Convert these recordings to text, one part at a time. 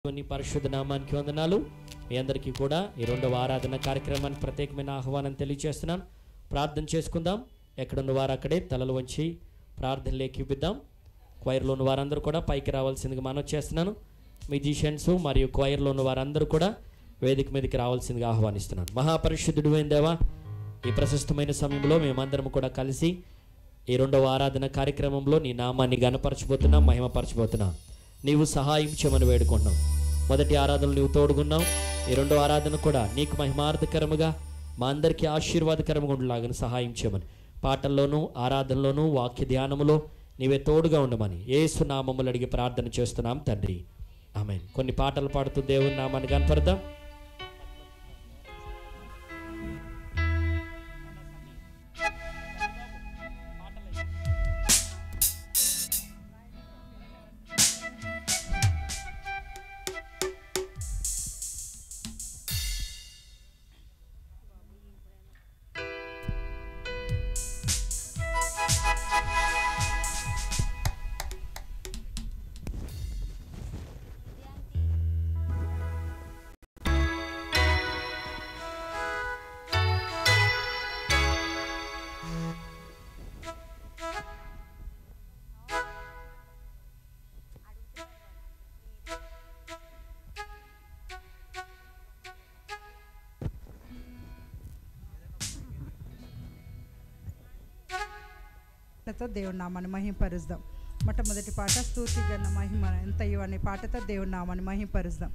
కొన్ని పరిశుద్ధ నామానికి వందనాలు మీ అందరికీ కూడా ఈ రెండవ ఆరాధన కార్యక్రమానికి ప్రత్యేకమైన ఆహ్వానం తెలియజేస్తున్నాను ప్రార్థన చేసుకుందాం ఎక్కడున్న వారు అక్కడే తలలు వంచి ప్రార్థనలోకి ఇప్పిద్దాం క్వైర్లో ఉన్న వారందరూ కూడా పైకి రావాల్సిందిగా మనం చేస్తున్నాను మ్యూజిషియన్స్ మరియు క్వైర్లో ఉన్న వారందరూ కూడా వేదిక మీదకి రావాల్సిందిగా ఆహ్వానిస్తున్నాను మహాపరిశుద్ధుడు దేవా ఈ ప్రశస్తమైన సమయంలో మేమందరం కూడా కలిసి ఈ రెండవ ఆరాధన కార్యక్రమంలో నీ నామాన్ని గనపరచబోతున్నాం మహిమపరచబోతున్నాం నీవు సహాయం చేయమని వేడుకున్నాం మొదటి ఆరాధనలు నీవు తోడుగున్నావు ఈ రెండవ ఆరాధన కూడా నీకు మహిమార్థకరముగా మా అందరికీ ఆశీర్వాదకరంగా ఉండలాగా సహాయం చేయమని పాటల్లోనూ ఆరాధనలోనూ వాక్య ధ్యానములో నీవే తోడుగా ఉండమని ఏసు నామములు అడిగి ప్రార్థన చేస్తున్నాం తండ్రి ఆమె కొన్ని పాటలు పాడుతూ దేవుని నామాన్ని కనపడదాం పాటతో దేవుని నామాన్ని మహింపరుద్దాం మొట్టమొదటి పాట స్తూతి గన్న మహిమ ఎంతయు అనే పాటతో దేవుని నామాన్ని మహింపరుద్దాం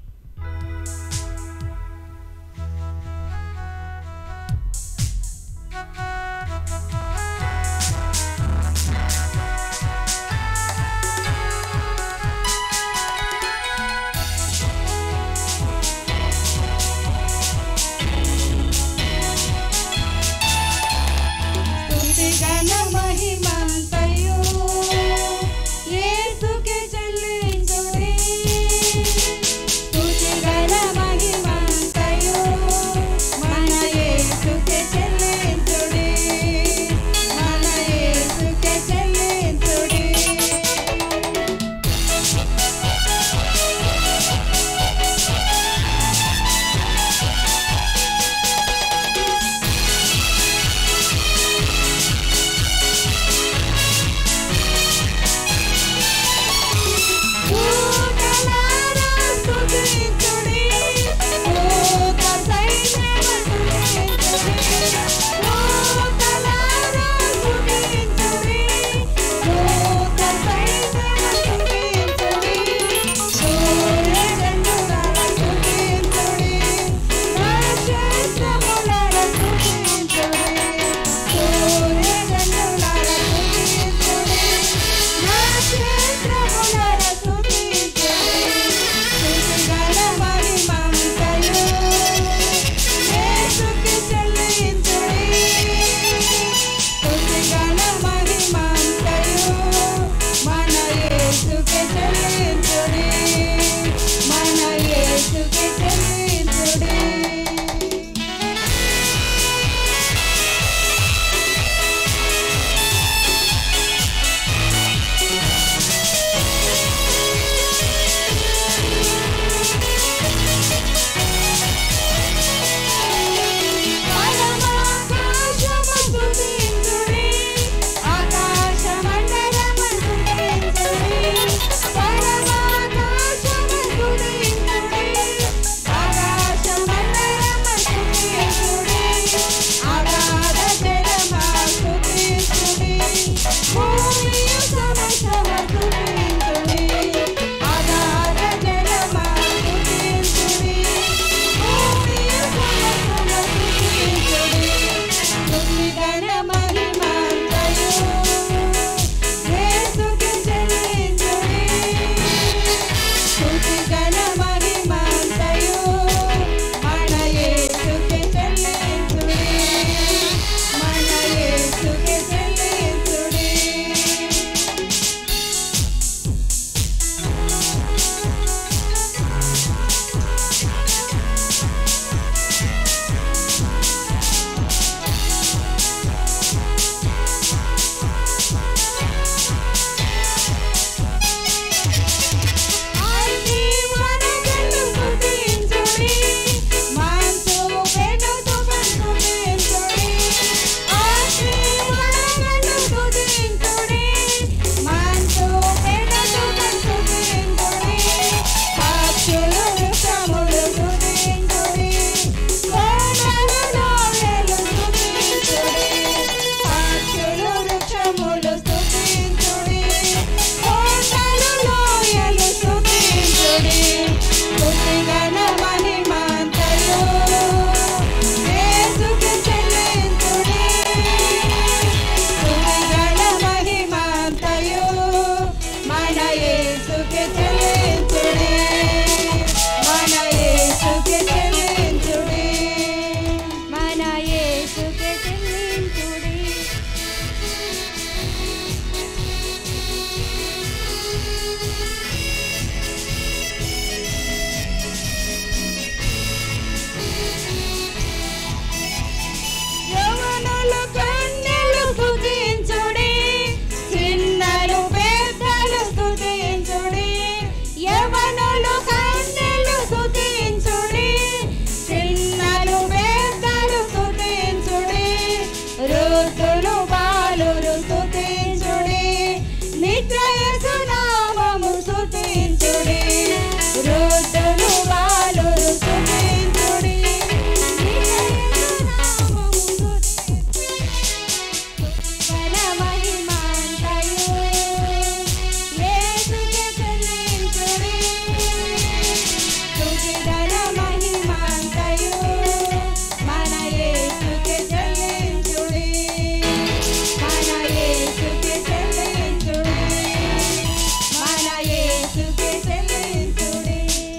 స్తుతి ఘన మహిమంతయు యేసుకే చెల్లించుడి స్తుతి ఘన మహిమంతయు మన యేసుకే చెల్లించుడి మన యేసుకే చెల్లించుడి భూతలారా స్తుతించుడి భూత సైన్యము స్తుతించుడి భూతలారా స్తుతించుడి భూత సైన్యము స్తుతించుడి సూర్యచంద్రులారా స్తుతించుడి నక్షత్రములారా స్తుతించుడి సూర్యచంద్రులారా స్తుతించుడి నక్షత్రములారా స్తుతించుడి స్తుతిగల మహిమంతయు యేసుకి చెల్లించుడి స్తుతిగల మహిమంతయు మన యేసుకి చెల్లించుడి మన యేసుకి చెల్లించుడి పరమాకాశము స్తుతించుడి ఆకాశమండలము స్తుతించుడి పరమాకాశము స్తుతించుడి ఆకాశమండలము స్తుతించుడి అగాధ జలమా స్తుతించుడి భూమియు సమస్తము స్తుతించుడి అగాధ జలమా స్తుతించుడి భూమియు సమస్తము స్తుతించుడి స్తుతిగణ మహిమంతయు యేసుకి చెల్లించుడి స్తుతిగణ మహిమంతయు మన యేసుకి చెల్లించుడి మన యేసుకి చెల్లించుడి అతి మన నాయకులు కన్నెలు స్తుతించుడి చిన్నలు పెద్దలు స్తుతించుడి వృద్ధులు బాలురు స్తుతించుడి నిత్యయసు నామము స్తుతించుడి వృద్ధులు బాలురు స్తుతించుడి నిత్యయసు నామము స్తుతించుడి ఘన మహిమాంతయు యేసుకే చెల్లించుడి స్తుతి ఘన మహిమాంతయు మన యేసుకే చెల్లించుడి మన యేసుకే చెల్లించుడి మన యేసుకే చెల్లించుడి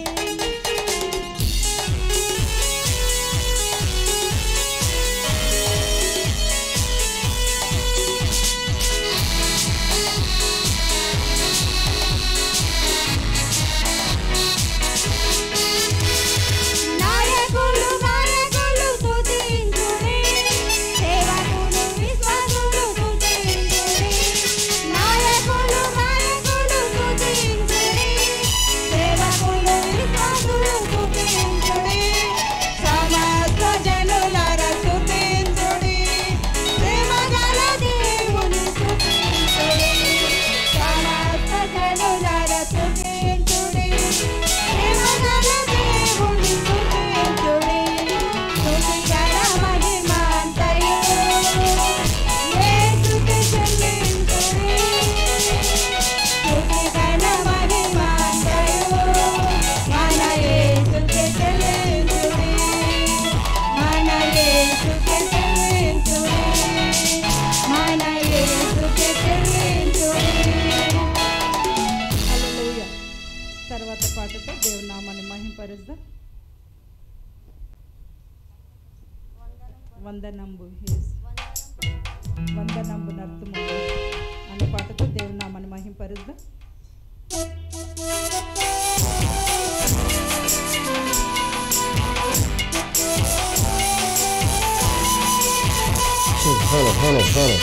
నాయకులు నాయకులు స్తుతించుడి సేవకులు విశ్వాసులు స్తుతించుడి నాయకులు నాయకులు స్తుతించుడి సేవకులు విశ్వాసులు స్తుతించుడి సమస్త జనులార స్తుతించుడి ప్రేమగల దేవుని స్తుతించుడి సమస్త జనులార స్తుతించుడి ప్రేమగల దేవుని స్తుతించుడి స్తుతిగల మహిమాంతయు యేసుకే చెల్లించుడి స్తుతిగల మహిమాంతయు మన యేసుకే చెల్లించుడి మన యేసుకే చెల్లించుడి మన యేసుకే చెల్లించుడి హల్లెలూయా తర్వాత పాటతో దేవుని నామాన్ని మహింపరుద్దాం వందనంబు yes. వందనంబు నర్తము అనే పాటతో దేవుని నామాన్ని మహింపరుద్దాం Hello, hello, hello.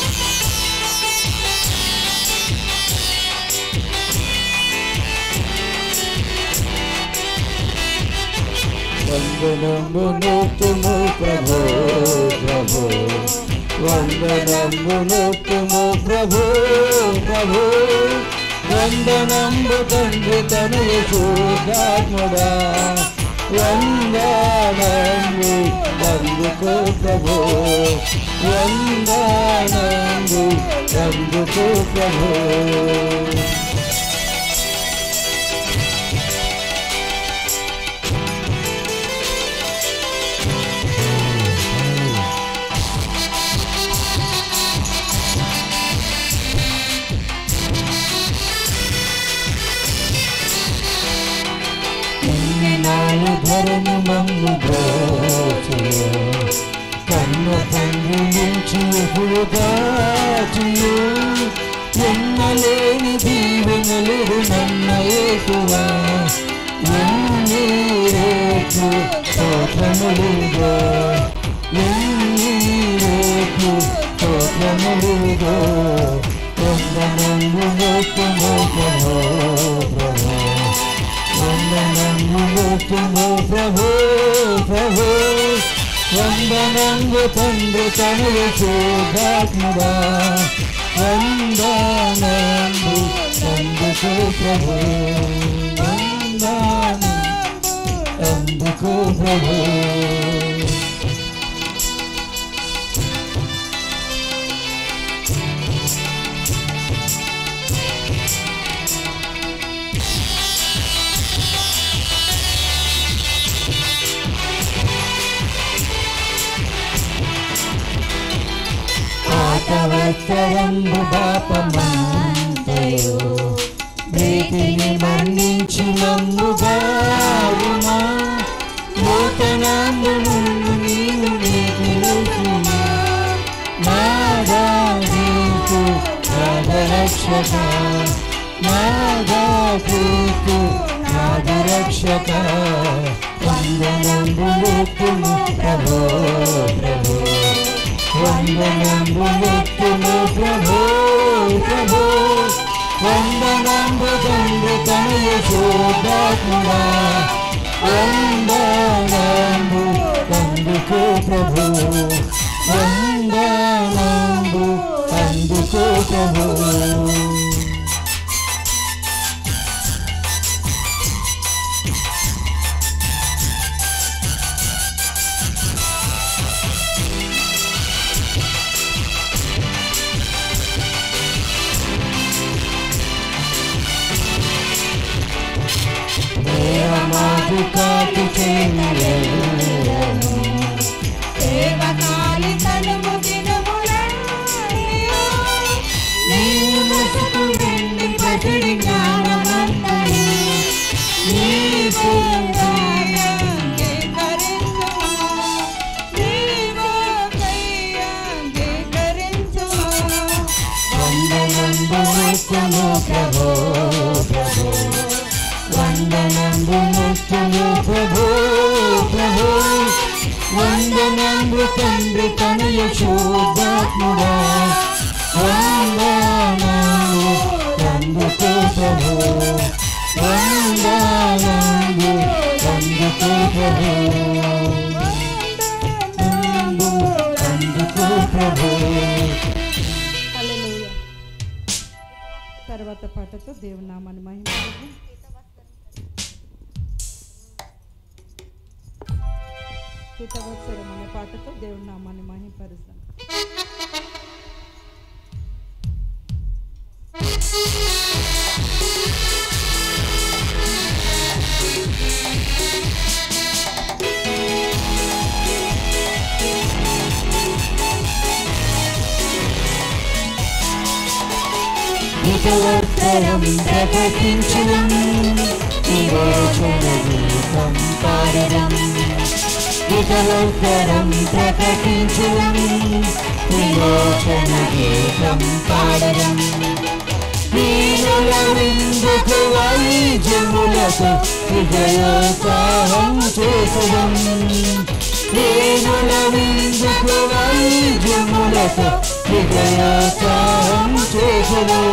వందనము నూతుము ప్రభు ప్రభు వందనము నూతుము ప్రభు ప్రభు వందనంబు తండ్రి తనయ శుద్ధాత్ముడా వందనంబు అందుకో ప్రభు వందనంబు అందుకో ప్రభు నాలు ధరను మమ్ము బ్రోచును కన్న తండ్రి నుంచి ఎప్పుడు దాచియు ఎన్నలేని దీవెనలు నన్న ఏకువా ఎన్ని రేపు స్తోత్రములుగా ఎన్ని రేపు స్తోత్రములుగా వందనము నోతుము ప్రభో ప్రభో వందనము ప్రభు ప్రభు వందనంగు తండ్రి తనులు చూడాత్ముడా వందనంగు అందుకు ప్రభు వందనం అందుకు ప్రభు పాతవత్సరంబు పాపమంతయు ప్రీతిని మన్నించి నమ్ముగారుమా నూతనందు నుండి నీవు నీతిలుచుమా నాదా నీకు నాదరక్షక నాదా నీకు నాదరక్షక వందనంబులుతుము ప్రభో ప్రభో వందనంబులుతుము ప్రభో ప్రభో వందనంబు తండ్రి తనయ శోధాత్ముడా వందనంబు అందుకో ప్రభు వందనంబు అందుకో ప్రభు మాకు కాకు చేయను దేవకాలి తనుము దినములన్నీయు నీవు మసకు వెండి పసిడి జ్ఞానమంతయు నీ పూజాయంగీకరించుము నీవోకయ్యంగీకరించుము వందనంబు ముత్యము ప్రభు ప్రభు వందనంబు ముత్యము ప్రభు ప్రభు వందనంబు తండ్రి తనయ శోధాత్ముడా వందనంబు అందుకో ప్రభు వందనంబు అందుకో ప్రభు అందుకో ప్రభు హల్లెలూయా తర్వాత పాటతో దేవుని నామాన్ని మహిమ హితవత్సరం అనే పాటతో దేవుని నామాన్ని మహింపరుస్తాం విజయోత్తరం ప్రకటించడం విరోచన గీతం పాడడం విజయోత్తరం ప్రకటించడం విరోచన గీతం పాడడం వీరుల విందుకు వైద్యములతో విజయోత్సాహం చేసడం వీరుల విందుకు వైద్యములతో విజయోత్సాహం చేసడం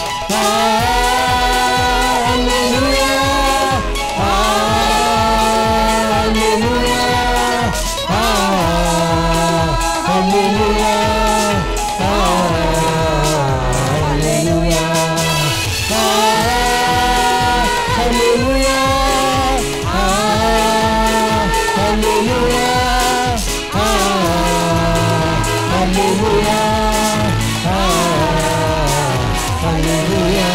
హల్లెలూయా హల్లెలూయా హల్లెలూయా హల్లెలూయా హల్లెలూయా హల్లెలూయా హల్లెలూయా హల్లెలూయా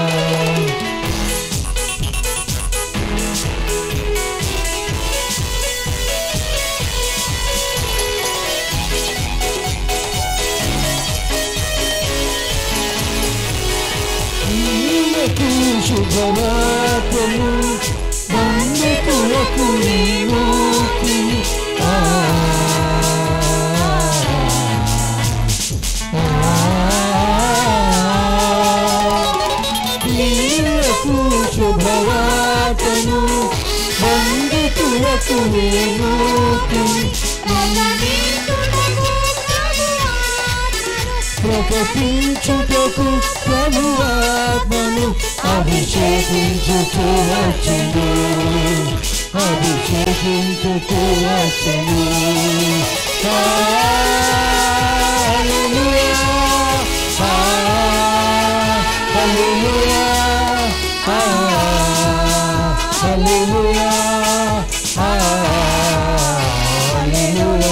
నీకు శుభవార్తలు బంధుకులకు నీవుకి ఆ నీకు శుభవార్తను బంధుకులకు నీవుకి ప్రకటించుటకు ప్రభువాత్మను అభిషేకించుతూ వచ్చును అభిషేకించుతూ వచ్చును హల్లెలూయా హల్లెలూయా హల్లెలూయా హల్లెలూయా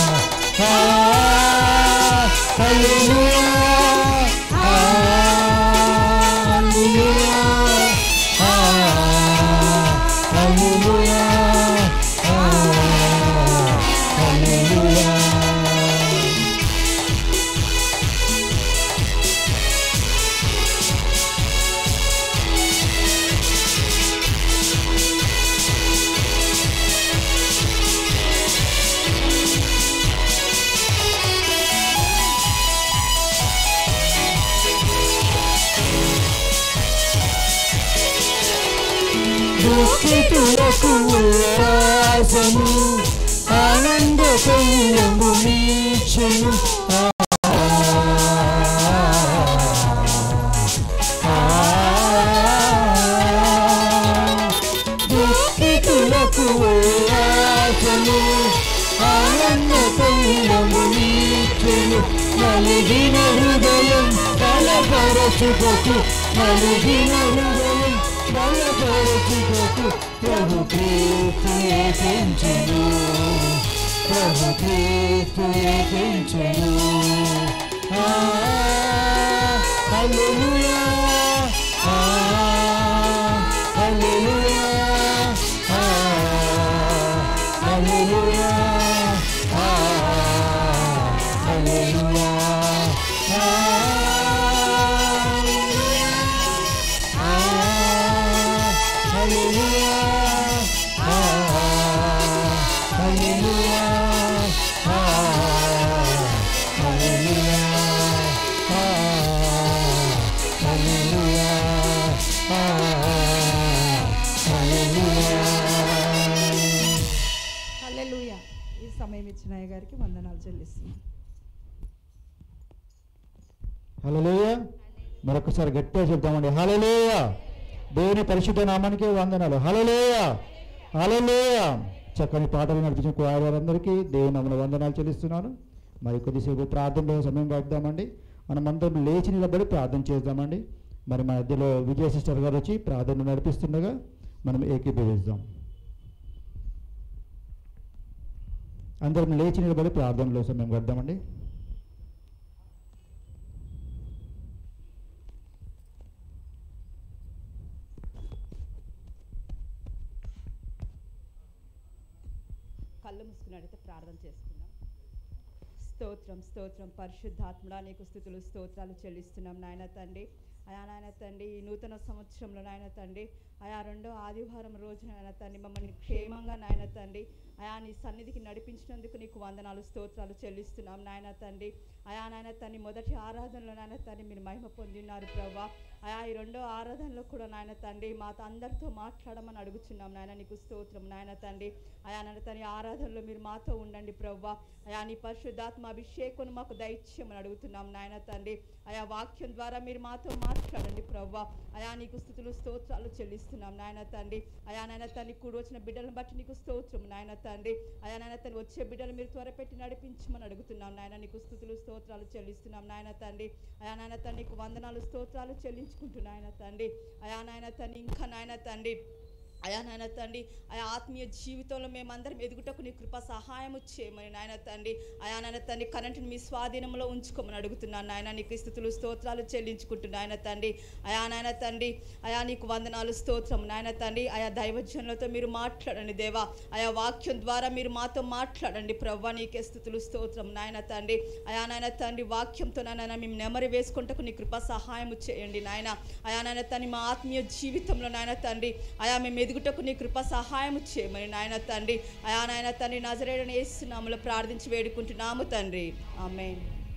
హల్లెలూయా హల్లెలూయా హల్లెలూయా దుఃఖితులకు ఉల్లాసము ఆనంద తైలము నీచును ఆ, ఆ, ఆశను ఆనంద తైలము నీచెను నలిగిన హృదయం బలపరచుటకు నలిగిన హృదయం బలపరచుటకు ప్రభు క్రీస్తుయే పెంచెను ప్రభు క్రీస్తుయే పెంచెను ఆ హల్లెలూయా ఆ హల్లెలూయా ఆ హల్లెలూయా ఆ హల్లెలూయా ఆ ఆ హల్లెలూయా ఆ హల్లెలూయా ఆ హల్లెలూయా ఆ హల్లెలూయా ఆ హల్లెలూయా హల్లెలూయా ఈ సమయం ఇచ్చిన అయ్య గారికి వందనాలు చెల్లిస్తున్నాం హలోయ మరొకసారి గట్టిగా చెప్తామండి హలోయ దేవుని పరిశుద్ధ నామానికి వందనాలు హలోయ హలోయ చక్కని పాటలు నడిపించిన వారందరికీ దేవుని నామన వందనాలు చెల్లిస్తున్నాను మరి కొద్దిసేపు ప్రార్థనలో సమయం గడుపుదామండి మనం అందరం లేచి నిలబడి ప్రార్థన చేద్దామండి మరి మన మధ్యలో విజయ సిస్టర్ గారు వచ్చి ప్రార్థన నడిపిస్తుండగా మనం ఏకీభవిస్తాం అందరం లేచి నిలబడి ప్రార్థనలో సమయం గడుపుదామండి కళ్ళు మూసుకున్నట్టయితే ప్రార్థన చేసుకుందాం స్తోత్రం స్తోత్రం పరిశుద్ధాత్ముడా నీకు స్థుతులు స్తోత్రాలు చెల్లిస్తున్నాం నాయన తండ్రి అయా నాయన తండ్రి ఈ నూతన సంవత్సరంలో నాయన తండ్రి అయా రెండో ఆదివారం రోజున నాయన తండ్రి మమ్మల్ని క్షేమంగా నాయన తండ్రి అయా నీ సన్నిధికి నడిపించినందుకు నీకు వందనాలు స్తోత్రాలు చెల్లిస్తున్నాం నాయన తండ్రి అయా నాయన తండ్రి మొదటి ఆరాధనలో నాయన తండ్రి మీరు మహిమ పొంది ఉన్నారు ప్రవ్వా అయా ఈ రెండో ఆరాధనలో కూడా నాయన తండ్రి మాతో అందరితో మాట్లాడమని అడుగుచున్నాం నాయన నీకు స్తోత్రం నాయన తండ్రి అయా నాయన తండ్రి ఆరాధనలో మీరు మాతో ఉండండి ప్రవ్వా అయా నీ పరిశుద్ధాత్మ అభిషేకం మాకు దైత్యమని అడుగుతున్నాం నాయన తండ్రి అయా వాక్యం ద్వారా మీరు మాతో మాట్లాడండి ప్రవ్వా అయా నీకు స్థుతులు స్తోత్రాలు చెల్లిస్తున్నాం నాయన తండ్రి అయా నాయన తండ్రి కూడి వచ్చిన బిడ్డలను బట్టి నీకు స్తోత్రం నాయన తండ్రి అయా నాయన తండ్రి వచ్చే బిడ్డలు మీరు త్వరపెట్టి నడిపించమని అడుగుతున్నాం నాయన నీకు స్థుతులు స్తోత్రాలు చెల్లిస్తున్నాం నాయన తండ్రి అయా నాయన తండ్రి నీకు వందనాలు స్తోత్రాలు చెల్లించుకుంటున్నాయన నాయన తండ్రి అయా నాయన తండ్రి ఇంకా నాయన తండ్రి అయా నాయన తండ్రి అయా ఆత్మీయ జీవితంలో మేమందరం ఎదుగుటకు నీ కృప సహాయము చేయమని నాయన తండ్రి అయా నాయన తండ్రి కరెంటుని మీ స్వాధీనంలో ఉంచుకోమని అడుగుతున్నాను నాయన నీకు స్థుతులు స్తోత్రాలు చెల్లించుకుంటున్నా నాయన తండ్రి అయా నాయన తండ్రి అయా నీకు వందనాలు స్తోత్రం నాయన తండ్రి అయా దైవజనులతో మీరు మాట్లాడండి దేవా అయా వాక్యం ద్వారా మీరు మాతో మాట్లాడండి ప్రవ్వా నీకే స్థుతులు స్తోత్రం నాయన తండ్రి అయా నాయన తండ్రి వాక్యంతో నాయన మేము నెమరి వేసుకుంటకు నీ కృప సహాయము చేయండి నాయన అయా నాయన తండ్రి మా ఆత్మీయ జీవితంలో నాయన తండ్రి అయా మేము ఎదుగుటకు నీ కృప సహాయం చేయమని నాయన తండ్రి అయా నాయన తండ్రి నజరేడని వేస్తున్నాములో ప్రార్థించి వేడుకుంటున్నాము తండ్రి ఆమె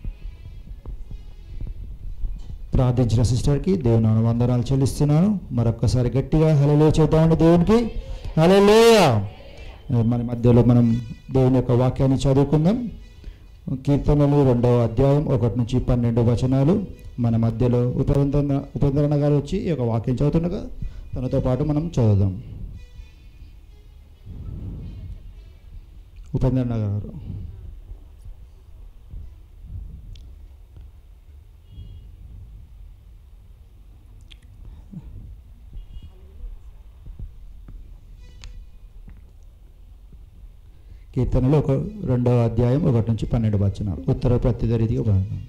ప్రార్థించిన సిస్టర్కి దేవుని వందనాలు చెల్లిస్తున్నాను మరొక్కసారి గట్టిగా హలో చేద్దామండి దేవునికి హలోయ మన మధ్యలో మనం దేవుని యొక్క వాక్యాన్ని చదువుకుందాం కీర్తనలు రెండవ అధ్యాయం ఒకటి నుంచి పన్నెండు వచనాలు మన మధ్యలో ఉపేంద్ర ఉపేంద్రన్న గారు వచ్చి ఈ యొక్క వాక్యం చదువుతుండగా తనతో పాటు మనం చదువుదాం ఉపేంద్రన్న గారు కీర్తనలు ఒక రెండవ అధ్యాయం ఒకటి నుంచి పన్నెండు వచనాలు ఉత్తర ప్రత్యర్థ రీతిగా భాగం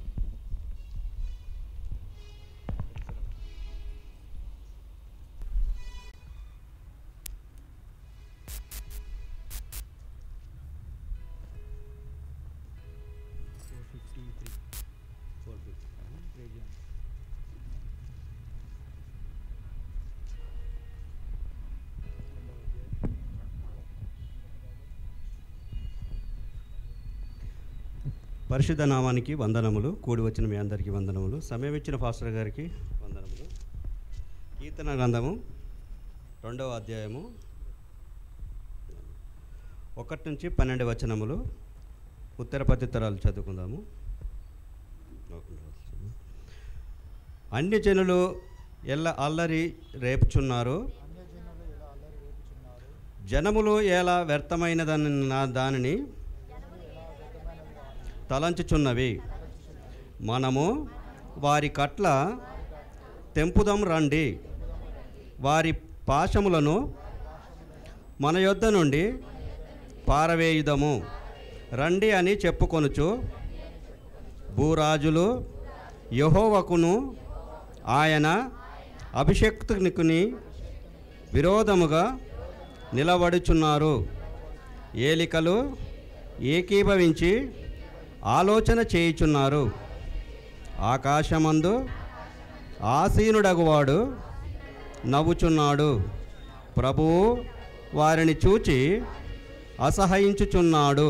పరిశుద్ధ నామానికి వందనములు కూడి వచ్చిన మీ అందరికీ వందనములు సమయం ఇచ్చిన ఫాస్టర్ గారికి వందనములు కీర్తన గ్రంథము రెండవ అధ్యాయము ఒకటి నుంచి పన్నెండు వచనములు ఉత్తర పత్రితరాలు చదువుకుందాము అన్య జనులు ఎల్ల అల్లరి రేపుచున్నారు జనములు ఎలా వ్యర్థమైనదని నా దానిని తలంచుచున్నవి మనము వారి కట్ల తెంపుదం రండి వారి పాశములను మన యొద్ద నుండి పారవేయుదము రండి అని చెప్పుకొనుచు భూరాజులు యహోవకును ఆయన అభిషక్తునికుని విరోధముగా నిలబడుచున్నారు ఏలికలు ఏకీభవించి ఆలోచన చేయుచున్నారు ఆకాశమందు ఆసీనుడగువాడు నవ్వుచున్నాడు ప్రభువు వారిని చూచి అసహయించుచున్నాడు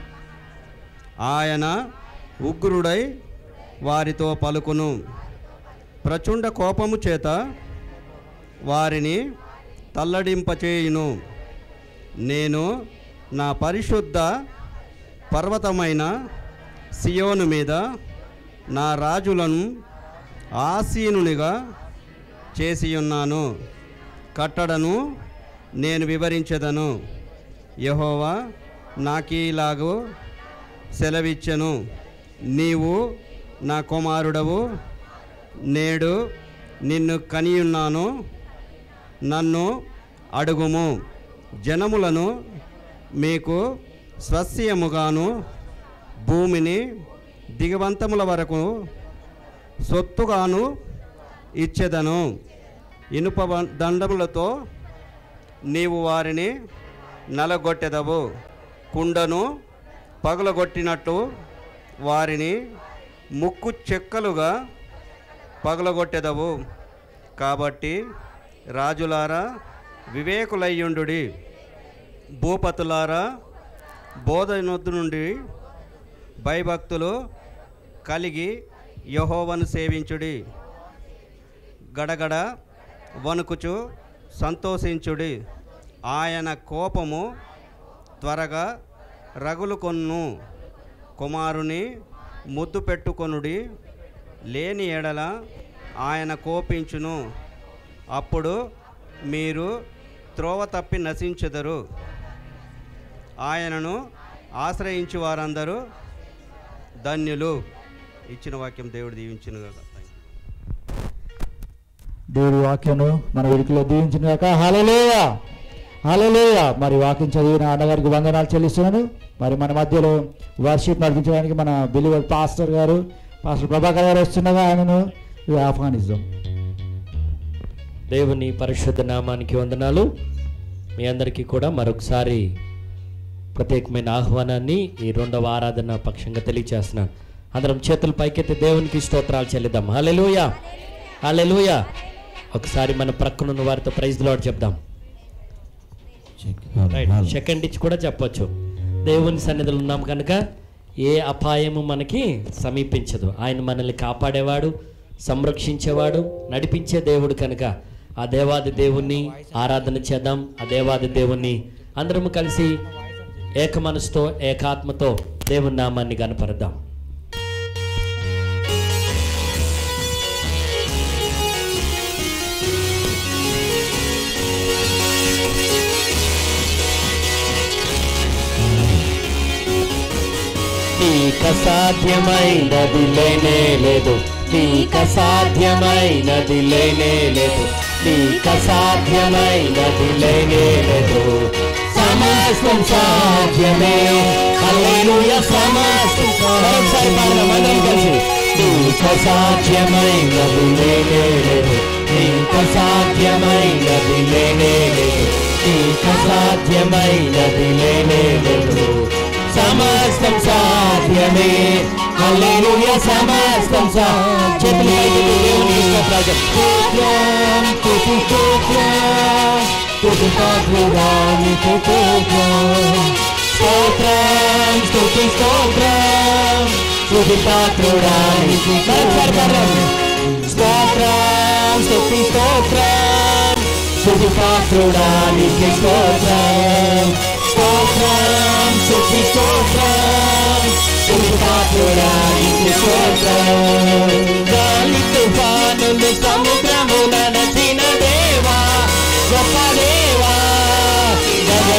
ఆయన ఉగ్రుడై వారితో పలుకును ప్రచుండ కోపము చేత వారిని తల్లడింపచేయును నేను నా పరిశుద్ధ పర్వతమైన సియోను మీద నా రాజులను ఆసీనునిగా చేసి ఉన్నాను కట్టడను నేను వివరించదను యహోవా నాకీలాగు సెలవిచ్చెను నీవు నా కుమారుడవు నేడు నిన్ను కనియున్నాను నన్ను అడుగుము జనములను మీకు స్వస్యముగాను భూమిని దిగవంతముల వరకు సొత్తుగాను ఇచ్చెదను ఇనుప వ- దండములతో నీవు వారిని నలగొట్టెదవు కుండను పగలగొట్టినట్టు వారిని ముక్కు చెక్కలుగా పగలగొట్టెదవు కాబట్టి రాజులారా వివేకులయ్యుండుడి భూపతులారా బోధనొద్దు నుండి భయభక్తులు కలిగి యహోవను సేవించుడి గడగడ వణుకుచు సంతోషించుడి ఆయన కోపము త్వరగా రగులుకొన్ను కుమారుని ముద్దు పెట్టుకొనుడి లేని ఎడల ఆయన కోపించును అప్పుడు మీరు త్రోవ తప్పి నశించెదరు ఆయనను ఆశ్రయించు వారందరూ ధన్యులు ఇచ్చిన వాక్యం దేవుడు దీవించిన దేవుడి వాక్యను మన వీడికిలో దీవించిన కాక హలలేయ హలలేయ మరి వాక్యం చదివిన అన్నగారికి వందనాలు చెల్లిస్తున్నాను మరి మన మధ్యలో వర్షిప్ నడిపించడానికి మన బిలివర్ పాస్టర్ గారు పాస్టర్ ప్రభాకర్ గారు వస్తుండగా ఆయనను ఆహ్వానిస్తాం దేవుని పరిశుద్ధ నామానికి వందనాలు మీ అందరికీ కూడా మరొకసారి ప్రత్యేకమైన ఆహ్వానాన్ని ఈ రెండవ ఆరాధన పక్షంగా తెలియచేస్తున్నాను అందరం చేతులు పైకెత్తి దేవునికి స్తోత్రాలు చెల్లిద్దాం హల్లెలూయా హల్లెలూయా ఒకసారి మన ప్రక్కనున్న వారితో ప్రైజ్ లాడ్ చెప్దాం రైట్ సెకండ్ ఇచ్చి కూడా చెప్పొచ్చు దేవుని సన్నిధిలో ఉన్నాం కనుక ఏ అపాయము మనకి సమీపించదు ఆయన మనల్ని కాపాడేవాడు సంరక్షించేవాడు నడిపించే దేవుడు కనుక ఆ దేవాది దేవుణ్ణి ఆరాధన చేద్దాం ఆ దేవాది దేవుణ్ణి అందరము కలిసి ఏక మనసుతో ఏకాత్మతో దేవుని నామాన్ని కనపరదాం నీక సాధ్యమైనది లేనే లేదు నీక సాధ్యమైనది లేనే లేదు నీక సాధ్యమైనది లేనే లేదు సమస్తం సాధ్యమే హల్లెలూయా సమస్తం మరొకసారి పాడదాం అందరం కలిసి నీక సాధ్యమైనది లేనే లేదు నీక సాధ్యమైనది లేనే లేదు నీక సాధ్యమైనది లేనే లేదు సమస్తం సాధ్యమే హల్లెలూయా సమస్తం సాధ్యమే దేవునికి స్తోత్రాలు స్తోత్రం స్తుతి స్తోత్రం స్తుతి పాత్రుడానికి స్తోత్రం స్తోత్రం స్తుతి స్తోత్రం స్తుతి పాత్రుడానికి స్తోత్రం స్తోత్రం స్తుతి స్తోత్రం స్తుతి పాత్రుడానికి స్తోత్రం స్తోత్రం స్తుతి స్తోత్రం స్తుతి పాత్రుడానికి స్తోత్రం గాలి తుఫానులు సముద్రమున నచిన దేవా గొప్ప దేవా గగన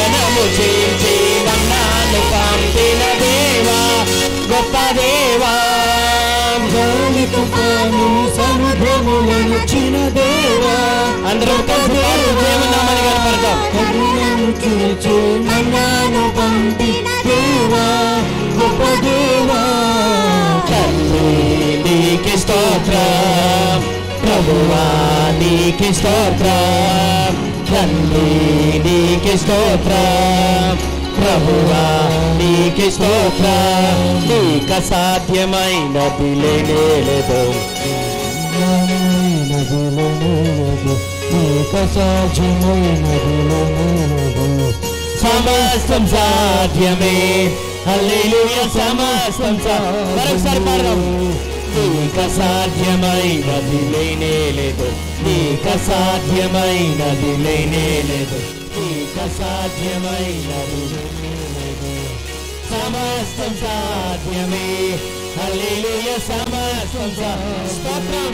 తీర్చిన దేవా అందరం కలిసి పాడుతూ దేవుని నామాన్ని కనపడతాం కరుణను చూచే నన్ను పంపిన దేవా గొప్ప దేవా తండ్రి నీకి స్తోత్రం ప్రభువా నీకి స్తోత్రం తండ్రి నీకి స్తోత్రం ప్రభువా నీకి స్తోత్రం నీక సాధ్యమైనది లేనే లేదు సమస్తం సాధ్యమే హల్లెలూయా సమస్తం సా- మరొకసారి పాడదాం నీక సాధ్యమైనది లేనే లేదు నీక సాధ్యమైనది లేనే లేదు నీక సాధ్యమైనది లేనే లేదు సమస్తం సాధ్యమే హల్లెలూయా సమస్తం సా- స్తోత్రం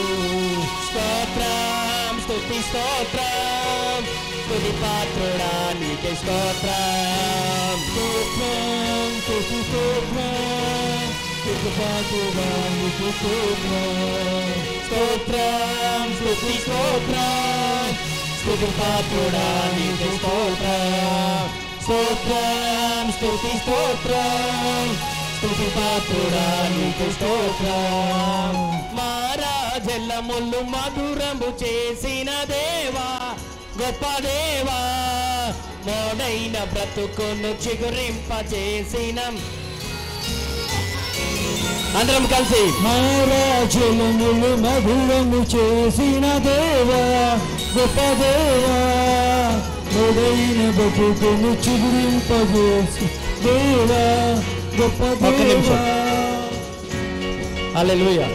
స్తోత్రం స్తుతి స్తోత్రం స్తుతి పాత్రుడా నీకే స్తోత్రం స్తోత్రం స్తుతి స్తోత్రం స్తుతి పాత్రుడా నీకే స్తోత్రం స్తోత్రం స్తుతి స్తోత్రం స్తుతి పాత్రుడా నీకే స్తోత్రం స్తోత్రం స్తుతి స్తోత్రం స్తుతి పాత్రుడా నీకే స్తోత్రం మారాజల్లములు మధురము చేసిన దేవా గొప్ప దేవా మోడైన బ్రతుకును చిగురింప చేసిన అందరం కలిసి మహారాజులములు మధురము చేసిన దేవా గొప్ప దేవా మొదలైన బతుకును చిగురింపజేసి దేవా గొప్ప ఒక్క నిమిషం. దేవా హల్లెలూయా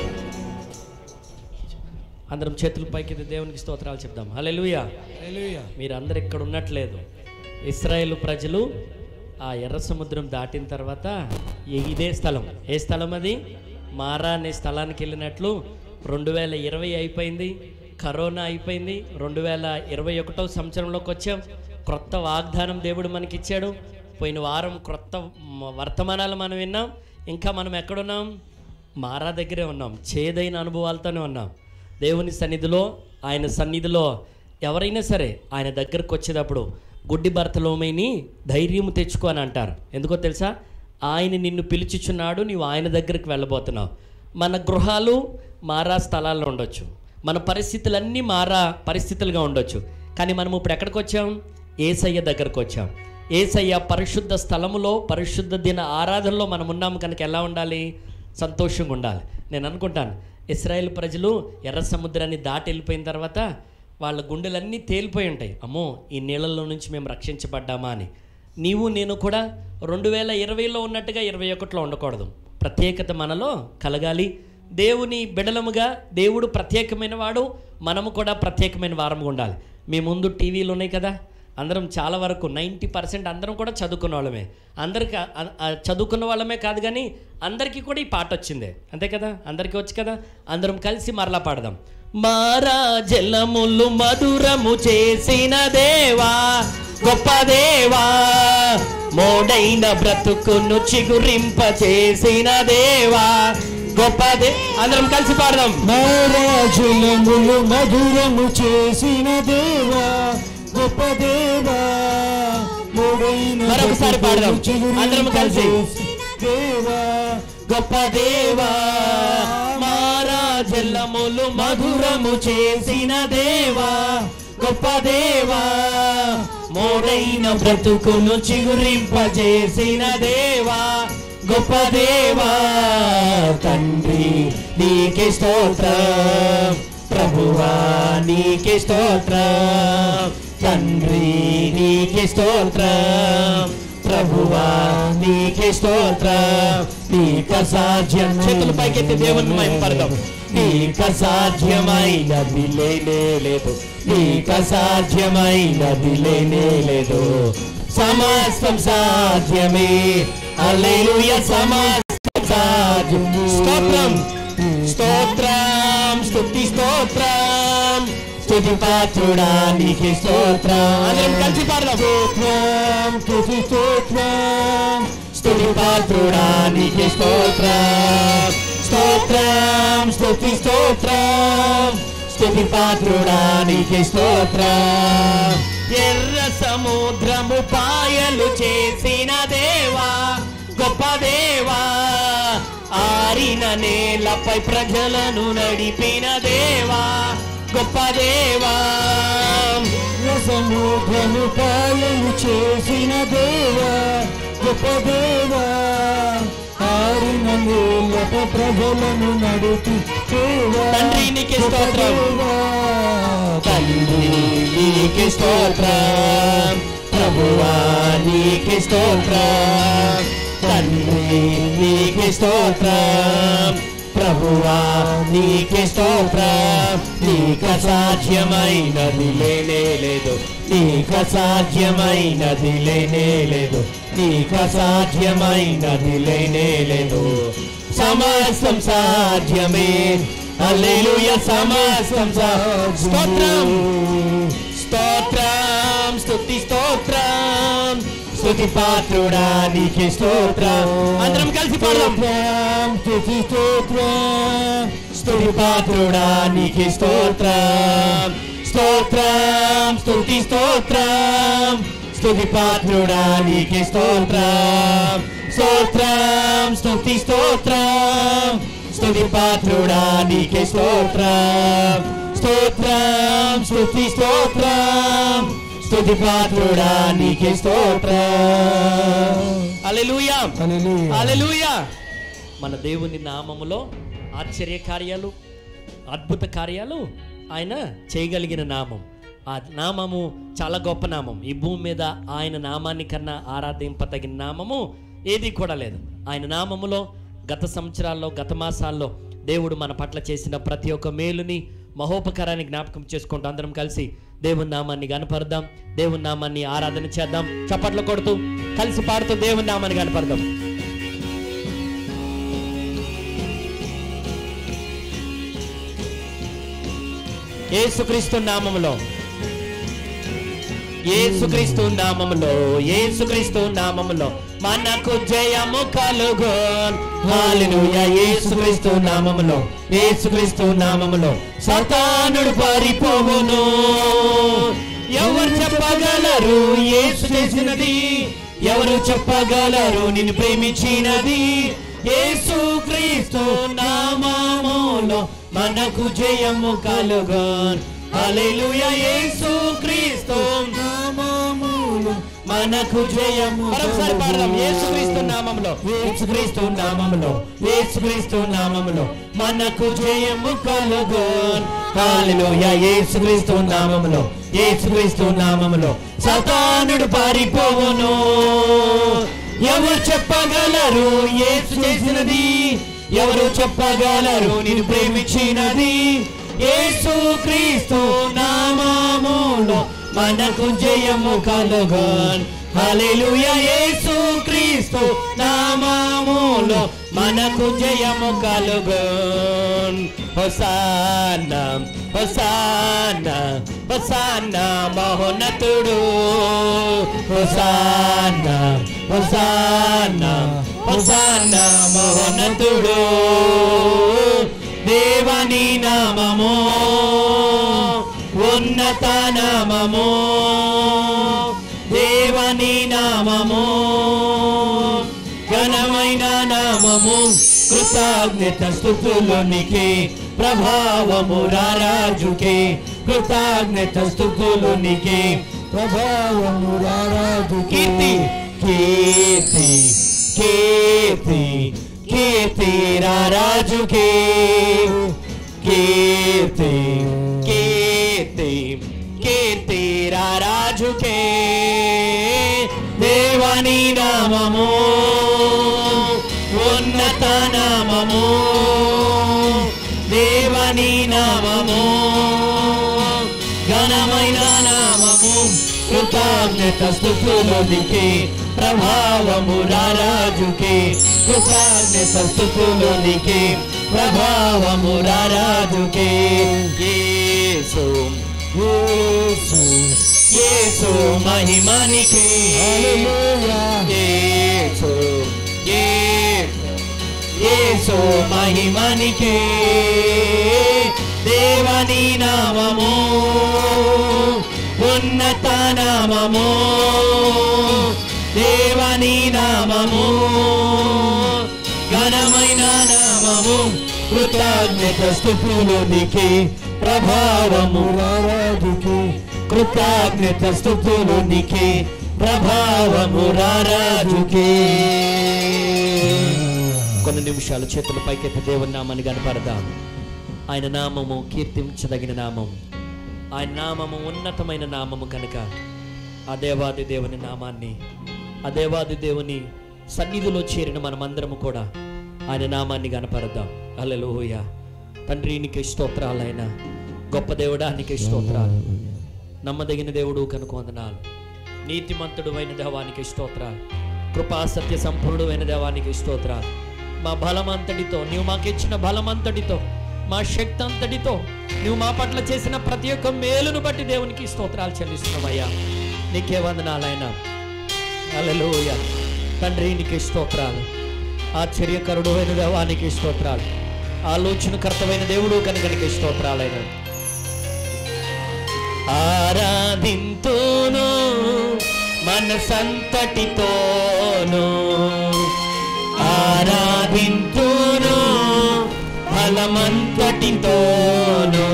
అందరం చేతుల పైకి దేవునికి స్తోత్రాలు చెప్దాం హల్లెలూయా మీరు అందరు ఇక్కడ ఉన్నట్లేదు ఇస్రాయేల్ ప్రజలు ఆ ఎర్ర సముద్రం దాటిన తర్వాత ఈ- ఇదే స్థలం ఏ స్థలం అది మారా అనే స్థలానికి వెళ్ళినట్లు రెండు వేల ఇరవై అయిపోయింది కరోనా అయిపోయింది రెండు వేల ఇరవై ఒకటో సంవత్సరంలోకి వచ్చాం క్రొత్త వాగ్దానం దేవుడు మనకిచ్చాడు పోయిన వారం క్రొత్త మ- వర్తమానాలు మనం విన్నాం ఇంకా మనం ఎక్కడున్నాం మారా దగ్గరే ఉన్నాం చేదైన అనుభవాలతోనే ఉన్నాం దేవుని సన్నిధిలో ఆయన సన్నిధిలో ఎవరైనా సరే ఆయన దగ్గరకు వచ్చేటప్పుడు గుడ్డి భర్తలోమైని ధైర్యం తెచ్చుకో అని అంటారు ఎందుకో తెలుసా ఆయన నిన్ను పిలుచుచున్నాడు నీవు ఆయన దగ్గరికి వెళ్ళబోతున్నావు మన గృహాలు మారా స్థలాల్లో ఉండొచ్చు మన పరిస్థితులన్నీ మారా పరిస్థితులుగా ఉండొచ్చు కానీ మనం ఇప్పుడు ఎక్కడికి వచ్చాం ఏసయ్య దగ్గరకు వచ్చాం ఏసయ్య పరిశుద్ధ స్థలములో పరిశుద్ధ దిన ఆరాధనలో మనం ఉన్నాం కనుక ఎలా ఉండాలి సంతోషంగా ఉండాలి నేను అనుకుంటాను ఇస్రాయేల్ ప్రజలు ఎర్ర సముద్రాన్ని దాటి వెళ్ళిపోయిన తర్వాత వాళ్ళ గుండెలన్నీ తేలిపోయి ఉంటాయి అమ్మో ఈ నీళ్ళల్లో నుంచి మేము రక్షించబడ్డామా అని నీవు నేను కూడా రెండు వేల ఇరవైలో ఉన్నట్టుగా ఇరవై ఒకటిలో ఉండకూడదు ప్రత్యేకత మనలో కలగాలి దేవుని బిడలముగా దేవుడు ప్రత్యేకమైన వాడు మనము కూడా ప్రత్యేకమైన వారముగా ఉండాలి మీ ముందు టీవీలు ఉన్నాయి కదా అందరం చాలా వరకు నైంటీ పర్సెంట్ అందరం కూడా చదువుకున్న వాళ్ళమే అందరికి ఆ- ఆ చదువుకున్న వాళ్ళమే కాదు కానీ అందరికీ కూడా ఈ పాట వచ్చిందే అంతే కదా అందరికీ వచ్చి కదా అందరం కలిసి మరలా పాడదాం మారా జలములు మధురము చేసిన దేవా గొప్ప దేవా మోడైన బ్రతుకును చిగురింప చేసిన దేవా గొప్ప దే అందరం కలిసి పాడదాం మహారాజులములు మధురము చేసిన దేవా గొప్ప దేవా మూడైన మరొకసారి పాడదాం. అందరం కలిసి. దేవా గొప్ప దేవా మారా జల్లములు మధురము చేసిన దేవా గొప్ప దేవా మోడైన బ్రతుకును చిగురింపజేసిన దేవా గొప్ప దేవా తండ్రి నీకే స్తోత్రం ప్రభువా నీకే స్తోత్రం తండ్రి నీకే స్తోత్రం ప్రభువా నీకే స్తోత్రం నీక సాధ్యం చేతులు పైకెత్తి దేవుని మేము పడదాం నీక సాధ్యమైనది లేనే లేదు నీక సాధ్యమైనది లేనే లేదు సమస్తం సాధ్యమే అల్లెలుయ సమస్తం సాధ్యం స్తోత్రం స్తోత్రం స్తుతి స్తోత్రం స్తుతి పాత్రుడా నీకే స్తోత్రం అందరం కలిసి పాడదాం స్తోత్రం స్తుతి స్తోత్రం స్తుతి పాత్రుడా నీకే స్తోత్రం స్తోత్రం స్తుతి స్తోత్రం స్తుతి పాత్రుడా నీకే స్తోత్రం ఎర్ర సముద్రము పాయలు చేసిన దేవా గొప్ప దేవా ఆరిన నేలపై ప్రజలను నడిపిన దేవా గొప్ప దేవా సముద్రము పాయలు చేసిన దేవా గొప్ప దేవా ఆరిన నీళ్ళప ప్రజలను నడిపి దేవా తండ్రి నీకే స్తోత్రం. దేవా. తండ్రి నీకే స్తోత్రం ప్రభువా నీకే స్తోత్రం తండ్రి నీకే స్తోత్రం ప్రభువా నీకే స్తోత్రం నీక సాధ్యమైనది లేనే లేదు నీక సాధ్యమైనది లేనే లేదు నీక సాధ్యమైనది లేనే లేదు సమస్తం సాధ్యమే హల్లెలూయ సమస్తం సా- స్తోత్రం స్తోత్రం స్తుతి స్తోత్రం స్తుతి పాత్రుడా నీకే స్తోత్రం అందరం కలిసి పాడదాం స్తుతి స్తోత్రం స్తుతి పాత్రుడా నీకే స్తోత్రం స్తోత్రం స్తుతి స్తోత్రం స్తుతి పాత్రుడా నీకే స్తోత్రం స్తోత్రం స్తుతి స్తోత్రం స్తుతి పాత్రుడా నీకే స్తోత్రం స్తోత్రం స్తుతి స్తోత్రం స్తుతి పాత్రుడా నీకే స్తోత్రం హల్లెలూయా హల్లెలూయా. హల్లెలూయా మన దేవుని నామములో ఆశ్చర్య కార్యాలు అద్భుత కార్యాలు ఆయన చేయగలిగిన నామం ఆ నామము చాలా గొప్ప నామం ఈ భూమి మీద ఆయన నామాన్ని కన్నా ఆరాధింపతగిన నామము ఏది కూడా లేదు ఆయన నామములో గత సంవత్సరాల్లో గత మాసాల్లో దేవుడు మన పట్ల చేసిన ప్రతి ఒక్క మేలుని మహోపకారాన్ని జ్ఞాపకం చేసుకుంటూ అందరం కలిసి దేవుని నామాన్ని గనపడదాం దేవుని నామాన్ని ఆరాధన చేద్దాం చప్పట్లు కొడుతూ కలిసి పాడుతూ దేవుని నామాన్ని గనపడదాం యేసుక్రీస్తు నామములో యేసుక్రీస్తు నామములో యేసుక్రీస్తు నామములో మనకు జయము కలుగోన్ హల్లెలూయా యేసుక్రీస్తు నామములో యేసుక్రీస్తు నామములో సతానుడు పారిపోవును ఎవరు చెప్పగలరు యేసు చేసినది ఎవరు చెప్పగలరు నిన్ను ప్రేమించినది యేసుక్రీస్తు నామములో మనకు జయము కలుగోన్ హల్లెలూయా యేసుక్రీస్తు నామములో మనకు జయము మరొకసారి పాడదాం యేసుక్రీస్తు నామములో యేసుక్రీస్తు నామములో యేసుక్రీస్తు నామములో మనకు జయము కలుగోన్ హల్లెలూయా యేసుక్రీస్తు నామములో యేసుక్రీస్తు నామములో సతానుడు పారిపోవును ఎవరు చెప్పగలరు యేసు చేసినది ఎవరు చెప్పగలరు నేను ప్రేమించినది యేసు క్రీస్తు నామములో మనకు జయము కలుగోన్ హల్లెలూయా యేసు క్రీస్తు నామములో మనకు జయము కలుగోన్ హోసానా హోసానా హోసానా మహోన్నతుడు హోసానా హోసానా హోసానా మహోన్నతుడు దేవని నామము ఉన్నత నామము దేవని నామము ఘనమైన నామము కృతజ్ఞత స్థుతులునికి ప్రభావము రారాజుకే కృతజ్ఞత స్థుతులునికి ప్రభావము రారాజు కీర్తి కీర్తి కీర్తి కీర్తి రారాజుకే కీర్తి కీర్తి కీర్తి రారాజుకే దేవని నామము ఉన్నత నామము దేవని నామము ఘనమైన నామము కృతజ్ఞత స్థుతులోనికి ప్రభావము రారాజుకి కృతజ్ఞత స్థుతులోనికి ప్రభావము రారాజుకి యేసు యేసు యేసు మహిమనికి యేసు యేసు యేసు మహిమనికి దేవని నామము ఉన్నత నామము దేవని నామము ఘనమైన నామము కృతజ్ఞత స్థుతులోనికి ప్రభావము రారాజుకి కృతజ్ఞత స్థుతులోనికి ప్రభావము రారాజుకే కొన్ని నిమిషాలు చేతుల పైకెత్తి దేవుని నామాన్ని కనపడదాం ఆయన నామము కీర్తించదగిన నామం ఆయన నామము ఉన్నతమైన నామము కనుక ఆ దేవాది దేవుని నామాన్ని ఆ దేవాది దేవుని సన్నిధిలో చేరిన మనమందరము కూడా ఆయన నామాన్ని కనపడదాం అల్లెలోయ తండ్రి నీకే స్తోత్రాలైన గొప్ప దేవుడానికి స్తోత్రాలు నమ్మదగిన దేవుడు కనుక వందనాలు నీతిమంతుడు అయిన దేవానికి స్తోత్రాలు కృపా సత్య సంపూర్ణుడు అయిన దేవానికి స్తోత్రాలు మా బలమంతటితో నీవు మాకు ఇచ్చిన బలమంతటితో మా శక్తి అంతటితో నువ్వు మా పట్ల చేసిన ప్రతి ఒక్క మేలును బట్టి దేవునికి స్తోత్రాలు చెల్లిస్తున్నావయ్యా నీకే వందనాలైనా అలలోయ తండ్రి నీకే స్తోత్రాలు ఆశ్చర్యకరుడు అయిన దేవానికి స్తోత్రాలు ఆలోచనకర్తమైన దేవుడు కనుక నీకే స్తోత్రాలైన ఆరాధింతును మనసంతటితోను ఆరాధింతును బలమంతటితోను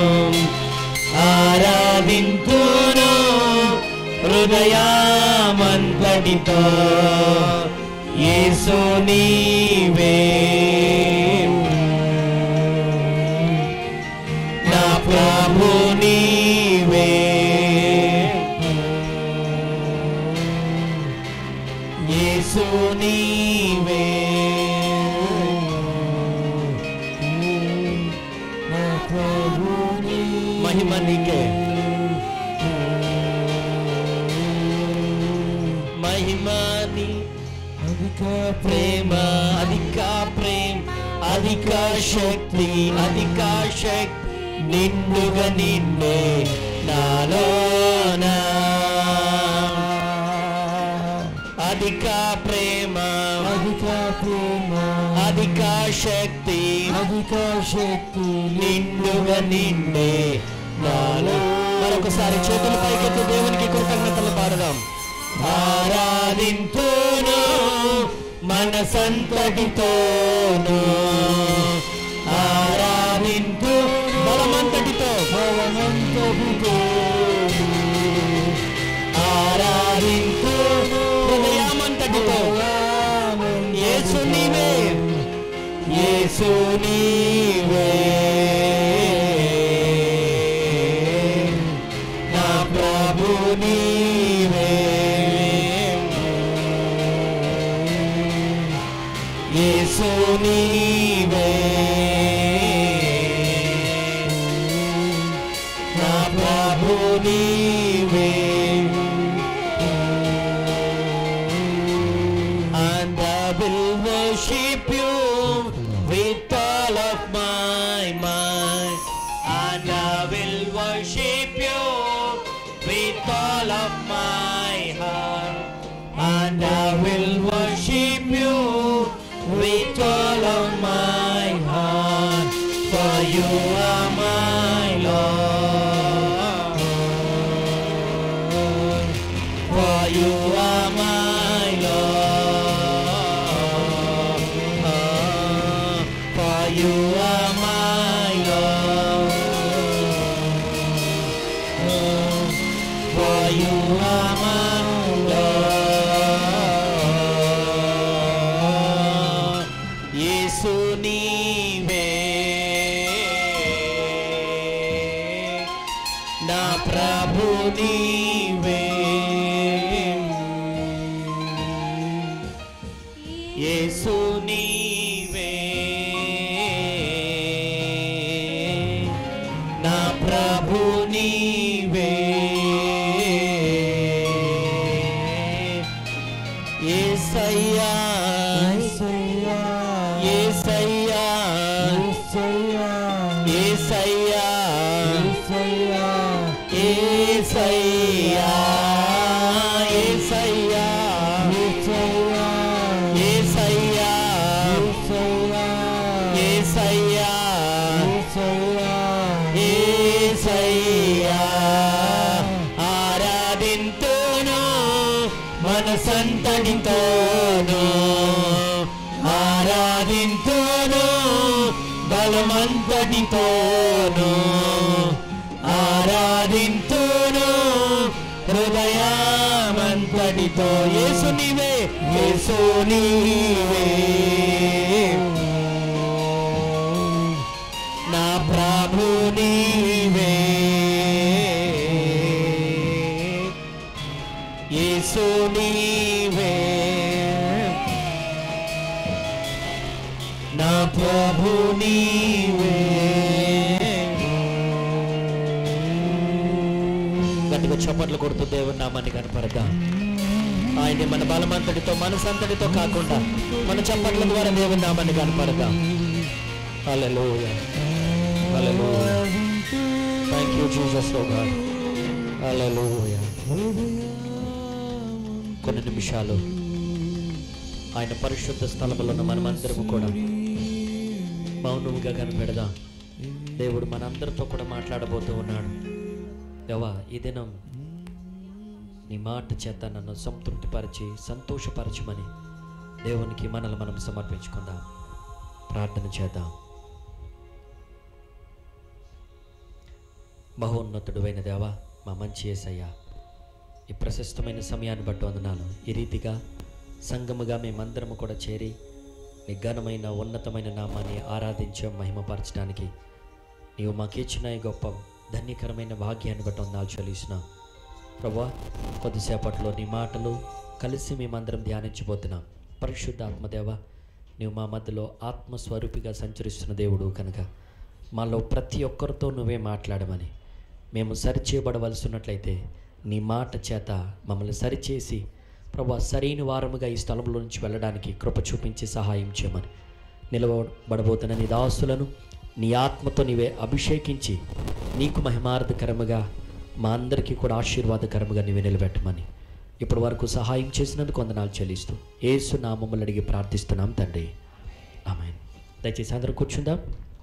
ఆరాధింతును హృదయామంతటితో యేసు నీవే నా ప్రభు నీవే యేసు నీవే మహిమ నీకే మహిమాని అధిక ప్రేమ అధిక ప్రేమ అధిక శక్తి అధిక శక్తి నిండుగా నిండే నాలోనా అధిక ప్రేమ అధిక ప్రేమ అధిక శక్తి అధిక శక్తి నిండుగా నిండే నాలో మరొకసారి చేతులు పైకెత్తి దేవునికి కృతజ్ఞతలు పాడదాం ఆరాధింతును మనసంతటితోను ఆరాధింతు బలమంతటితో బలమంతటితో ఆరాధింతు హృదయమంతటితో యేసు నీవే యేసు నీవే నా ప్రభు నీవే యేసు నీవే నా ప్రభు నీవే and I will worship you with all of my mind. And I will worship you with all of my heart. And I will worship you with all of my heart. For you are my Lord. For you are my Lord. For you are my Lord. For you are my Lord. యేసు నీవే నా ప్రభు నీవే యేసు నీవే నా ప్రభు నీవే యేసయ్యా యేసయ్యా యేసయ్యా యేసయ్యా యేసయ్యా యేసయ్యా యేసయ్యా యేసయ్యా యేసయ్యా యేసయ్యా యేసయ్యా యేసయ్యా మనసంతటితోను ఆరాధింతును బలమంతటితోను ఆరాధింతును హృదయమంతటితో యేసు నీవే యేసు నీవే నా ప్రభు నీవే యేసు నీవే నా ప్రభు నీవే గట్టిగా చప్పట్లు కొడుతూ దేవుని నామాన్ని కనపడదాం ఆయన మన బలమంతటితో మనసంతటితో కాకుండా మన చప్పట్ల ద్వారా దేవుని నామాన్ని కనపడదాం హల్లెలూయా హల్లెలూయా thank you Jesus oh God హల్లెలూయా కొన్ని నిమిషాలు ఆయన పరిశుద్ధ స్థలములో ఉన్న మనమందరము కూడా మౌనముగా కనిపెడదాం దేవుడు మనందరితో కూడా మాట్లాడబోతూ ఉన్నాడు దేవా ఈ దినం నీ మాట చేత నన్ను సంతృప్తిపరిచి సంతోషపరచమని దేవునికి మనల్ని మనం సమర్పించుకుందాం ప్రార్థన చేద్దాం మహోన్నతుడువైన దేవా మా మంచి ఏసయ్యా ఈ ప్రశస్తమైన సమయాన్ని బట్టి వందనాలు ఈ రీతిగా సంగముగా మేమందరము కూడా చేరి నీ ఘనమైన ఉన్నతమైన నామాన్ని ఆరాధించే మహిమపరచడానికి నీవు మాకిచ్చిన ఈ గొప్ప ధన్యకరమైన భాగ్యాన్ని బట్టి వందాలు చెల్లిస్తున్నాం ప్రభా కొద్దిసేపట్లో నీ మాటలు కలిసి మేమందరం ధ్యానించబోతున్నాం పరిశుద్ధ ఆత్మదేవ నీవు మా మధ్యలో ఆత్మస్వరూపిగా సంచరిస్తున్న దేవుడు కనుక మాలో ప్రతి ఒక్కరితో నువ్వే మాట్లాడమని మేము సరిచేయబడవలసి ఉన్నట్లయితే నీ మాట చేత మమ్మల్ని సరిచేసి ప్రభా సరైన వారముగా ఈ స్థలంలో నుంచి వెళ్ళడానికి కృప చూపించి సహాయం చేయమని నిలవబడబోతున్న నీ దాసులను నీ ఆత్మతో నీవే అభిషేకించి నీకు మహిమార్థకరముగా మా అందరికీ కూడా ఆశీర్వాదకరముగా నీవే నిలబెట్టమని ఇప్పటి వరకు సహాయం చేసినందుకు వందనాలు చెల్లిస్తూ ఏసు నామములు అడిగి ప్రార్థిస్తున్నాం తండ్రి ఆమె దయచేసి అందరూ కూర్చుందాం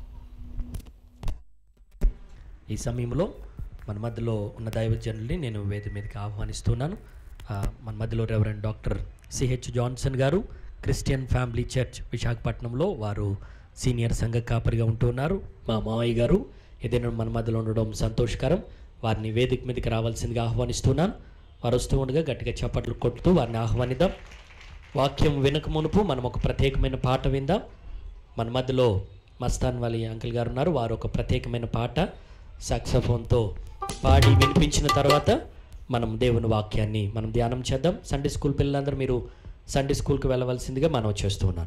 ఈ సమయంలో మన మధ్యలో ఉన్న దైవజనుల్ని నేను వేది మీదకి ఆహ్వానిస్తున్నాను ఆ, మన మధ్యలో రెవరెండ్ డాక్టర్ సిహెచ్ జాన్సన్ గారు క్రిస్టియన్ ఫ్యామిలీ చర్చ్ విశాఖపట్నంలో వారు సీనియర్ సంఘ కాపరిగా ఉంటున్నారు మా మావయ్య గారు ఏదైనా మన మధ్యలో ఉండడం సంతోషకరం వారిని వేదిక మీదకి రావాల్సిందిగా ఆహ్వానిస్తున్నాను వారు వస్తూ ఉండగా గట్టిగా చప్పట్లు కొట్టుతూ వారిని ఆహ్వానిద్దాం వాక్యం వినక మునుపు మనం ఒక ప్రత్యేకమైన పాట విందాం మన మధ్యలో మస్తాన్ వాలి అంకుల్ గారు ఉన్నారు వారు ఒక ప్రత్యేకమైన పాట సాక్సఫోన్తో పాడి వినిపించిన తర్వాత మనం దేవుని వాక్యాన్ని మనం ధ్యానం చేద్దాం సండే స్కూల్ పిల్లలందరూ మీరు సండే స్కూల్కి వెళ్ళవలసిందిగా మనం చేస్తూ ఉన్నాను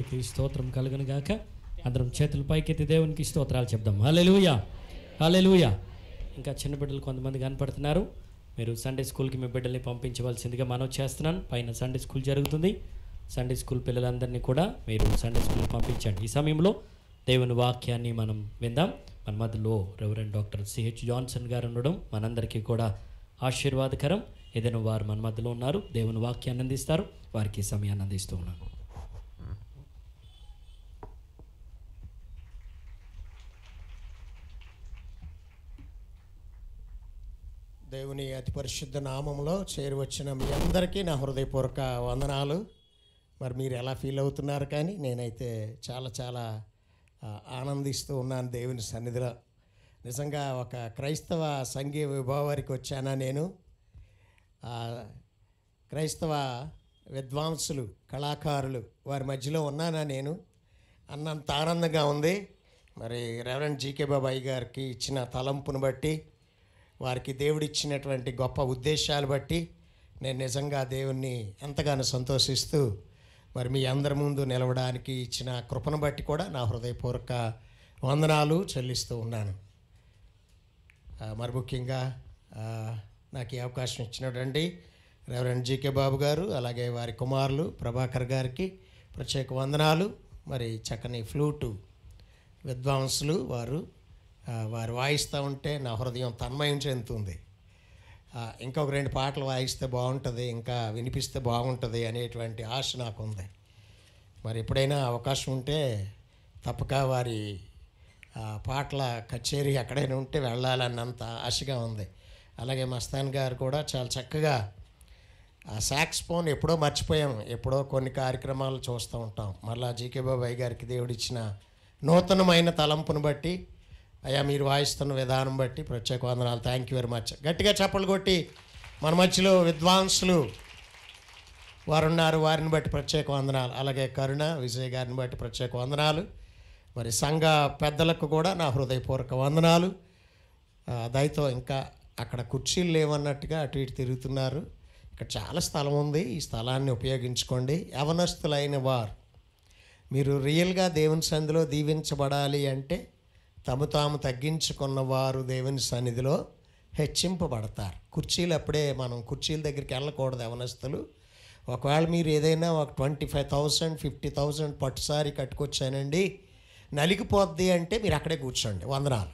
దేవునికి స్తోత్రం కలుగును గాక అందరం చేతులు పైకెత్తి దేవునికి స్తోత్రాలు చెప్దాం హల్లెలూయా హల్లెలూయా ఇంకా చిన్న బిడ్డలు కొంతమంది కనపడుతున్నారు మీరు సండే స్కూల్కి మీ బిడ్డల్ని పంపించవలసిందిగా మనం చేస్తున్నాను పైన సండే స్కూల్ జరుగుతుంది సండే స్కూల్ పిల్లలందరినీ కూడా మీరు సండే స్కూల్కి పంపించండి ఈ సమయంలో దేవుని వాక్యాన్ని మనం విందాం మన మధ్యలో రెవరెండ్ డాక్టర్ సిహెచ్ జాన్సన్ గారు ఉండడం మనందరికీ కూడా ఆశీర్వాదకరం ఏదైనా వారు మన మధ్యలో ఉన్నారు దేవుని వాక్యాన్ని అందిస్తారు వారికి ఈ సమయాన్ని అందిస్తూ ఉన్నాను దేవుని అతి పరిశుద్ధ నామంలో చేరువచ్చిన మీ అందరికీ నా హృదయపూర్వక వందనాలు మరి మీరు ఎలా ఫీల్ అవుతున్నారు కానీ నేనైతే చాలా చాలా ఆ, ఆనందిస్తూ ఉన్నాను దేవుని సన్నిధిలో నిజంగా ఒక క్రైస్తవ సంఘీయ విభావానికి వచ్చానా నేను ఆ, క్రైస్తవ విద్వాంసులు కళాకారులు వారి మధ్యలో ఉన్నానా నేను అన్నంత ఆనందంగా ఉంది మరి రెవరెండ్ జీకే బాబాయ్ గారికి ఇచ్చిన తలంపును బట్టి వారికి దేవుడిచ్చినటువంటి గొప్ప ఉద్దేశాలు బట్టి నేను నిజంగా దేవుణ్ణి ఎంతగానో సంతోషిస్తూ మరి మీ అందరి ముందు నిలవడానికి ఇచ్చిన కృపను బట్టి కూడా నా హృదయపూర్వక వందనాలు చెల్లిస్తూ ఉన్నాను ఆ, మరి ముఖ్యంగా ఆ, నాకు ఈ అవకాశం ఇచ్చినటువంటి రెవరెండ్ జీకే బాబు గారు అలాగే వారి కుమారులు ప్రభాకర్ గారికి ప్రత్యేక వందనాలు మరి చక్కని ఫ్లూటు విద్వాంసులు వారు ఆ, వారు వాయిస్తూ ఉంటే నా హృదయం తన్మయం చెందుతుంది ఆ, ఇంకొక రెండు పాటలు వాయిస్తే బాగుంటుంది ఇంకా వినిపిస్తే బాగుంటుంది అనేటువంటి ఆశ నాకు ఉంది మరి ఎప్పుడైనా అవకాశం ఉంటే తప్పక వారి ఆ, పాటల కచేరీ ఎక్కడైనా ఉంటే వెళ్ళాలన్నంత ఆశగా ఉంది అలాగే మస్తాన్ గారు కూడా చాలా చక్కగా ఆ సాక్స్ఫోన్ ఎప్పుడో మర్చిపోయాం ఎప్పుడో కొన్ని కార్యక్రమాలు చూస్తూ ఉంటాం మళ్ళా జీకే బాబాయ్ గారికి దేవుడిచ్చిన నూతనమైన తలంపును బట్టి అయ్యా మీరు వాయిస్తున్న విధానం బట్టి ప్రత్యేక వందనాలు థ్యాంక్ యూ వెరీ మచ్ గట్టిగా చప్పలు కొట్టి మన మధ్యలో విద్వాంసులు వారు ఉన్నారు వారిని బట్టి ప్రత్యేక వందనాలు అలాగే కరుణ విజయ్ గారిని బట్టి ప్రత్యేక వందనాలు మరి సంఘ పెద్దలకు కూడా నా హృదయపూర్వక వందనాలు ఆ, దయతో ఇంకా అక్కడ కుర్చీలు లేవన్నట్టుగా అటు ఇటు తిరుగుతున్నారు ఇక్కడ చాలా స్థలం ఉంది ఈ స్థలాన్ని ఉపయోగించుకోండి యవనస్తులైన వారు మీరు రియల్గా దేవుని సన్నిధిలో దీవించబడాలి అంటే తమ తాము తగ్గించుకున్న వారు దేవుని సన్నిధిలో హెచ్చింపబడతారు కుర్చీలు అప్పుడే మనం కుర్చీల దగ్గరికి వెళ్ళకూడదు యవనస్తులు ఒకవేళ మీరు ఏదైనా ఒక twenty five thousand fifty thousand పట్టుసారి కట్టుకొచ్చానండి నలిగిపోద్ది అంటే మీరు అక్కడే కూర్చోండి వందనాలు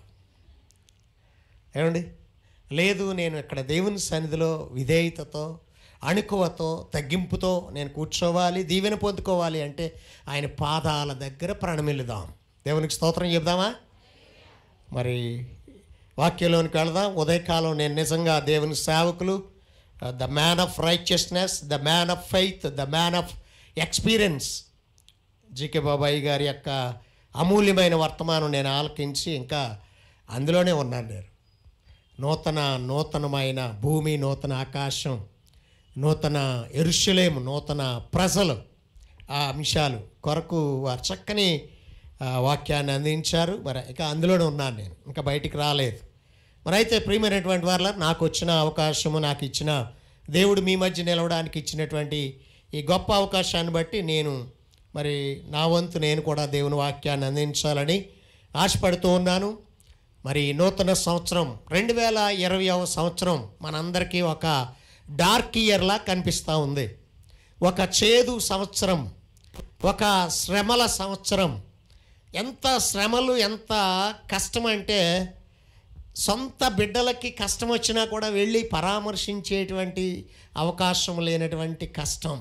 ఏమండి లేదు నేను ఇక్కడ దేవుని సన్నిధిలో విధేయతతో అణుకువతో తగ్గింపుతో నేను కూర్చోవాలి దీవెన పొందుకోవాలి అంటే ఆయన పాదాల దగ్గర ప్రణమిల్లుదాం దేవునికి స్తోత్రం చెప్దామా మరి వాక్యంలోనికి వెళదాం ఉదయకాలం నేను నిజంగా దేవుని సేవకులు the man of righteousness the man of faith the man of experience GK బాబాయి గారి యొక్క అమూల్యమైన వర్తమానం నేను ఆలకించి ఇంకా అందులోనే ఉన్నాను నేను నూతన నూతనమైన భూమి నూతన ఆకాశం నూతన ఎరుషలేము నూతన ప్రజలు ఆ అంశాలు కొరకు వారు చక్కని ఆ, వాక్యాన్ని అందించారు మరి ఇక అందులోనే ఉన్నాను నేను ఇంకా బయటికి రాలేదు మరి అయితే ప్రియమైనటువంటి వారిలో నాకు వచ్చిన అవకాశము నాకు ఇచ్చిన దేవుడు మీ మధ్య నిలవడానికి ఇచ్చినటువంటి ఈ గొప్ప అవకాశాన్ని బట్టి నేను మరి నా వంతు నేను కూడా దేవుని వాక్యాన్ని అందించాలని ఆశపడుతూ ఉన్నాను మరి నూతన సంవత్సరం రెండు వేల ఇరవైవ సంవత్సరం మనందరికీ ఒక డార్క్ ఇయర్లా కనిపిస్తూ ఉంది ఒక చేదు సంవత్సరం ఒక శ్రమల సంవత్సరం ఎంత శ్రమలు ఎంత కష్టం అంటే సొంత బిడ్డలకి కష్టం వచ్చినా కూడా వెళ్ళి పరామర్శించేటువంటి అవకాశం లేనటువంటి కష్టం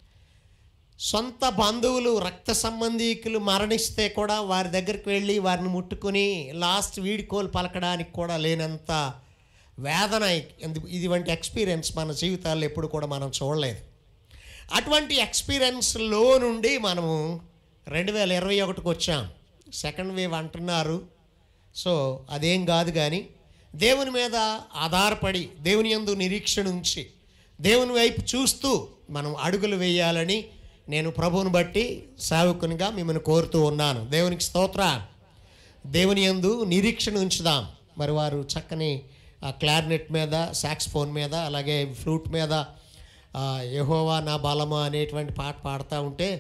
సొంత బంధువులు రక్త సంబంధీకులు మరణిస్తే కూడా వారి దగ్గరికి వెళ్ళి వారిని ముట్టుకుని లాస్ట్ వీడ్కోలు పలకడానికి కూడా లేనంత వేదన ఇది- ఇటువంటి ఎక్స్పీరియన్స్ మన జీవితాల్లో ఎప్పుడు కూడా మనం చూడలేదు అటువంటి ఎక్స్పీరియన్స్లో నుండి మనము రెండు వేల ఇరవై ఒకటికి వచ్చాం సెకండ్ వేవ్ అంటున్నారు సో అదేం కాదు కానీ దేవుని మీద ఆధారపడి దేవుని యందు నిరీక్షణ ఉంచి దేవుని వైపు చూస్తూ మనం అడుగులు వేయాలని నేను ప్రభువుని బట్టి సేవకునిగా మిమ్మల్ని కోరుతూ ఉన్నాను దేవునికి స్తోత్ర దేవుని యందు నిరీక్షణ ఉంచుదాం మరి వారు చక్కని ఆ క్లారినెట్ మీద సాక్స్ఫోన్ మీద అలాగే ఫ్లూట్ మీద ఆ, యెహోవా నా బలమా అనేటువంటి పాట పాడుతూ ఉంటే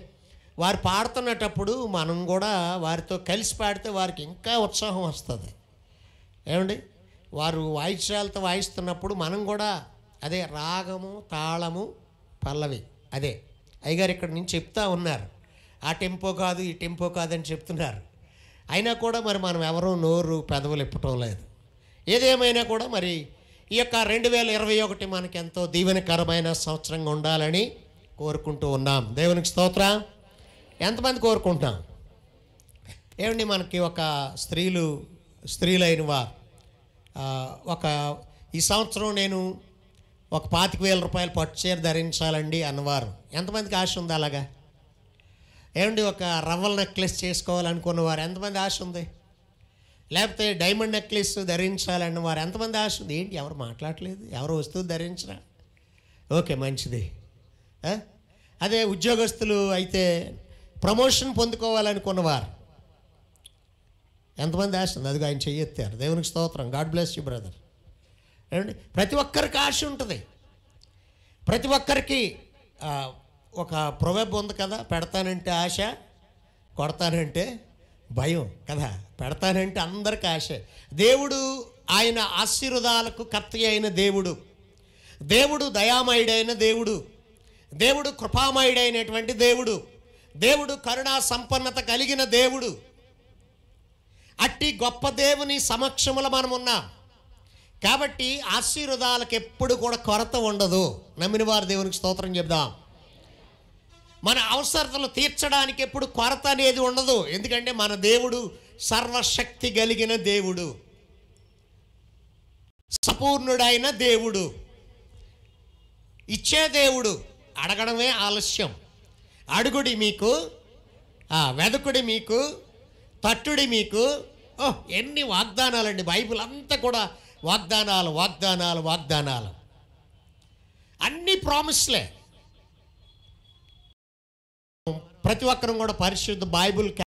వారు పాడుతున్నటప్పుడు మనం కూడా వారితో కలిసి పాడితే వారికి ఇంకా ఉత్సాహం వస్తుంది ఏమండి వారు వాయిద్యాలతో వాయిస్తున్నప్పుడు మనం కూడా అదే రాగము తాళము పల్లవి అదే అయ్యగారు ఇక్కడ నుంచి చెప్తా ఉన్నారు ఆ టెంపో కాదు ఈ టెంపో కాదని చెప్తున్నారు అయినా కూడా మరి మనం ఎవరూ నోరు పెదవులు ఇప్పటం లేదు ఏదేమైనా కూడా మరి ఈ యొక్క రెండు వేల ఇరవై ఒకటి మనకి ఎంతో దీవెనకరమైన సంవత్సరంగా ఉండాలని కోరుకుంటూ ఉన్నాం దేవునికి స్తోత్రం ఎంతమంది కోరుకుంటున్నాం ఏమండి మనకి ఒక స్త్రీలు స్త్రీలైన వారు ఆ, ఒక ఈ సంవత్సరం నేను ఒక పాతిక వేల రూపాయలు పట్టు చీర ధరించాలండి అన్నవారు ఎంతమందికి ఆశ ఉంది అలాగా ఏమండి ఒక రవ్వల నెక్లెస్ చేసుకోవాలనుకున్నవారు ఎంతమంది ఆశ ఉంది లేకపోతే డైమండ్ నెక్లెస్ ధరించాలన్న వారు ఎంతమంది ఆశ ఉంది ఏంటి ఎవరు మాట్లాడలేదు ఎవరు వస్తువు ధరించరా ఓకే మంచిది ఆ? అదే ఉద్యోగస్తులు అయితే ప్రమోషన్ పొందుకోవాలనుకున్నవారు ఎంతమంది ఆశ ఉంది అదిగో ఆయన చెయ్యెత్తారు దేవునికి స్తోత్రం గాడ్ బ్లెస్ యూ బ్రదర్ ఏమండి ప్రతి ఒక్కరికి ఆశ ఉంటుంది ప్రతి ఒక్కరికి ఆ, ఒక ప్రొవెబ్ ఉంది కదా పెడతానంటే ఆశ కొడతానంటే భయం కదా పెడతానంటే అందరికి ఆశ దేవుడు ఆయన ఆశీర్వాదాలకు కర్త అయిన దేవుడు దేవుడు దయామయుడైన దేవుడు దేవుడు కృపామయుడైనటువంటి దేవుడు దేవుడు కరుణా సంపన్నత కలిగిన దేవుడు అట్టి గొప్ప దేవుని సమక్షములో మనం ఉన్నాం కాబట్టి ఆశీర్వాదాలకు ఎప్పుడు కూడా కొరత ఉండదు నమ్మిన వారు దేవునికి స్తోత్రం చెప్దాం మన అవసరతలు తీర్చడానికి ఎప్పుడు కొరత అనేది ఉండదు ఎందుకంటే మన దేవుడు సర్వశక్తి కలిగిన దేవుడు సంపూర్ణుడైన దేవుడు ఇచ్చే దేవుడు అడగడమే ఆలస్యం అడుగుడి మీకు ఆ, వెదకుడి మీకు తట్టుడి మీకు ఓ ఎన్ని వాగ్దానాలండి బైబిల్ అంతా కూడా వాగ్దానాలు వాగ్దానాలు వాగ్దానాలు అన్ని ప్రామిస్లే ప్రతి ఒక్కరం కూడా పరిశుద్ధ బైబిల్ క్యా-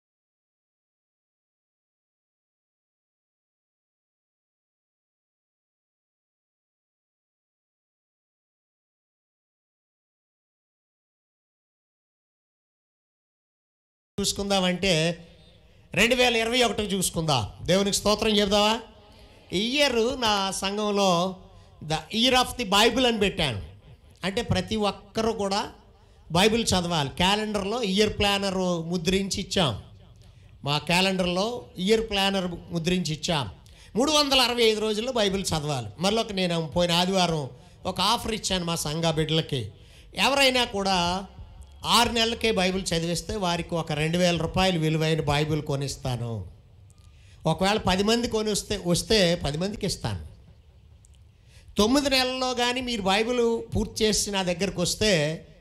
చూసుకుందామంటే రెండు వేల ఇరవై ఒకటి చూసుకుందాం దేవునికి స్తోత్రం చెబుదావా ఈ ఇయర్ నా సంఘంలో the year of the Bible అని పెట్టాను అంటే ప్రతి ఒక్కరూ కూడా బైబిల్ చదవాలి క్యాలెండర్లో ఇయర్ ప్లానర్ ముద్రించి ఇచ్చాం మా క్యాలెండర్లో ఇయర్ ప్లానర్ ముద్రించి ఇచ్చాం మూడు వందల అరవై ఐదు రోజుల్లో బైబిల్ చదవాలి మరొక నేను పోయిన ఆదివారం ఒక ఆఫర్ ఇచ్చాను మా సంఘ బిడ్డలకి ఎవరైనా కూడా ఆరు నెలలకే బైబిల్ చదివిస్తే వారికి ఒక రెండు వేల రూపాయలు విలువైన బైబిల్ కొనిస్తాను ఒకవేళ పది మంది కొని వస్తే వస్తే పది మందికి ఇస్తాను తొమ్మిది నెలల్లో కానీ మీరు బైబిల్ పూర్తి చేసి నా దగ్గరకు వస్తే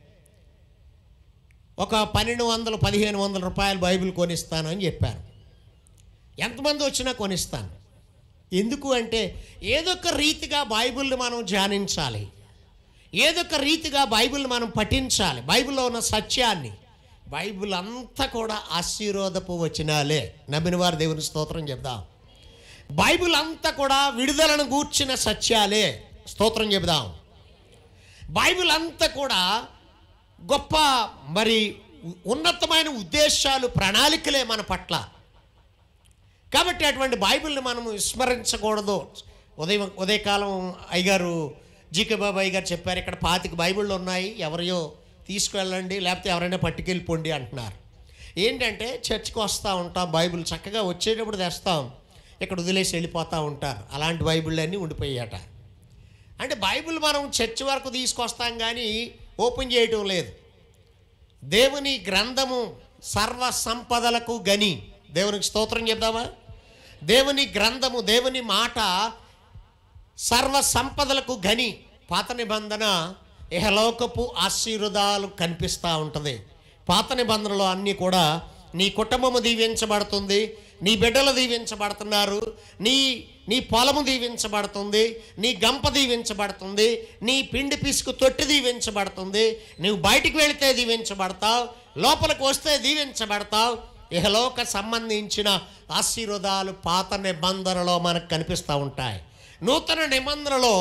ఒక పన్నెండు వందలు పదిహేను వందల రూపాయలు బైబిల్ కొనిస్తాను అని చెప్పారు ఎంతమంది వచ్చినా కొనిస్తాను ఎందుకు అంటే ఏదొక రీతిగా బైబిల్ని మనం ధ్యానించాలి ఏదొక రీతిగా బైబిల్ని మనం పఠించాలి బైబిల్లో ఉన్న సత్యాన్ని బైబిల్ అంతా కూడా ఆశీర్వాదపు వచనాలే నమ్మిన వారు దేవుని స్తోత్రం చెప్దాం బైబిల్ అంతా కూడా విడుదలను గూర్చిన సత్యాలే స్తోత్రం చెబుదాం బైబిల్ అంతా కూడా గొప్ప మరి ఉన్నతమైన ఉద్దేశాలు ప్రణాళికలే మన పట్ల కాబట్టి అటువంటి బైబిల్ని మనం విస్మరించకూడదు ఉదయం ఉదయకాలం అయ్యగారు జీకే బాబు అయ్యగారు చెప్పారు ఇక్కడ పాతిక బైబిళ్ళు ఉన్నాయి ఎవరియో తీసుకువెళ్ళండి లేకపోతే ఎవరైనా పట్టుకెళ్ళిపోండి అంటున్నారు ఏంటంటే చర్చ్కి వస్తూ ఉంటాం బైబిల్ చక్కగా వచ్చేటప్పుడు తెస్తాం ఇక్కడ వదిలేసి వెళ్ళిపోతూ ఉంటారు అలాంటి బైబిళ్ళన్నీ ఉండిపోయాట అంటే బైబిల్ మనం చర్చ్ వరకు తీసుకొస్తాం కానీ ఓపెన్ చేయటం లేదు దేవుని గ్రంథము సర్వ సంపదలకు గని దేవునికి స్తోత్రం చెప్దామా దేవుని గ్రంథము దేవుని మాట సర్వ సంపదలకు గని పాత నిబంధన ఇహలోకపు ఆశీర్వాదాలు కనిపిస్తూ ఉంటుంది పాత నిబంధనలో అన్నీ కూడా నీ కుటుంబము దీవించబడుతుంది నీ బిడ్డలు దీవించబడుతున్నారు నీ నీ పొలము దీవించబడుతుంది నీ గంప దీవించబడుతుంది నీ పిండి పిసుకు తొట్టి దీవించబడుతుంది నువ్వు బయటికి వెళితే దీవించబడతావు లోపలికి వస్తే దీవించబడతావు ఇహలోక సంబంధించిన ఆశీర్వాదాలు పాత నిబంధనలో మనకు కనిపిస్తూ ఉంటాయి నూతన నిబంధనలో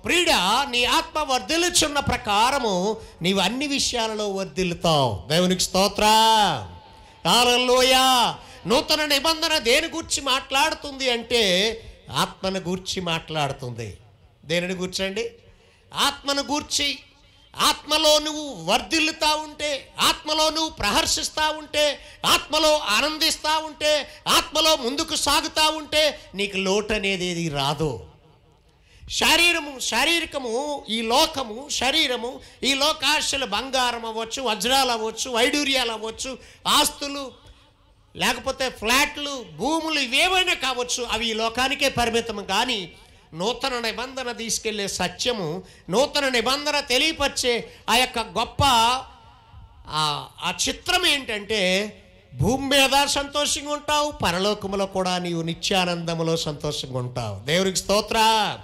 ప్రియుడా నీ ఆత్మ వర్ధిల్లుచున్న ప్రకారము నీవు అన్ని విషయాలలో వర్ధిల్లుతావు దేవునికి స్తోత్ర హల్లెలూయా నూతన నిబంధన దేని గురించి మాట్లాడుతుంది అంటే ఆత్మను గూర్చి మాట్లాడుతుంది దేనిని గూర్చండి ఆత్మను గూర్చి ఆత్మలో నువ్వు వర్ధిల్లుతా ఉంటే ఆత్మలో నువ్వు ప్రహర్షిస్తూ ఉంటే ఆత్మలో ఆనందిస్తూ ఉంటే ఆత్మలో ముందుకు సాగుతూ ఉంటే నీకు లోటు అనేది ఏది రాదు శారీరము శారీరకము ఈ లోకము శరీరము ఈ లోకాశలు బంగారం అవ్వచ్చు వజ్రాలు అవ్వచ్చు వైడూర్యాలు అవ్వచ్చు ఆస్తులు లేకపోతే ఫ్లాట్లు భూములు ఇవేమైనా కావచ్చు అవి ఈ లోకానికే పరిమితం కానీ నూతన నిబంధన తీసుకెళ్లే సత్యము నూతన నిబంధన తెలియపరిచే ఆ యొక్క గొప్ప ఆ- ఆ చిత్రం ఏంటంటే భూమి మీద సంతోషంగా ఉంటావు పరలోకములో కూడా నీవు నిత్యానందములో సంతోషంగా ఉంటావు దేవునికి స్తోత్ర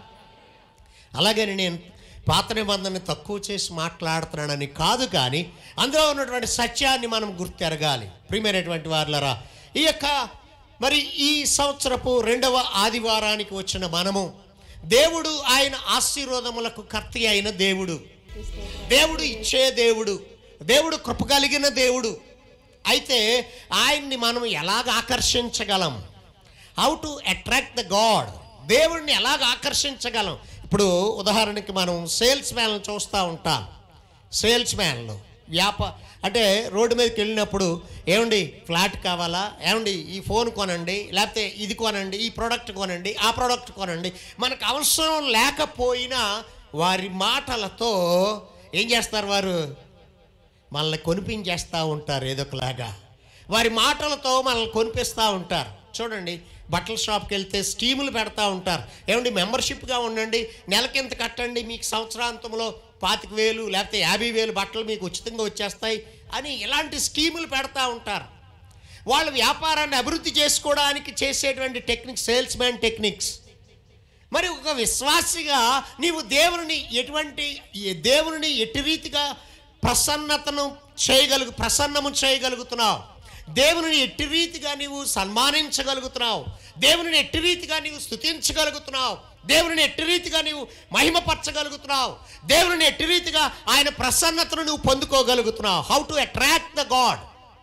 అలాగని నేను పాత నిబంధనని తక్కువ చేసి మాట్లాడుతున్నానని కాదు కానీ అందులో ఉన్నటువంటి సత్యాన్ని మనం గుర్తెరగాలి ప్రియమైనటువంటి వారులరా ఈ యొక్క మరి ఈ సంవత్సరపు రెండవ ఆదివారానికి వచ్చిన మనము దేవుడు ఆయన ఆశీర్వాదములకు కర్తి అయిన దేవుడు దేవుడు ఇచ్చే దేవుడు దేవుడు కృప కలిగిన దేవుడు అయితే ఆయన్ని మనం ఎలాగ ఆకర్షించగలం how to attract the God దేవుడిని ఎలాగ ఆకర్షించగలం ఇప్పుడు ఉదాహరణకి మనం సేల్స్ మ్యాన్లు చూస్తూ ఉంటాం సేల్స్ మ్యాన్లు వ్యాప అంటే రోడ్డు మీదకి వెళ్ళినప్పుడు ఏమండి ఫ్లాట్ కావాలా ఏమండి ఈ ఫోన్ కొనండి లేకపోతే ఇది కొనండి ఈ ప్రోడక్ట్ కొనండి ఆ ప్రోడక్ట్ కొనండి మనకు అవసరం లేకపోయినా వారి మాటలతో ఏం చేస్తారు వారు మనల్ని కొనిపించేస్తూ ఉంటారు ఏదో ఒకలాగా వారి మాటలతో మనల్ని కొనిపిస్తూ ఉంటారు చూడండి బట్టల షాప్కి వెళ్తే స్కీములు పెడతా ఉంటారు ఏమండి మెంబర్షిప్గా ఉండండి నెలకింత కట్టండి మీకు సంవత్సరాంతంలో పాతిక వేలు లేకపోతే యాభై వేలు బట్టలు మీకు ఉచితంగా వచ్చేస్తాయి అని ఇలాంటి స్కీములు పెడతా ఉంటారు వాళ్ళ వ్యాపారాన్ని అభివృద్ధి చేసుకోవడానికి చేసేటువంటి టెక్నిక్స్ సేల్స్ మ్యాన్ టెక్నిక్స్ మరి ఒక విశ్వాసిగా నీవు దేవుని ఎటువంటి ఈ దేవుని ఎట్టి రీతిగా ప్రసన్నతను చేయగలుగు ప్రసన్నము చేయగలుగుతున్నావు దేవుని ఎట్టి రీతిగా నీవు సన్మానించగలుగుతున్నావు దేవుని ఎట్టి రీతిగా నీవు స్తుతించగలుగుతున్నావు దేవుని ఎట్టి రీతిగా నీవు మహిమపరచగలుగుతున్నావు దేవుని ఎట్టి రీతిగా ఆయన ప్రసన్నతను నువ్వు పొందుకోగలుగుతున్నావు how to attract the God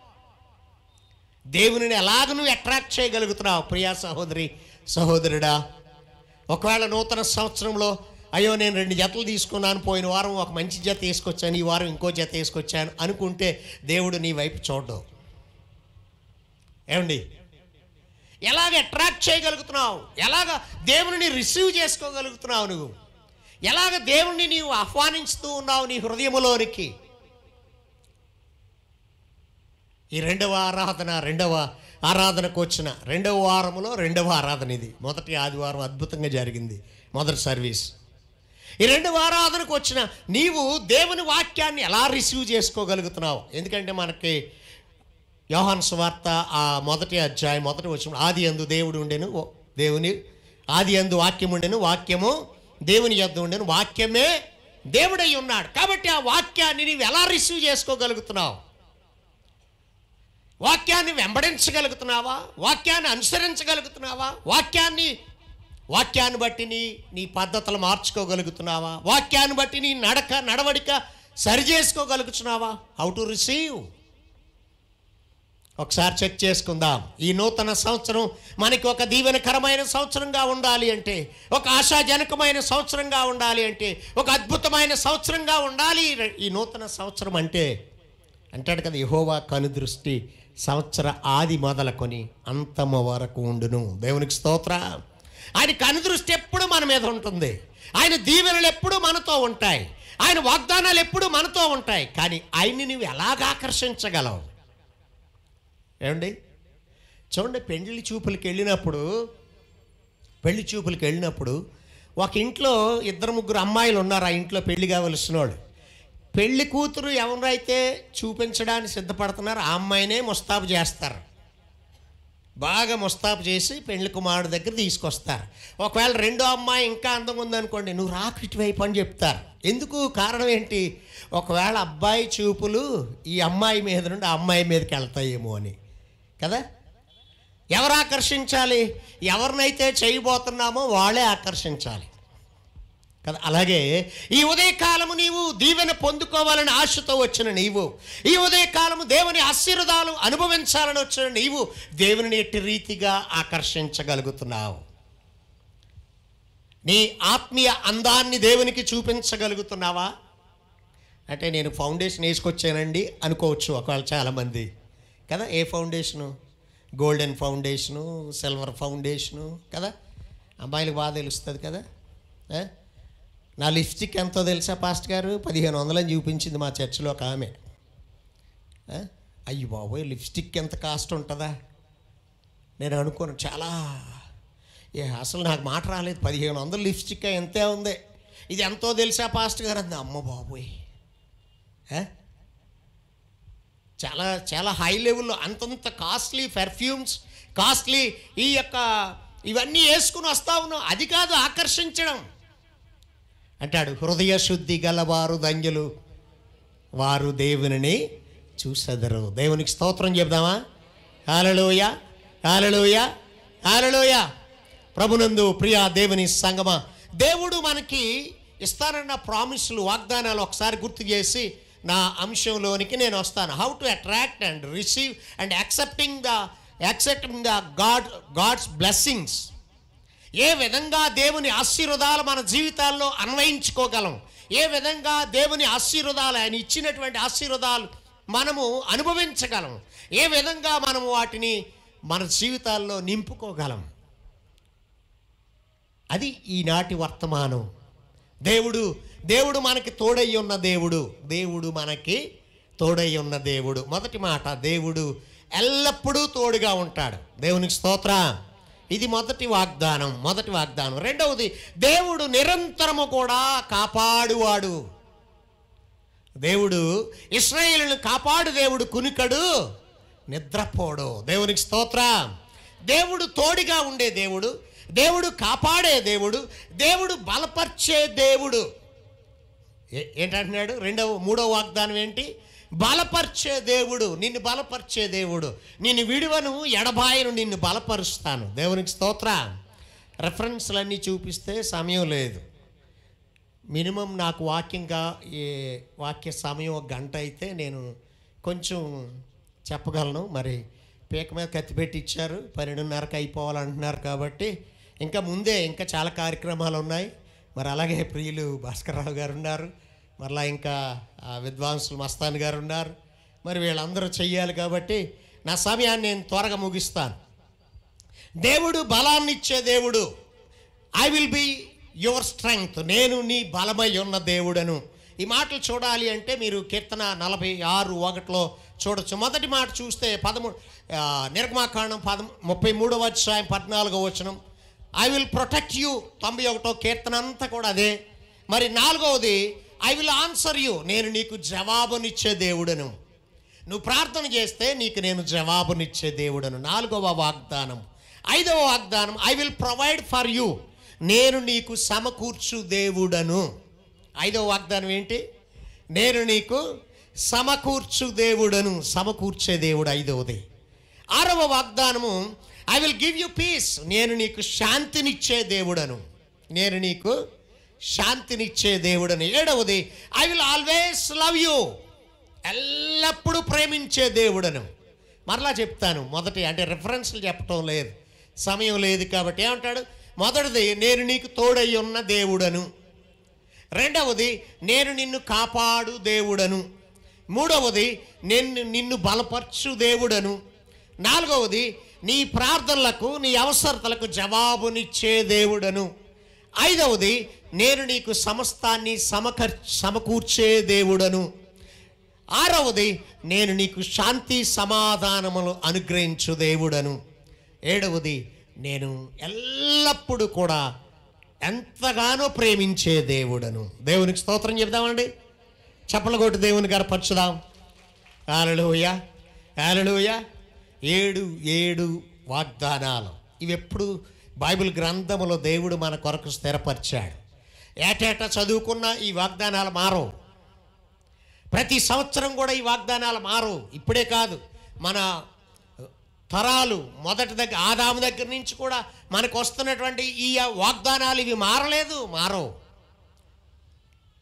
దేవునిని ఎలాగ నువ్వు అట్రాక్ట్ చేయగలుగుతున్నావు ప్రియా సహోదరి సహోదరుడా ఒకవేళ నూతన సంవత్సరంలో అయ్యో నేను రెండు జతలు తీసుకున్నాను పోయిన వారం ఒక మంచి జత తీసుకొచ్చాను ఈ వారం ఇంకో జత తీసుకొచ్చాను అనుకుంటే దేవుడు నీ వైపు చూడడం ఏమండి ఎలాగ అట్రాక్ట్ చేయగలుగుతున్నావు ఎలాగ దేవుని రిసీవ్ చేసుకోగలుగుతున్నావు నువ్వు ఎలాగ దేవుణ్ణి నీవు ఆహ్వానించుతూ ఉన్నావు నీ హృదయములోనికి ఈ రెండవ ఆరాధన రెండవ ఆరాధనకు వచ్చిన రెండవ వారములో రెండవ ఆరాధన ఇది మొదటి ఆదివారం అద్భుతంగా జరిగింది మొదటి సర్వీస్ ఈ రెండవ ఆరాధనకు వచ్చిన నీవు దేవుని వాక్యాన్ని ఎలా రిసీవ్ చేసుకోగలుగుతున్నావు ఎందుకంటే మనకి యోహాన్ సువార్త ఆ మొదటి అధ్యాయం మొదటి వచ్చిన ఆది అందు దేవుడు ఉండెను ఓ- దేవుని ఆది అందు వాక్యం ఉండెను వాక్యము దేవుని యొద్ద ఉండెను వాక్యమే దేవుడై ఉన్నాడు కాబట్టి ఆ వాక్యాన్ని నీవు ఎలా రిసీవ్ చేసుకోగలుగుతున్నావు వాక్యాన్ని వెంబడించగలుగుతున్నావా వాక్యాన్ని అనుసరించగలుగుతున్నావా వాక్యాన్ని వాక్యాన్ని బట్టి నీ నీ పద్ధతులు మార్చుకోగలుగుతున్నావా వాక్యాన్ని బట్టి నీ నడక నడవడిక సరి చేసుకోగలుగుతున్నావా హౌ టు రిసీవ్ ఒకసారి చెక్ చేసుకుందాం ఈ నూతన సంవత్సరం మనకి ఒక దీవెనకరమైన సంవత్సరంగా ఉండాలి అంటే ఒక ఆశాజనకమైన సంవత్సరంగా ఉండాలి అంటే ఒక అద్భుతమైన సంవత్సరంగా ఉండాలి ఈ నూతన సంవత్సరం అంటే అంటాడు కదా యహోవా కనుదృష్టి సంవత్సర ఆది మొదలుకొని అంతమ వరకు ఉండును దేవునికి స్తోత్ర ఆయన కనుదృష్టి ఎప్పుడు మన మీద ఉంటుంది ఆయన దీవెనలు ఎప్పుడు మనతో ఉంటాయి ఆయన వాగ్దానాలు ఎప్పుడు మనతో ఉంటాయి కానీ ఆయన్ని నువ్వు ఎలాగ ఆకర్షించగలవు ఏమండి చూడండి పెళ్లి చూపులకి వెళ్ళినప్పుడు పెళ్లి చూపులకి వెళ్ళినప్పుడు ఒక ఇంట్లో ఇద్దరు ముగ్గురు అమ్మాయిలు ఉన్నారు ఆ ఇంట్లో పెళ్లి కావలసిన వాళ్ళు పెళ్లి కూతురు ఎవరైతే చూపించడానికి సిద్ధపడుతున్నారో ఆ అమ్మాయినే ముస్తాబు చేస్తారు బాగా ముస్తాబు చేసి పెళ్లి కుమారుడు దగ్గర తీసుకొస్తారు ఒకవేళ రెండో అమ్మాయి ఇంకా అందంగా ఉందనుకోండి నువ్వు రాకు ఇటువైపు అని చెప్తారు ఎందుకు కారణం ఏంటి ఒకవేళ అబ్బాయి చూపులు ఈ అమ్మాయి మీద నుండి ఆ అమ్మాయి మీదకి వెళ్తాయేమో అని కదా ఎవరు ఆకర్షించాలి ఎవరినైతే చేయబోతున్నామో వాళ్ళే ఆకర్షించాలి కదా అలాగే ఈ ఉదయకాలము నీవు దీవెన పొందుకోవాలని ఆశతో వచ్చిన నీవు ఈ ఉదయకాలము దేవుని ఆశీర్వాదాలు అనుభవించాలని వచ్చిన నీవు దేవుని ఎట్టి రీతిగా ఆకర్షించగలుగుతున్నావు నీ ఆత్మీయ అందాన్ని దేవునికి చూపించగలుగుతున్నావా అంటే నేను ఫౌండేషన్ వేసుకొచ్చానండి అనుకోవచ్చు ఒకవేళ చాలామంది కదా a foundation golden foundation silver foundation కదా అమ్మాయిలకు బాగా తెలుస్తుంది కదా ఏ? నా లిప్స్టిక్ ఎంతో తెలుసా పాస్ట్ గారు పదిహేను వందలని చూపించింది మా చర్చిలో ఒక ఆమె ఏ? అయ్యి బాబోయ్ లిప్స్టిక్ ఎంత కాస్ట్ ఉంటుందా నేను అనుకోను చాలా ఏ అసలు నాకు మాట రాలేదు పదిహేను వందలు లిప్స్టిక్ ఎంతే ఉంది ఇది ఎంతో తెలుసా పాస్ట్ గారు అంది అమ్మ బాబోయ్ ఏ? చాలా చాలా హై లెవెల్లో అంతంత కాస్ట్లీ పెర్ఫ్యూమ్స్ కాస్ట్లీ ఈ యొక్క ఇవన్నీ వేసుకుని వస్తా ఉన్నాం అది కాదు ఆకర్షించడం అంటాడు హృదయ శుద్ధి గలవారు దంజులు వారు దేవునిని చూసెదరు దేవునికి స్తోత్రం చెప్దామా హాలలోయ హాలలోయ హాలలోయ ప్రభునందు ప్రియా దేవుని సంగమ దేవుడు మనకి ఇస్తానన్న ప్రామిస్లు వాగ్దానాలు ఒకసారి గుర్తు చేసి నా అంశంలోనికి నేను వస్తాను how to attract and receive and accepting the accepting the God God's blessings ఏ విధంగా దేవుని ఆశీర్వాదాలు మన జీవితాల్లో అన్వయించుకోగలం ఏ విధంగా దేవుని ఆశీర్వాదాలు ఆయన ఇచ్చినటువంటి ఆశీర్వాదాలు మనము అనుభవించగలం ఏ విధంగా మనము వాటిని మన జీవితాల్లో నింపుకోగలం అది ఈనాటి వర్తమానం దేవుడు దేవుడు మనకి తోడై ఉన్న దేవుడు దేవుడు మనకి తోడై ఉన్న దేవుడు మొదటి మాట దేవుడు ఎల్లప్పుడూ తోడుగా ఉంటాడు దేవునికి స్తోత్ర ఇది మొదటి వాగ్దానం మొదటి వాగ్దానం రెండవది దేవుడు నిరంతరము కూడా కాపాడువాడు దేవుడు ఇస్రాయేలును కాపాడు దేవుడు కునికడు నిద్రపోడు దేవునికి స్తోత్ర దేవుడు తోడుగా ఉండే దేవుడు దేవుడు కాపాడే దేవుడు దేవుడు బలపర్చే దేవుడు ఏ- ఏంటంటున్నాడు రెండవ మూడవ వాగ్దానం ఏంటి బలపరిచే దేవుడు నిన్ను బలపరిచే దేవుడు నిన్ను విడువను ఎడబాయను నిన్ను బలపరుస్తాను దేవునికి స్తోత్ర రెఫరెన్స్లన్నీ చూపిస్తే సమయం లేదు మినిమం నాకు వాక్యంగా ఈ వాక్య సమయం ఒక గంట అయితే నేను కొంచెం చెప్పగలను మరి పీక మీద కత్తి పెట్టి ఇచ్చారు పన్నెండున్నరకు అయిపోవాలంటున్నారు కాబట్టి ఇంకా ముందే ఇంకా చాలా కార్యక్రమాలు ఉన్నాయి మరి అలాగే ప్రియులు భాస్కర్రావు గారు ఉన్నారు మరలా ఇంకా ఆ విద్వాంసులు మస్తాన్ గారు ఉన్నారు మరి వీళ్ళందరూ చెయ్యాలి కాబట్టి నా సమయాన్ని నేను త్వరగా ముగిస్తాను దేవుడు బలాన్ని ఇచ్చే దేవుడు I will be your strength నేను నీ బలమై ఉన్న దేవుడను ఈ మాటలు చూడాలి అంటే మీరు కీర్తన నలభై ఆరు ఒకటిలో చూడొచ్చు మొదటి మాట చూస్తే పదమూడు నిర్గమాకాండం పద ముప్పై మూడవ అధ్యాయం పద్నాలుగో వచనం ఐ విల్ ప్రొటెక్ట్ యూ తొంభై ఒకటో కీర్తన అంతా కూడా అదే మరి నాలుగవది ఐ విల్ ఆన్సర్ యూ నేను నీకు జవాబునిచ్చే దేవుడను నువ్వు ప్రార్థన చేస్తే నీకు నేను జవాబునిచ్చే దేవుడను నాలుగవ వాగ్దానం ఐదవ వాగ్దానం I will provide for you నేను నీకు సమకూర్చు దేవుడను ఐదవ వాగ్దానం ఏంటి నేను నీకు సమకూర్చు దేవుడను సమకూర్చే దేవుడు ఐదవది ఆరవ వాగ్దానము I will give you peace నేను నీకు శాంతినిచ్చే దేవుడను నేను నీకు శాంతినిచ్చే దేవుడను ఏడవది I will always love you ఎల్లప్పుడూ ప్రేమించే దేవుడను మరలా చెప్తాను మొదటి అంటే రెఫరెన్స్లు చెప్పటం లేదు సమయం లేదు కాబట్టి ఏమంటాడు మొదటిది నేను నీకు తోడై ఉన్న దేవుడను రెండవది నేను నిన్ను కాపాడు దేవుడను మూడవది నేను నిన్ను బలపరచు దేవుడను నాలుగవది నీ ప్రార్థనలకు నీ అవసరతలకు జవాబునిచ్చే దేవుడను ఐదవది నేను నీకు సమస్తాన్ని సమకర్ సమకూర్చే దేవుడను ఆరవది నేను నీకు శాంతి సమాధానములు అనుగ్రహించు దేవుడను ఏడవది నేను ఎల్లప్పుడూ కూడా ఎంతగానో ప్రేమించే దేవుడను దేవునికి స్తోత్రం చెప్దామండి చెప్పలగొట్టు దేవుని గారు పరచుదాం ఆలలోయ ఆలలోయ ఏడు ఏడు వాగ్దానాలు ఇవి ఎప్పుడు బైబిల్ గ్రంథములో దేవుడు మన కొరకు స్థిరపరిచాడు ఏటేటా చదువుకున్న ఈ వాగ్దానాలు మారవు ప్రతి సంవత్సరం కూడా ఈ వాగ్దానాలు మారు ఇప్పుడే కాదు మన తరాలు మొదటి దగ్గర ఆదాము దగ్గర నుంచి కూడా మనకు వస్తున్నటువంటి ఈ వాగ్దానాలు ఇవి మారలేదు మారవు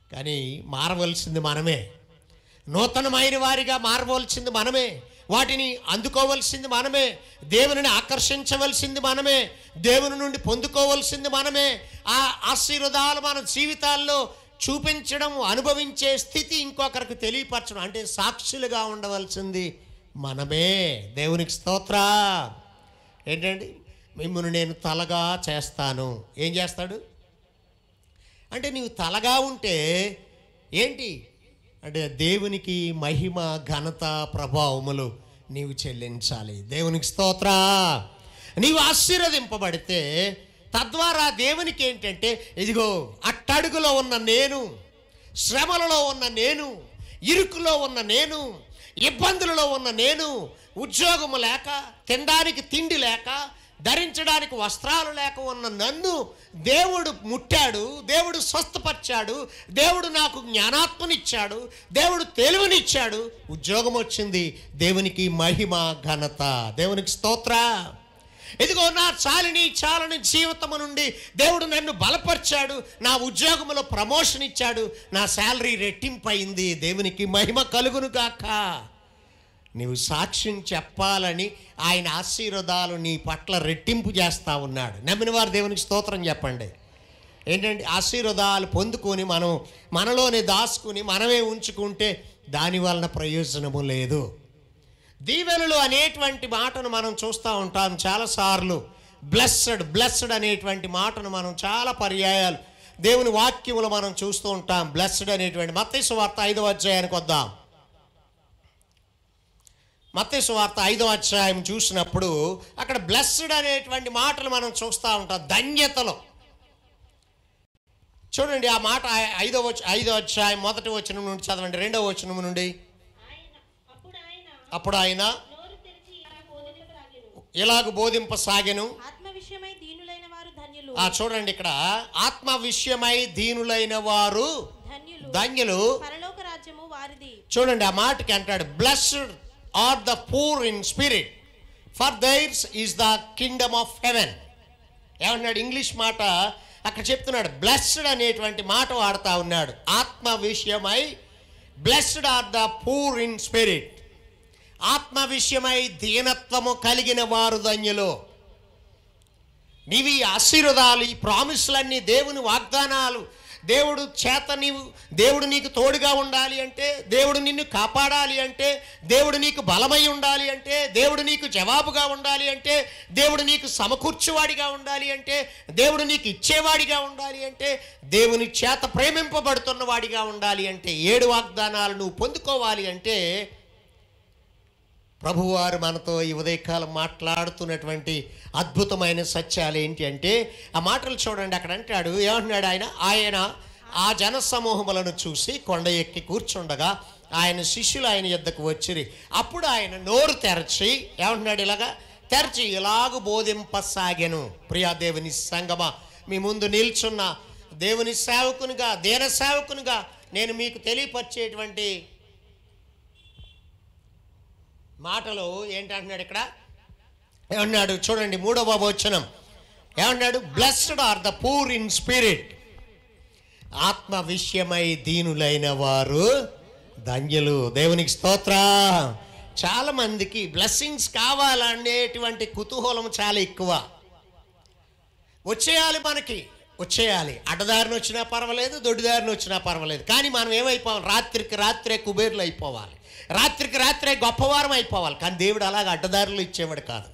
కానీ మారవలసింది మనమే నూతనమైన వారిగా మారవలసింది మనమే వాటిని అందుకోవలసింది మనమే దేవునిని ఆకర్షించవలసింది మనమే దేవుని నుండి పొందుకోవలసింది మనమే ఆ ఆశీర్వాదాలు మన జీవితాల్లో చూపించడం అనుభవించే స్థితి ఇంకొకరికి తెలియపరచడం అంటే సాక్షులుగా ఉండవలసింది మనమే దేవునికి స్తోత్ర ఏంటండి మిమ్మల్ని నేను తలగా చేస్తాను ఏం చేస్తాడు అంటే నీవు తలగా ఉంటే ఏంటి అంటే దేవునికి మహిమ ఘనత ప్రభావములు నీవు చెల్లించాలి దేవునికి స్తోత్ర నీవు ఆశీర్వదింపబడితే తద్వారా దేవునికి ఏంటంటే ఇదిగో అట్టడుగులో ఉన్న నేను శ్రమలలో ఉన్న నేను ఇరుకులో ఉన్న నేను ఇబ్బందులలో ఉన్న నేను ఉద్యోగము లేక తినడానికి తిండి లేక ధరించడానికి వస్త్రాలు లేక ఉన్న నన్ను దేవుడు ముట్టాడు దేవుడు స్వస్థపరిచాడు దేవుడు నాకు జ్ఞానాత్మనిచ్చాడు దేవుడు తెలివినిచ్చాడు ఉద్యోగం వచ్చింది దేవునికి మహిమ ఘనత దేవునికి స్తోత్ర ఇదిగో నా చాలిని చాలని జీవితము నుండి దేవుడు నన్ను బలపరిచాడు నా ఉద్యోగంలో ప్రమోషన్ ఇచ్చాడు నా శాలరీ రెట్టింపు అయింది దేవునికి మహిమ కలుగును గాక నీవు సాక్ష్యం చెప్పాలని ఆయన ఆశీర్వాదాలు నీ పట్ల రెట్టింపు చేస్తా ఉన్నాడు నమ్మిన వారు దేవునికి స్తోత్రం చెప్పండి ఏంటంటే ఆశీర్వాదాలు పొందుకొని మనం మనలోనే దాచుకుని మనమే ఉంచుకుంటే దాని వలన ప్రయోజనము లేదు దీవెనలు అనేటువంటి మాటను మనం చూస్తూ ఉంటాం చాలాసార్లు బ్లెస్సడ్ బ్లెస్సడ్ అనేటువంటి మాటను మనం చాలా పర్యాయాలు దేవుని వాక్యములు మనం చూస్తూ ఉంటాం బ్లెస్సడ్ అనేటువంటి మత్తయి వార్త ఐదవ అధ్యాయానికి వద్దాం మత్తయి వార్త ఐదవ అధ్యాయం చూసినప్పుడు అక్కడ బ్లెస్సడ్ అనేటువంటి మాటలు మనం చూస్తూ ఉంటాం ధన్యతలో చూడండి ఆ మాట ఐ- ఐదవ వచ- ఐదవ అధ్యాయం మొదటి వచనం నుండి చదవండి రెండవ వచనం నుండి అప్పుడు ఆయన ఇలాగ బోధింపసాగెను ఆత్మ విషయమై దీనులైన వారు ధన్యులు ఆ చూడండి ఇక్కడ ఆత్మ విషయమై దీనులైన వారు ధన్యులు ధన్యులు పరలోక రాజ్యము వారిది చూడండి ఆ మాటకి అంటాడు blessed are the poor in spirit for theirs is the kingdom of heaven ఏమన్నాడు ఇంగ్లీష్ మాట అక్కడ చెప్తున్నాడు బ్లెస్డ్ అనేటువంటి మాట వాడుతా ఉన్నాడు ఆత్మ విషయమై blessed are the poor in spirit ఆత్మ విషయమై దీనత్వము కలిగిన వారు ధన్యులు నీవి ఈ ఆశీర్వాదాలు ఈ ప్రామిస్లన్నీ దేవుని వాగ్దానాలు దేవుడు చేత నీవు దేవుడు నీకు తోడుగా ఉండాలి అంటే దేవుడు నిన్ను కాపాడాలి అంటే దేవుడు నీకు బలమై ఉండాలి అంటే దేవుడు నీకు జవాబుగా ఉండాలి అంటే దేవుడు నీకు సమకూర్చువాడిగా ఉండాలి అంటే దేవుడు నీకు ఇచ్చేవాడిగా ఉండాలి అంటే దేవుని చేత ప్రేమింపబడుతున్న వాడిగా ఉండాలి అంటే ఏడు వాగ్దానాలు నువ్వు పొందుకోవాలి అంటే ప్రభువారు మనతో ఈ ఉదయకాలం మాట్లాడుతున్నటువంటి అద్భుతమైన సత్యాలు ఏంటి అంటే ఆ మాటలు చూడండి అక్కడ అంటాడు ఏమంటున్నాడు ఆయన ఆయన ఆ జన సమూహములను చూసి కొండ ఎక్కి కూర్చుండగా ఆయన శిష్యులు ఆయన యొద్దకు వచ్చిరి అప్పుడు ఆయన నోరు తెరచి ఏమంటున్నాడు ఇలాగా తెరచి ఇలాగ బోధింపసాగెను ప్రియా దేవుని సంగమ మీ ముందు నిల్చున్న దేవుని సేవకునిగా దేన సేవకునిగా నేను మీకు తెలియపరిచేటువంటి మాటలు ఏంటంటున్నాడు ఇక్కడ ఏమన్నాడు చూడండి మూడవ వచనం ఏమన్నాడు blessed are the poor in spirit ఆత్మ విషయమై దీనులైన వారు ధన్యులు దేవునికి స్తోత్ర చాలా మందికి బ్లెస్సింగ్స్ కావాలనేటువంటి కుతూహలం చాలా ఎక్కువ వచ్చేయాలి మనకి వచ్చేయాలి అడ్డదారిని వచ్చినా పర్వాలేదు దొడ్డిదారిని వచ్చినా పర్వాలేదు కానీ మనం ఏమైపోవాలి రాత్రికి రాత్రే కుబేర్లు అయిపోవాలి రాత్రికి రాత్రే గొప్పవారం అయిపోవాలి కానీ దేవుడు అలాగ అడ్డదారులు ఇచ్చేవాడు కాదు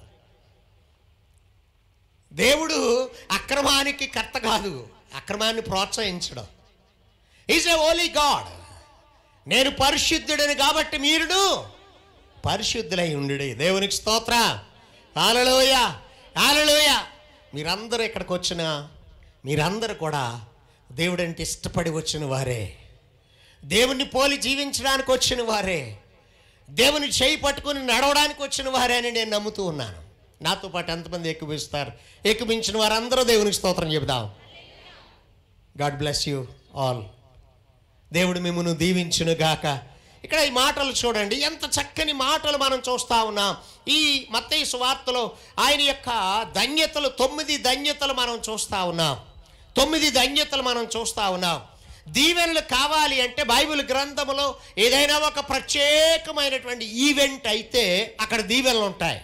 దేవుడు అక్రమానికి కర్త కాదు అక్రమాన్ని ప్రోత్సహించడం ఈజ్ ఎ ఓలీ గాడ్ నేను పరిశుద్ధుడని కాబట్టి మీరును పరిశుద్ధులై ఉండు దేవునికి స్తోత్ర ఆలలోయ ఆలలోయ మీరందరూ ఇక్కడికి వచ్చిన మీరందరూ కూడా దేవుడంటే ఇష్టపడి వచ్చిన వారే దేవుణ్ణి పోలి జీవించడానికి వచ్చిన వారే దేవుని చేయి పట్టుకుని నడవడానికి వచ్చిన వారే అని నేను నమ్ముతూ ఉన్నాను నాతో పాటు ఎంతమంది ఎక్కువిస్తారు ఎక్కువించిన వారందరూ దేవునికి స్తోత్రం చెబుదాం గాడ్ బ్లెస్ యూ ఆల్ దేవుడు మిమ్మల్ని దీవించును గాక ఇక్కడ ఈ మాటలు చూడండి ఎంత చక్కని మాటలు మనం చూస్తా ఉన్నాం ఈ మత్తయి సువార్తలో ఆయన యొక్క ధన్యతలు తొమ్మిది ధన్యతలు మనం చూస్తా ఉన్నాం తొమ్మిది ధన్యతలు మనం చూస్తా ఉన్నాం దీవెనలు కావాలి అంటే బైబిల్ గ్రంథములో ఏదైనా ఒక ప్రత్యేకమైనటువంటి ఈవెంట్ అయితే అక్కడ దీవెనలు ఉంటాయి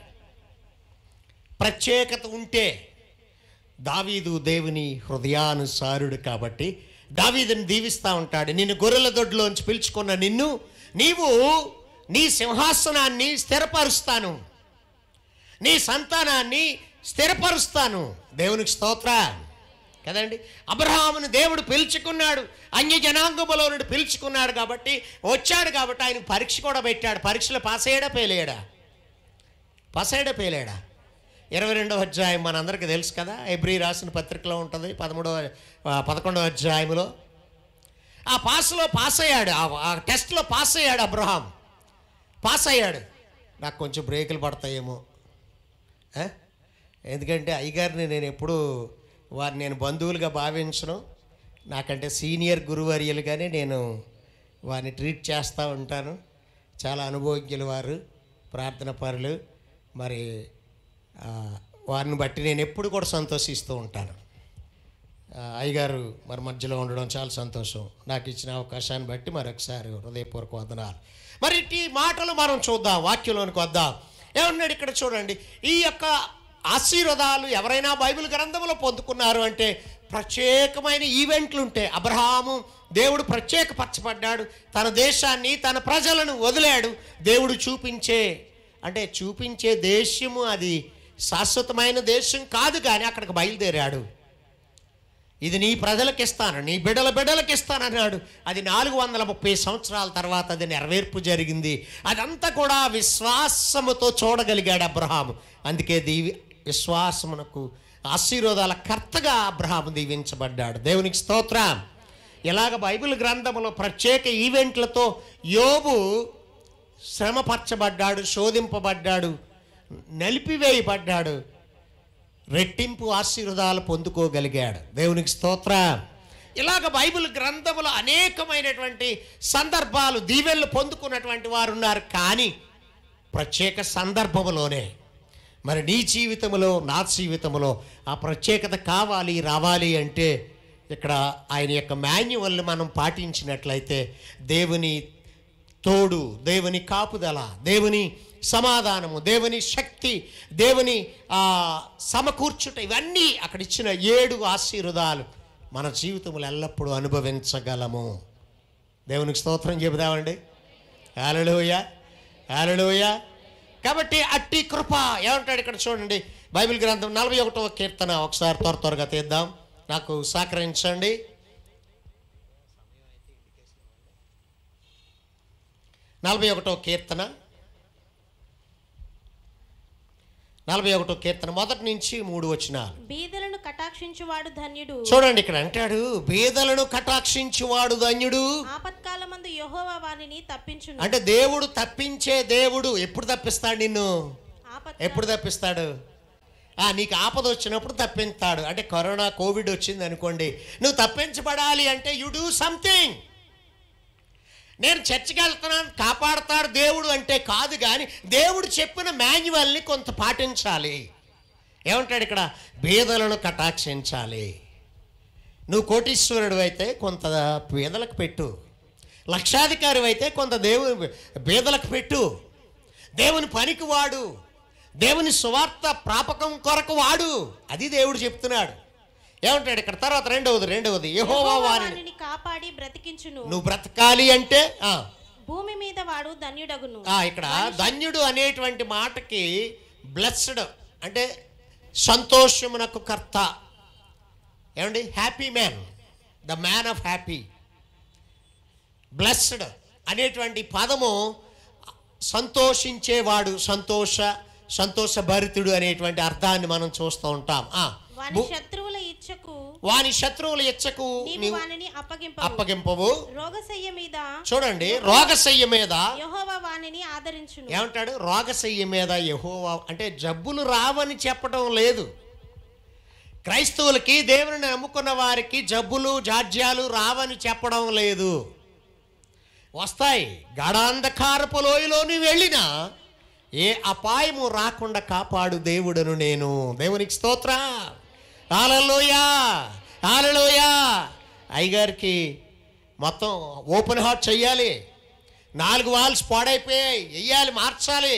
ప్రత్యేకత ఉంటే దావీదు దేవుని హృదయానుసారుడు కాబట్టి దావీదుని దీవిస్తూ ఉంటాడు నిన్ను గొర్రెల దొడ్లోంచి పిలుచుకున్న నిన్ను నీవు నీ సింహాసనాన్ని స్థిరపరుస్తాను నీ సంతానాన్ని స్థిరపరుస్తాను దేవునికి స్తోత్ర కదండి అబ్రహామును దేవుడు పిలుచుకున్నాడు అన్య జనాంగములో నుండి పిలుచుకున్నాడు కాబట్టి వచ్చాడు కాబట్టి ఆయన పరీక్ష కూడా పెట్టాడు పరీక్షలో పాస్ అయ్యాడా పేలేడా పాస్ అయ్యాడా పేలేడా ఇరవై రెండవ అధ్యాయం మనందరికీ తెలుసు కదా ఎబ్రి రాసిన పత్రికలో ఉంటుంది పదమూడవ ఆ, పదకొండవ అధ్యాయంలో ఆ పాస్లో పాస్ అయ్యాడు ఆ- ఆ టెస్ట్లో పాస్ అయ్యాడు అబ్రహాం పాస్ అయ్యాడు నాకు కొంచెం బ్రేకులు పడతాయేమో ఆ? ఎందుకంటే అయ్యగారిని నేను ఎప్పుడు వారిని నేను బంధువులుగా భావించను నాకంటే సీనియర్ గురువర్యులుగానే నేను వారిని ట్రీట్ చేస్తూ ఉంటాను చాలా అనుభవజ్ఞులు వారు ప్రార్థన పరులు మరి ఆ, వారిని బట్టి నేను ఎప్పుడు కూడా సంతోషిస్తూ ఉంటాను ఆ, అయ్యగారు మరి మధ్యలో ఉండడం చాలా సంతోషం నాకు ఇచ్చిన అవకాశాన్ని బట్టి మరొకసారి హృదయపూర్వక వందనాలు మరి ఈ మాటలు మనం చూద్దాం వాక్యంలోనికి వద్దాం ఏమన్నాడు ఇక్కడ చూడండి ఈ యొక్క ఆశీర్వాదాలు ఎవరైనా బైబిల్ గ్రంథంలో పొందుకున్నారు అంటే ప్రత్యేకమైన ఈవెంట్లు ఉంటాయి అబ్రహాము దేవుడు ప్రత్యేకపరచబడ్డాడు తన దేశాన్ని తన ప్రజలను వదిలాడు దేవుడు చూపించే అంటే చూపించే దేశము అది శాశ్వతమైన దేశం కాదు కానీ అక్కడికి బయలుదేరాడు ఇది నీ ప్రజలకు ఇస్తాను నీ బిడ్డల బిడ్డలకు ఇస్తానన్నాడు అది నాలుగు వందల ముప్పై సంవత్సరాల తర్వాత అది నెరవేర్పు జరిగింది అదంతా కూడా విశ్వాసముతో చూడగలిగాడు అబ్రహాము అందుకే దీవి విశ్వాసమునకు ఆశీర్వాదాల కర్తగా అబ్రహాము దీవించబడ్డాడు దేవునికి స్తోత్రం ఇలాగ బైబిల్ గ్రంథంలో ప్రత్యేక ఈవెంట్లతో యోబు శ్రమపరచబడ్డాడు శోధింపబడ్డాడు నలిపివేయబడ్డాడు రెట్టింపు ఆశీర్వాదాలు పొందుకోగలిగాడు దేవునికి స్తోత్ర ఇలాగ బైబిల్ గ్రంథములో అనేకమైనటువంటి సందర్భాలు దీవెనలు పొందుకున్నటువంటి వారు ఉన్నారు కానీ ప్రత్యేక సందర్భములోనే మరి నీ జీవితంలో నా జీవితంలో ఆ ప్రత్యేకత కావాలి రావాలి అంటే ఇక్కడ ఆయన యొక్క మాన్యువల్ని మనం పాటించినట్లయితే దేవుని తోడు దేవుని కాపుదల దేవుని సమాధానము దేవుని శక్తి దేవుని ఆ, సమకూర్చుట ఇవన్నీ అక్కడ ఇచ్చిన ఏడు ఆశీర్వాదాలు మన జీవితంలో ఎల్లప్పుడూ అనుభవించగలము దేవునికి స్తోత్రం చెబుదామండి ఆలలోయ ఆలలోయ కాబట్టి అట్టి కృప ఏమంటాడు ఇక్కడ చూడండి బైబిల్ గ్రంథం నలభై ఒకటవ కీర్తన ఒకసారి త్వర త్వరగా తీద్దాం నాకు సహకరించండి నలభై ఒకటో కీర్తన నలభై ఒకటో కీర్తన మొదటి నుంచి మూడు వచ్చినాలు బీదలను కటాక్షించువాడు ధన్యుడు చూడండి ఇక్కడ అంటాడు బీదలను కటాక్షించువాడు ధన్యుడు ఆపత్కాలమందు యెహోవా వారిని తప్పించును అంటే దేవుడు తప్పించే దేవుడు ఎప్పుడు తప్పిస్తాడు నిన్ను ఆపత్ ఎప్పుడు తప్పిస్తాడు ఆ, నీకు ఆపద వచ్చినప్పుడు తప్పిస్తాడు అంటే కరోనా కోవిడ్ వచ్చింది అనుకోండి నువ్వు తప్పించబడాలి అంటే యు డూ సంథింగ్ నేను చర్చికి వెళ్తున్నాను కాపాడతాడు దేవుడు అంటే కాదు కానీ దేవుడు చెప్పిన మాన్యువల్ని కొంత పాటించాలి ఏమంటాడు ఇక్కడ బీదలను కటాక్షించాలి నువ్వు కోటీశ్వరుడు అయితే కొంత పేదలకు పెట్టు లక్షాధికారి అయితే కొంత దేవుని బీదలకు పెట్టు దేవుని పనికి వాడు దేవుని సువార్త ప్రాపకం కొరకు వాడు అది దేవుడు చెప్తున్నాడు ఏమంటాడు ఇక్కడ తర్వాత రెండవది రెండవది యెహోవా యెహోవా వారిని వారిని కాపాడి బ్రతికించును నువ్వు బ్రతకాలి అంటే ఆ, భూమి మీద వాడు ధన్యుడగును ఆ, ఇక్కడ ధన్యుడు అనేటువంటి మాటకి బ్లెస్డ్ అంటే సంతోషమునకు కర్త ఏమండి happy man the man of happy blessed అనేటువంటి పదము సంతోషించేవాడు సంతోష సంతోషభరితుడు అనేటువంటి అర్థాన్ని మనం చూస్తూ ఉంటాం ఆ, వాని భూ- శత్రువుల ఇచ్చకు వాని శత్రువుల ఇచ్చకు నీవు నీవు వానిని అప్పగింప అప్పగింపవు రోగశయ్య మీద చూడండి రోగశయ్య మీద యెహోవా వానిని ఆదరించును ఏమంటాడు రోగశయ్య మీద యెహోవా అంటే జబ్బులు రావని చెప్పడం లేదు క్రైస్తవులకి దేవుని నమ్ముకున్న వారికి జబ్బులు జాడ్యాలు రావని చెప్పడం లేదు వస్తాయి గాఢాంధకారపు లోయలోని వెళ్ళినా ఏ అపాయము రాకుండా కాపాడు దేవుడను నేను దేవునికి స్తోత్ర ఆలలోయా ఆలలోయా అయ్యగారికి మొత్తం ఓపెన్ హార్ట్ చెయ్యాలి నాలుగు వాల్స్ పాడైపోయాయి వెయ్యాలి మార్చాలి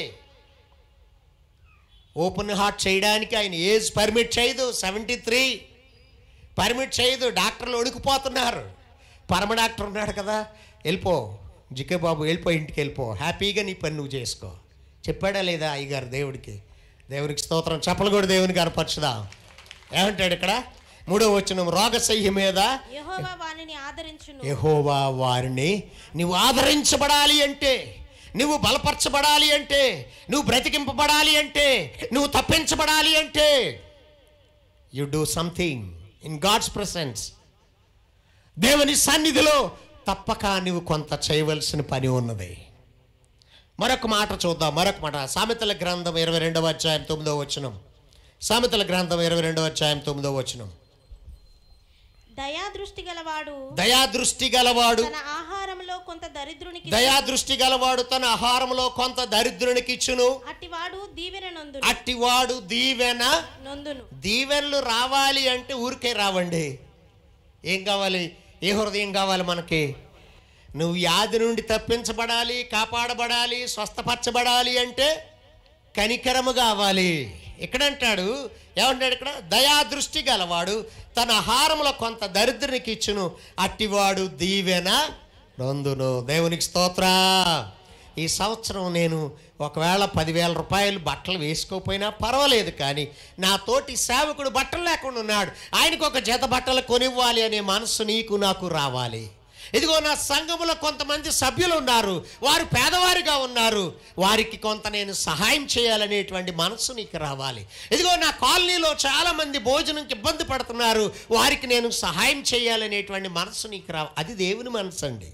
ఓపెన్ హార్ట్ చేయడానికి ఆయన ఏజ్ పర్మిట్ చేయదు సెవెంటీ త్రీ పర్మిట్ చేయదు డాక్టర్లు ఒడికిపోతున్నారు పరమ డాక్టర్ ఉన్నాడు కదా వెళ్ళిపో జికే బాబు వెళ్ళిపో ఇంటికి వెళ్ళిపో హ్యాపీగా నీ పని నువ్వు చేసుకో చెప్పాడా లేదా అయ్యగారు దేవుడికి దేవునికి స్తోత్రం చెప్పలు కూడా దేవునికి అర్పరచుదా ఏమంటాడు ఇక్కడ మూడో వచ్చిన రోగశయ్య మీద యెహోవా వానిని ఆదరించును యెహోవా వారిని నువ్వు ఆదరించబడాలి అంటే నువ్వు బలపరచబడాలి అంటే నువ్వు బ్రతికింపబడాలి అంటే నువ్వు తప్పించబడాలి అంటే you do something in God's presence దేవుని సన్నిధిలో తప్పక నువ్వు కొంత చేయవలసిన పని ఉన్నది మరొక మాట చూద్దాం మరొక మాట సామెతల గ్రంథం ఇరవై రెండవ అధ్యాయం తొమ్మిదవ వచనం సామెతల గ్రంథం ఇరవై రెండవ అధ్యాయం తొమ్మిదవ వచనం దయా దృష్టి గలవాడు దయాదృష్టి గలవాడు తన ఆహారంలో కొంత దరిద్రునికి దయాదృష్టి గలవాడు తన ఆహారంలో కొంత దరిద్రునికి ఇచ్చును అట్టివాడు దీవెన నొందును అట్టివాడు దీవెన నొందును దీవెనలు రావాలి అంటే ఊరికే రావండి ఏం కావాలి ఏ హృదయం కావాలి మనకి నువ్వు వ్యాధి నుండి తప్పించబడాలి కాపాడబడాలి స్వస్థపరచబడాలి అంటే కనికరము కావాలి ఇక్కడ అంటాడు ఏమంటాడు ఇక్కడ దయాదృష్టి గలవాడు తన ఆహారంలో కొంత దరిద్రునికి ఇచ్చును అట్టివాడు దీవెన నొందును దేవునికి స్తోత్ర ఈ సంవత్సరం నేను ఒకవేళ పదివేల రూపాయలు బట్టలు వేసుకోకపోయినా పర్వాలేదు కానీ నా తోటి సేవకుడు బట్టలు లేకుండా ఉన్నాడు ఆయనకు ఒక జత బట్టలు కొనివ్వాలి అనే మనసు నీకు నాకు రావాలి ఇదిగో నా సంఘములో కొంతమంది సభ్యులు ఉన్నారు వారు పేదవారిగా ఉన్నారు వారికి కొంత నేను సహాయం చేయాలనేటువంటి మనసు నీకు రావాలి ఇదిగో నా కాలనీలో చాలా మంది భోజనంకి ఇబ్బంది పడుతున్నారు వారికి నేను సహాయం చేయాలనేటువంటి మనసు నీకు రావాలి అది దేవుని మనసు అండి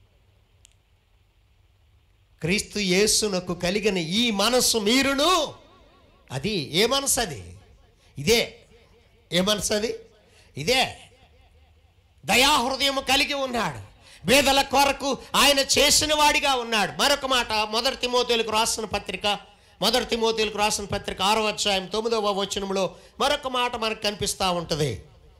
క్రీస్తు యేసునకు కలిగిన ఈ మనస్సు మీరును అది ఏ మనసు అది ఇదే ఏ మనసు అది ఇదే దయాహృదయము కలిగి ఉన్నాడు పేదల కొరకు ఆయన చేసిన వాడిగా ఉన్నాడు మరొక మాట మొదటి తిమోతేలకు రాసిన పత్రిక మొదటి తిమోతేలకు రాసిన పత్రిక ఆరో అధ్యాయం తొమ్మిదవ వచనంలో మరొక మాట మనకు కనిపిస్తూ ఉంటుంది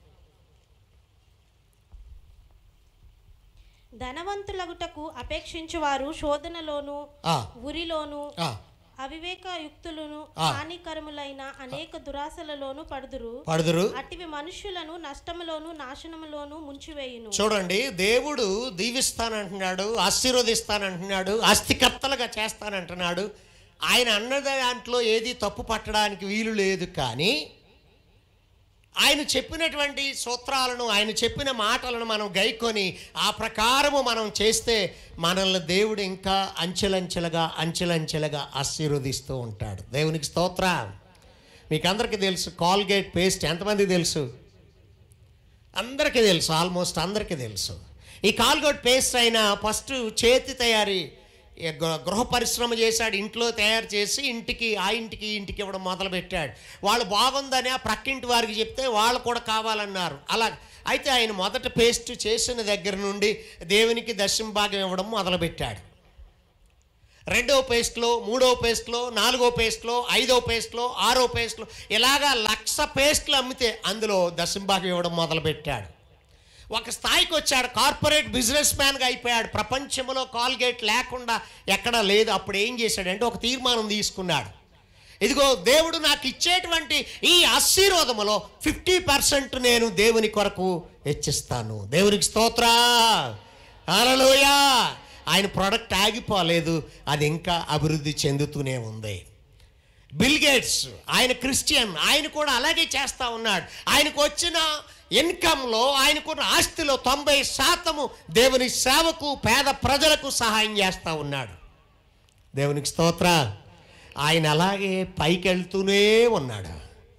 ధనవంతులగుటకు అపేక్షించువారు శోధనలోను ఆ, ఉరిలోను ఆ, అవివేకయుక్తులను ఆ. హానికరములైన అనేక దురాశలలోను పడుదురు పడుదురు అటివి మనుష్యులను నష్టములోను నాశనములోను ముంచివేయును చూడండి దేవుడు దీవిస్తానంటున్నాడు ఆశీర్వదిస్తానంటున్నాడు ఆస్తికర్తలుగా చేస్తానంటున్నాడు ఆయన అన్న దాంట్లో ఏది తప్పు పట్టడానికి వీలు లేదు కానీ ఆయన చెప్పినటువంటి సూత్రాలను ఆయన చెప్పిన మాటలను మనం గైకొని ఆ ప్రకారము మనం చేస్తే మనల్ని దేవుడు ఇంకా అంచెలంచెలుగా అంచెలంచెలుగా ఆశీర్వదిస్తూ ఉంటాడు దేవునికి స్తోత్ర మీకు అందరికీ తెలుసు కాల్గేట్ పేస్ట్ ఎంతమంది తెలుసు అందరికీ తెలుసు ఆల్మోస్ట్ అందరికీ తెలుసు ఈ కాల్గోట్ పేస్ట్ అయిన ఫస్ట్ చేతి తయారీ ఈ గృ- గృహ పరిశ్రమ చేశాడు ఇంట్లో తయారు చేసి ఇంటికి ఆ ఇంటికి ఈ ఇంటికి ఇవ్వడం మొదలు పెట్టాడు వాళ్ళు బాగుందని ఆ ప్రక్కింటి వారికి చెప్తే వాళ్ళు కూడా కావాలన్నారు అలా అయితే ఆయన మొదట పేస్ట్ చేసిన దగ్గర నుండి దేవునికి దశం భాగం ఇవ్వడం మొదలుపెట్టాడు రెండో పేస్ట్లో మూడో పేస్ట్లో నాలుగో పేస్ట్లో ఐదో పేస్ట్లో ఆరో పేస్ట్లో ఇలాగా లక్ష పేస్ట్లు అమ్మితే అందులో దశంభాగం ఇవ్వడం మొదలుపెట్టాడు ఒక స్థాయికి వచ్చాడు కార్పొరేట్ బిజినెస్ మ్యాన్గా అయిపోయాడు ప్రపంచంలో కాల్గేట్ లేకుండా ఎక్కడా లేదు అప్పుడు ఏం చేశాడంటే ఒక తీర్మానం తీసుకున్నాడు ఇదిగో దేవుడు నాకు ఇచ్చేటువంటి ఈ ఆశీర్వాదములో ఫిఫ్టీ పర్సెంట్ నేను దేవుని కొరకు హెచ్చిస్తాను దేవునికి స్తోత్ర హల్లెలూయా ఆయన ప్రోడక్ట్ ఆగిపోలేదు అది ఇంకా అభివృద్ధి చెందుతూనే ఉంది బిల్ గేట్స్ ఆయన క్రిస్టియన్ ఆయన కూడా అలాగే చేస్తూ ఉన్నాడు ఆయనకు వచ్చిన ఇన్కంలో ఆయనకున్న ఆస్తిలో తొంభై శాతము దేవుని సేవకు పేద ప్రజలకు సహాయం చేస్తూ ఉన్నాడు దేవునికి స్తోత్ర ఆయన అలాగే పైకి వెళ్తూనే ఉన్నాడు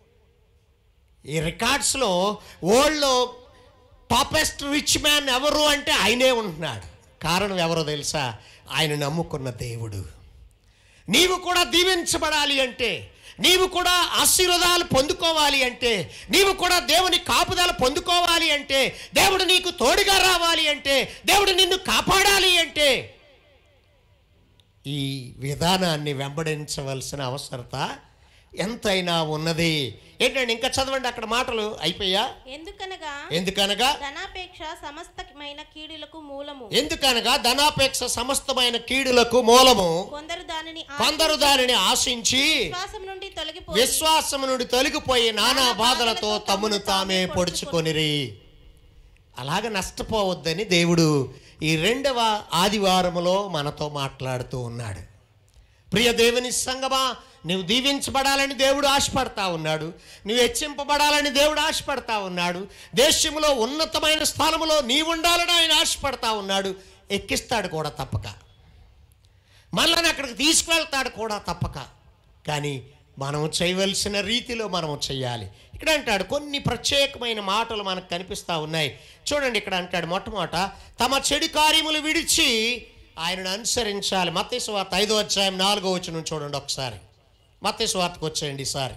ఈ రికార్డ్స్లో వరల్డ్లో టాపెస్ట్ రిచ్ మ్యాన్ ఎవరు అంటే ఆయనే ఉంటున్నాడు కారణం ఎవరో తెలుసా ఆయన నమ్ముకున్న దేవుడు నీవు కూడా దీవించబడాలి అంటే నీవు కూడా ఆశీర్వాదాలు పొందుకోవాలి అంటే నీవు కూడా దేవుని కాపుదల పొందుకోవాలి అంటే దేవుడు నీకు తోడుగా రావాలి అంటే దేవుడు నిన్ను కాపాడాలి అంటే ఈ విధానాన్ని వెంబడించవలసిన అవసరత ఎంతైనా ఉన్నది ఏంటండి ఇంకా చదవండి అక్కడ మాటలు అయిపోయా ఎందుకనగా ఎందుకనగా ధనాపేక్ష సమస్తమైన కీడులకు మూలము ఎందుకనగా ధనాపేక్ష సమస్తమైన కీడులకు మూలము కొందరు దానిని కొందరు దానిని ఆశించి విశ్వాసం నుండి తొలగిపోయి విశ్వాసము నుండి తొలగిపోయి నానా బాధలతో తమ్మును తామే పొడుచుకొనిరి అలాగ నష్టపోవద్దని దేవుడు ఈ రెండవ ఆదివారములో మనతో మాట్లాడుతూ ఉన్నాడు ప్రియ దేవుని సంగమా నువ్వు దీవించబడాలని దేవుడు ఆశపడతా ఉన్నాడు నువ్వు హెచ్చింపబడాలని దేవుడు ఆశపడతా ఉన్నాడు దేశంలో ఉన్నతమైన స్థానంలో నీ ఉండాలని ఆయన ఆశపడతా ఉన్నాడు ఎక్కిస్తాడు కూడా తప్పక మనల్ని అక్కడికి తీసుకువెళ్తాడు కూడా తప్పక కానీ మనం చేయవలసిన రీతిలో మనం చేయాలి ఇక్కడ అంటాడు కొన్ని ప్రత్యేకమైన మాటలు మనకు కనిపిస్తూ ఉన్నాయి చూడండి ఇక్కడ అంటాడు మొట్టమొదట తమ చెడు కార్యములు విడిచి ఆయనను అనుసరించాలి మత్తయి వార్త ఐదో అధ్యాయం నాలుగో వచ్చిన చూడండి ఒకసారి మత్తయి వార్తకు వచ్చేయండి ఈసారి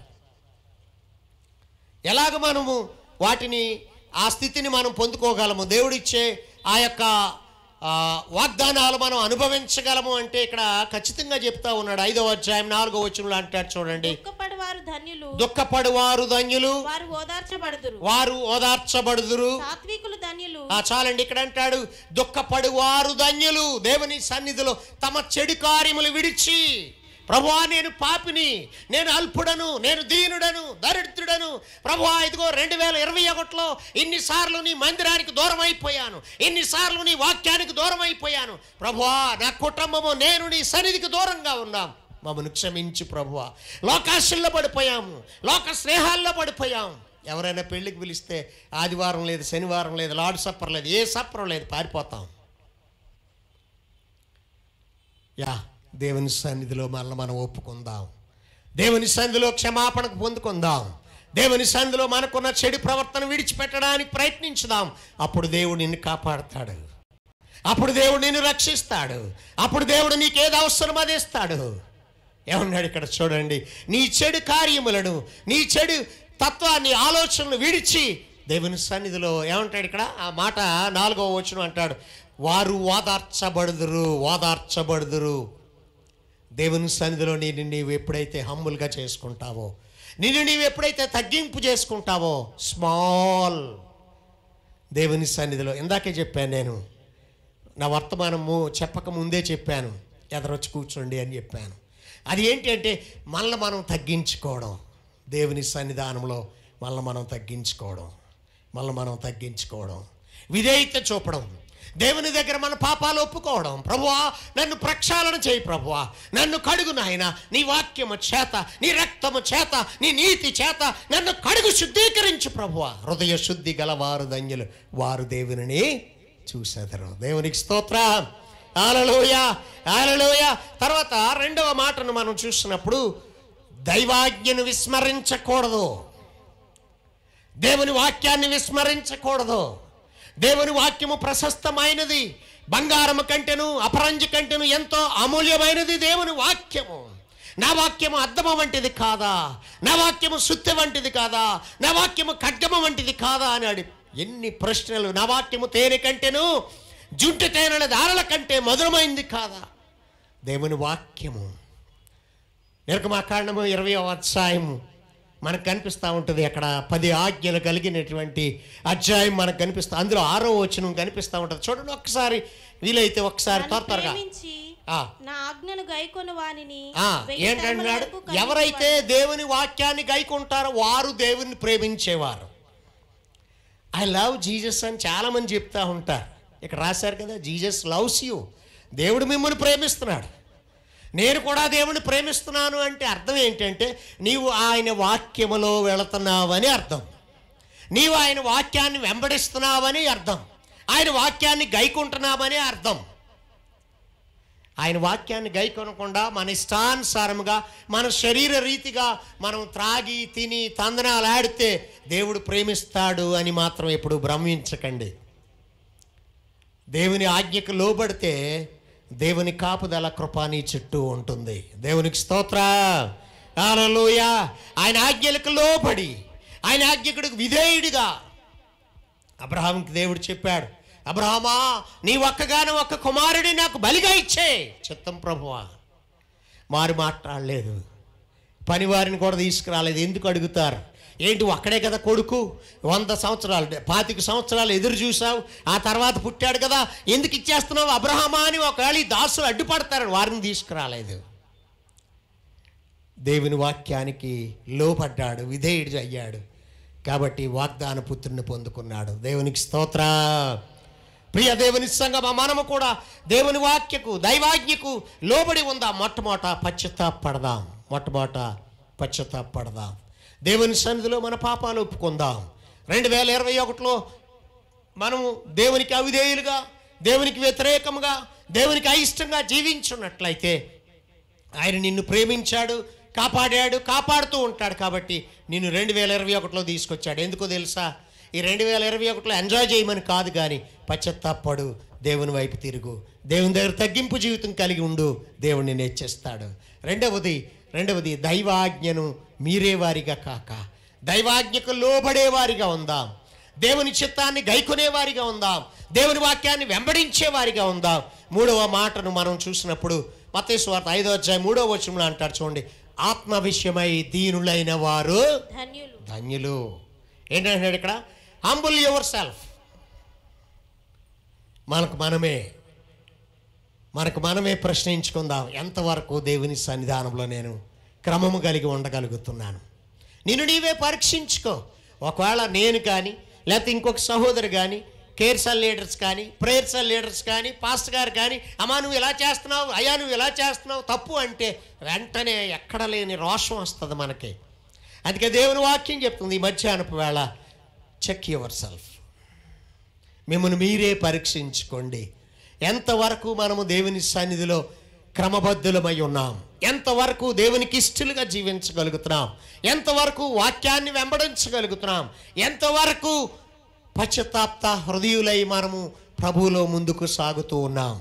ఎలాగ మనము వాటిని ఆ స్థితిని మనం పొందుకోగలము దేవుడిచ్చే ఆ యొక్క ఆ, వాగ్దానాలు మనం అనుభవించగలము అంటే ఇక్కడ ఖచ్చితంగా చెప్తా ఉన్నాడు ఐదవ అధ్యాయం నాలుగో వచనంలో అంటాడు చూడండి దుఃఖపడి వారు ధన్యులు దుఃఖపడువారు ధన్యులు వారు ఓదార్చబడుదురు వారు ఓదార్చబడుదురు సాత్వికులు ధన్యులు ఆ చాలండి ఇక్కడ అంటాడు దుఃఖపడువారు ధన్యులు దేవుని సన్నిధిలో తమ చెడు కార్యములు విడిచి ప్రభువా నేను పాపిని నేను అల్పుడను నేను దీనుడను దరిద్రుడను ప్రభువా ఇదిగో రెండు వేల ఇరవై ఒకటిలో ఇన్నిసార్లు నీ మందిరానికి దూరం అయిపోయాను ఇన్నిసార్లు నీ వాక్యానికి దూరం అయిపోయాను ప్రభువా నా కుటుంబము నేను నీ సన్నిధికి దూరంగా ఉన్నాం మమ్మను క్షమించి ప్రభువా లోకాశల్లో పడిపోయాము లోక స్నేహాల్లో పడిపోయాం ఎవరైనా పెళ్ళికి పిలిస్తే ఆదివారం లేదు శనివారం లేదు లార్డ్ సప్పర్ లేదు ఏ సప్పరం లేదు పారిపోతాం యా దేవుని సన్నిధిలో మనల్ని మనం ఒప్పుకుందాం దేవుని సన్నిధిలో క్షమాపణకు పొందుకుందాం దేవుని సన్నిధిలో మనకున్న చెడు ప్రవర్తన విడిచిపెట్టడానికి ప్రయత్నించుదాం అప్పుడు దేవుడు నిన్ను కాపాడతాడు అప్పుడు దేవుడు నిన్ను రక్షిస్తాడు అప్పుడు దేవుడు నీకేది అవసరం అది ఇస్తాడు ఏమన్నాడు ఇక్కడ చూడండి నీ చెడు కార్యములను నీ చెడు తత్వాన్ని ఆలోచనలు విడిచి దేవుని సన్నిధిలో ఏమంటాడు ఇక్కడ ఆ మాట నాలుగో వచనం అంటాడు వారు ఓదార్చబడుదురు ఓదార్చబడుదురు దేవుని సన్నిధిలో నేను నీవు ఎప్పుడైతే హమ్ములుగా చేసుకుంటావో నిన్ను నీవు ఎప్పుడైతే తగ్గింపు చేసుకుంటావో స్మాల్ దేవుని సన్నిధిలో ఇందాకే చెప్పాను నేను నా వర్తమానము చెప్పక ముందే చెప్పాను ఎదరొచ్చి కూర్చోండి అని చెప్పాను అది ఏంటి అంటే మళ్ళీ మనం తగ్గించుకోవడం దేవుని సన్నిధానంలో మళ్ళీ మనం తగ్గించుకోవడం మళ్ళీ మనం తగ్గించుకోవడం విధేయత చూపడం దేవుని దగ్గర మన పాపాలు ఒప్పుకోవడం ప్రభువా నన్ను ప్రక్షాళన చేయి ప్రభువా నన్ను కడుగు నాయన నీ వాక్యము చేత నీ రక్తము చేత నీ నీతి చేత నన్ను కడుగు శుద్ధీకరించు ప్రభువా హృదయ శుద్ధి గల వారు ధన్యులు వారు దేవునిని చూసేదరు దేవునికి స్తోత్రం ఆలలోయ ఆలలోయ తర్వాత రెండవ మాటను మనం చూసినప్పుడు దైవాజ్ఞను విస్మరించకూడదు దేవుని వాక్యాన్ని విస్మరించకూడదు దేవుని వాక్యము ప్రశస్తమైనది బంగారము కంటెను అపరంజి కంటెను ఎంతో అమూల్యమైనది దేవుని వాక్యము నా వాక్యము అద్దము వంటిది కాదా నా వాక్యము సుత్తి వంటిది కాదా నా వాక్యము ఖడ్గము వంటిది కాదా అన్నాడు ఎన్ని ప్రశ్నలు నా వాక్యము తేనె కంటెను జుంటి తేనెల దారల కంటే మధురమైంది కాదా దేవుని వాక్యము నిర్గమాకాండము ఇరవై అధ్యాయము మనకు కనిపిస్తూ ఉంటుంది అక్కడ పది ఆజ్ఞలు కలిగినటువంటి అధ్యాయం మనకు కనిపిస్తుంది అందులో ఆరో వచనం కనిపిస్తూ ఉంటుంది చూడండి ఒక్కసారి వీలైతే ఒక్కసారి త్వర నన్ను త్వరగా ప్రేమించి ఆ. నా ఆజ్ఞను గైకొని వానిని ఆ, వెయ్యి ఏంటన్నాడు తరముల వరకు కనిపెట్టువాడు. ఎవరైతే దేవుని వాక్యాన్ని గైకుంటారో వారు దేవుని ప్రేమించేవారు ఐ లవ్ జీసస్ అని చాలామంది చెప్తా ఉంటారు ఇక్కడ రాశారు కదా జీసస్ లవ్స్ యూ దేవుడు మిమ్మల్ని ప్రేమిస్తున్నాడు నేను కూడా దేవుని ప్రేమిస్తున్నాను అంటే అర్థం ఏంటంటే నీవు ఆయన వాక్యములో వెళుతున్నావని అర్థం నీవు ఆయన వాక్యాన్ని వెంబడిస్తున్నావని అర్థం ఆయన వాక్యాన్ని గైకుంటున్నావని అర్థం ఆయన వాక్యాన్ని గైకొనకుండా మన ఇష్టానుసారముగా మన శరీర రీతిగా మనం త్రాగి తిని తందనాలు ఆడితే దేవుడు ప్రేమిస్తాడు అని మాత్రం ఎప్పుడు భ్రమించకండి దేవుని ఆజ్ఞకు లోబడితే దేవుని కాపుదల కృప నీ చుట్టూ ఉంటుంది దేవునికి స్తోత్ర హల్లెలూయ ఆయన ఆజ్ఞలకు లోబడి ఆయన ఆజ్ఞకుడికి విధేయుడిగా అబ్రహాంకి దేవుడు చెప్పాడు అబ్రహమా నీ ఒక్కగాను ఒక్క కుమారుడి నాకు బలిగా ఇచ్చే చిత్తం ప్రభువా మారు మాట్లాడలేదు పనివారిని కూడా తీసుకురాలేదు ఎందుకు అడుగుతారు ఏంటి అక్కడే కదా కొడుకు వంద సంవత్సరాలు పాతిక సంవత్సరాలు ఎదురు చూసావు ఆ తర్వాత పుట్టాడు కదా ఎందుకు ఇచ్చేస్తున్నావు అబ్రహమా అని ఒకవేళ ఈ దాసులు అడ్డుపడతారని వారిని తీసుకురాలేదు దేవుని వాక్యానికి లోపడ్డాడు విధేయుడు అయ్యాడు కాబట్టి వాగ్దాన పుత్రుని పొందుకున్నాడు దేవునికి స్తోత్ర ప్రియ దేవుని సంగమ మనము కూడా దేవుని వాక్యకు దైవాజ్ఞకు లోబడి ఉందాం మొట్టమొదట పశ్చాత్తాపడదాం మొట్టమొదట పశ్చాత్తాపడదాం దేవుని సన్నిధిలో మన పాపాలు ఒప్పుకుందాం రెండు వేల ఇరవై ఒకటిలో మనము దేవునికి అవిధేయులుగా దేవునికి వ్యతిరేకంగా దేవునికి అయిష్టంగా జీవించున్నట్లయితే ఆయన నిన్ను ప్రేమించాడు కాపాడాడు కాపాడుతూ ఉంటాడు కాబట్టి నిన్ను రెండు వేల ఇరవై ఒకటిలో తీసుకొచ్చాడు ఎందుకో తెలుసా ఈ రెండు వేల ఇరవై ఒకటిలో ఎంజాయ్ చేయమని కాదు కానీ పశ్చత్తాపడు దేవుని వైపు తిరుగు దేవుని దగ్గర తగ్గింపు జీవితం కలిగి ఉండు దేవుణ్ణి నేర్చేస్తాడు రెండవది రెండవది దైవాజ్ఞను మీరేవారిగా కాక దైవాజ్ఞకు లోబడేవారిగా ఉందాం దేవుని చిత్తాన్ని గైకొనేవారిగా ఉందాం దేవుని వాక్యాన్ని వెంబడించేవారిగా ఉందాం మూడవ మాటను మనం చూసినప్పుడు మతేశ్వార్త ఐదో అధ్యాయం మూడవ వచనంలో అంటారు చూడండి ఆత్మ విషయమై దీనులైన వారు ధన్యులు ధన్యులు ఏంటంటున్నాడు ఇక్కడ హంబుల్ యువర్ సెల్ఫ్ మనకు మనమే మనకు మనమే ప్రశ్నించుకుందాం ఎంతవరకు దేవుని సన్నిధానంలో నేను క్రమము కలిగి ఉండగలుగుతున్నాను నిన్ను నీవే పరీక్షించుకో ఒకవేళ నేను కానీ లేకపోతే ఇంకొక సహోదరు కానీ కేర్సల్ లీడర్స్ కానీ ప్రేయర్సల్ లీడర్స్ కానీ పాస్టర్ గారు కానీ అమ్మా నువ్వు ఇలా చేస్తున్నావు అయ్యా నువ్వు ఇలా చేస్తున్నావు తప్పు అంటే వెంటనే ఎక్కడ లేని రోషం వస్తుంది మనకి అందుకే దేవుని వాక్యం చెప్తుంది ఈ మధ్యాహ్నపు వేళ చెక్ యువర్ సెల్ఫ్ మిమ్మల్ని మీరే పరీక్షించుకోండి ఎంతవరకు మనము దేవుని సన్నిధిలో క్రమబద్ధులమై ఉన్నాం ఎంతవరకు దేవునికి ఇష్టలుగా జీవించగలుగుతున్నాం ఎంతవరకు వాక్యాన్ని వెంబడించగలుగుతున్నాం ఎంతవరకు పశ్చాత్తాప్త హృదయులై మనము ప్రభువులో ముందుకు సాగుతూ ఉన్నాం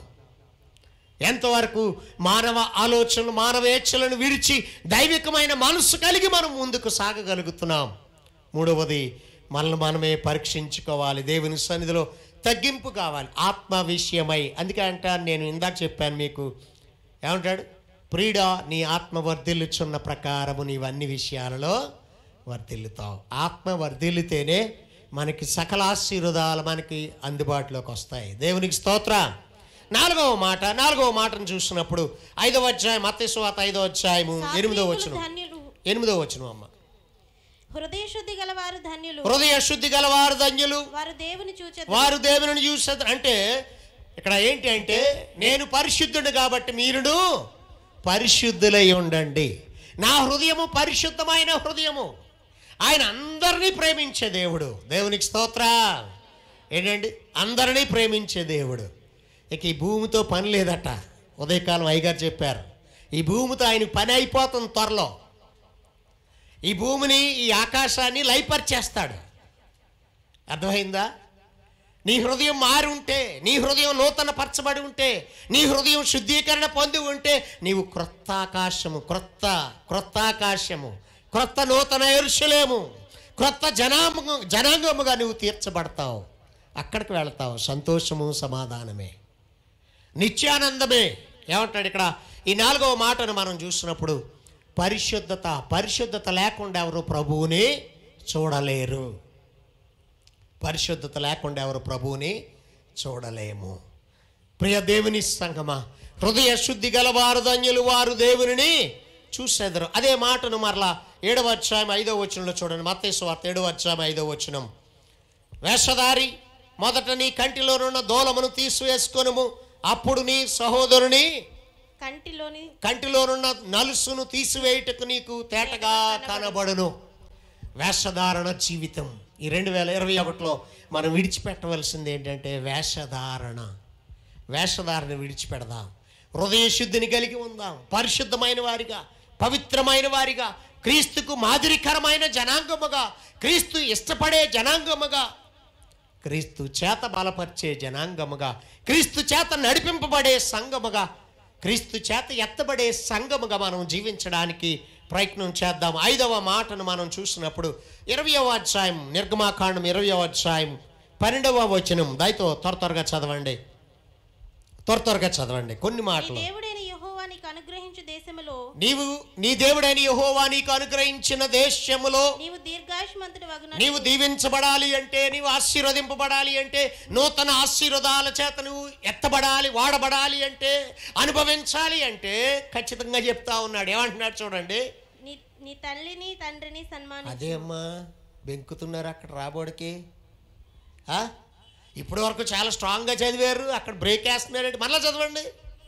ఎంతవరకు మానవ ఆలోచనలు మానవేచ్ఛలను విడిచి దైవికమైన మనస్సు కలిగి మనం ముందుకు సాగగలుగుతున్నాం మూడవది మనల్ని మనమే పరీక్షించుకోవాలి దేవుని సన్నిధిలో తగ్గింపు కావాలి ఆత్మ విషయమై అందుకే అంటాను నేను ఇందాక చెప్పాను మీకు ఏమంటాడు ప్రీడా నీ ఆత్మ వర్ధిల్లుచున్న ప్రకారము నీవు అన్ని విషయాలలో వర్ధిల్లుతావు ఆత్మ వర్ధిల్లితేనే మనకి సకల ఆశీర్వాదాలు మనకి అందుబాటులోకి వస్తాయి దేవునికి స్తోత్ర నాలుగవ మాట నాలుగవ మాటను చూసినప్పుడు ఐదవ అధ్యాయం అత్తేశ్వాత ఐదవ అధ్యాయము ఎనిమిదవ సాత్వికులు వచనం ధన్యులు ఎనిమిదవ వచనం అమ్మ హృదయ శుద్ధి గలవారు ధన్యులు హృదయ శుద్ధి గలవారు ధన్యులు వారు దేవుని చూచే వారు దేవుని చూసేది అంటే ఇక్కడ ఏంటి అంటే నేను పరిశుద్ధుడు కాబట్టి మీరును పరిశుద్ధులై ఉండండి నా హృదయము పరిశుద్ధమైన హృదయము ఆయన అందరినీ ప్రేమించే దేవుడు దేవునికి స్తోత్ర ఏంటండి అందరినీ ప్రేమించే దేవుడు ఇక ఈ భూమితో పని లేదట ఉదయకాలం అయ్యగారు చెప్పారు ఈ భూమితో ఆయన పని అయిపోతుంది త్వరలో ఈ భూమిని ఈ ఆకాశాన్ని లైపర్చేస్తాడు అర్థమైందా నీ హృదయం మారి ఉంటే నీ హృదయం నూతన పరచబడి ఉంటే నీ హృదయం శుద్ధీకరణ పొంది ఉంటే నీవు క్రొత్త ఆకాశము క్రొత్త క్రొత్త ఆకాశము క్రొత్త నూతన ఎరుషలేము క్రొత్త జనాంగ జనాంగముగా నువ్వు తీర్చబడతావు అక్కడికి వెళతావు సంతోషము సమాధానమే నిత్యానందమే ఏమంటాడు ఇక్కడ ఈ నాలుగవ మాటను మనం చూసినప్పుడు పరిశుద్ధత పరిశుద్ధత లేకుండా ఎవరు ప్రభువుని చూడలేరు పరిశుద్ధత లేకుండా ఎవరు ప్రభువుని చూడలేము ప్రియ దేవుని సంగమా హృదయ శుద్ధి గలవారు ధన్యులు వారు దేవుని చూసేదరు అదే మాటను మరలా ఏడవ అధ్యాయం ఐదవ వచనంలో చూడండి మత్తేసు వార్త ఏడవ అధ్యాయం ఐదవ వచనం వేషధారి మొదట నీ కంటిలోనున్న దూలమును తీసివేసుకొనుము అప్పుడు నీ సహోదరుని కంటిలోని కంటిలోనున్న నలుసును తీసివేయుటకు నీకు తేటగా కనబడును వేషధారణ జీవితం ఈ రెండు వేల ఇరవై ఒకటిలో మనం విడిచిపెట్టవలసింది ఏంటంటే వేషధారణ వేషధారణ విడిచిపెడదాం హృదయ శుద్ధిని కలిగి ఉందాం పరిశుద్ధమైన వారిగా పవిత్రమైన వారిగా క్రీస్తుకు మాదిరికరమైన జనాంగముగా క్రీస్తు ఇష్టపడే జనాంగముగా క్రీస్తు చేత బలపరిచే జనాంగముగా క్రీస్తు చేత నడిపింపబడే సంఘముగా క్రీస్తు చేత ఎత్తబడే సంఘముగా మనం జీవించడానికి ప్రయత్నం చేద్దాం ఐదవ మాటను మనం చూసినప్పుడు ఇరవయవ అధ్యాయం నిర్గమాకాండం ఇరవయవ అధ్యాయం పన్నెండవ వచనం దయతో త్వర త్వరగా చదవండి త్వర త్వరగా చదవండి కొన్ని నీ మాటలు దేవుడైన యెహోవా నీకు అనుగ్రహించు అనుగ్రహించు దేశములో నీవు నీ దేవుడైన యెహోవా నీకు అనుగ్రహించిన దేశములో నీవు దీర్ఘాయుష్మంతుడు వగున నీవు దీవించబడాలి అంటే నీవు ఆశీర్వదింపబడాలి అంటే నూతన ఆశీర్వాదాల చేత నువ్వు ఎత్తబడాలి వాడబడాలి అంటే అనుభవించాలి అంటే ఖచ్చితంగా చెప్తా ఉన్నాడు ఏమంటున్నాడు చూడండి నీ నీ తల్లిని తండ్రిని సన్మానించు అదే అమ్మా బెంకుతున్నారు అక్కడ రాబోడికి ఆ? ఇప్పటి వరకు చాలా స్ట్రాంగ్గా చదివారు అక్కడ బ్రేక్ వేస్తున్నారంటే మళ్ళీ చదవండి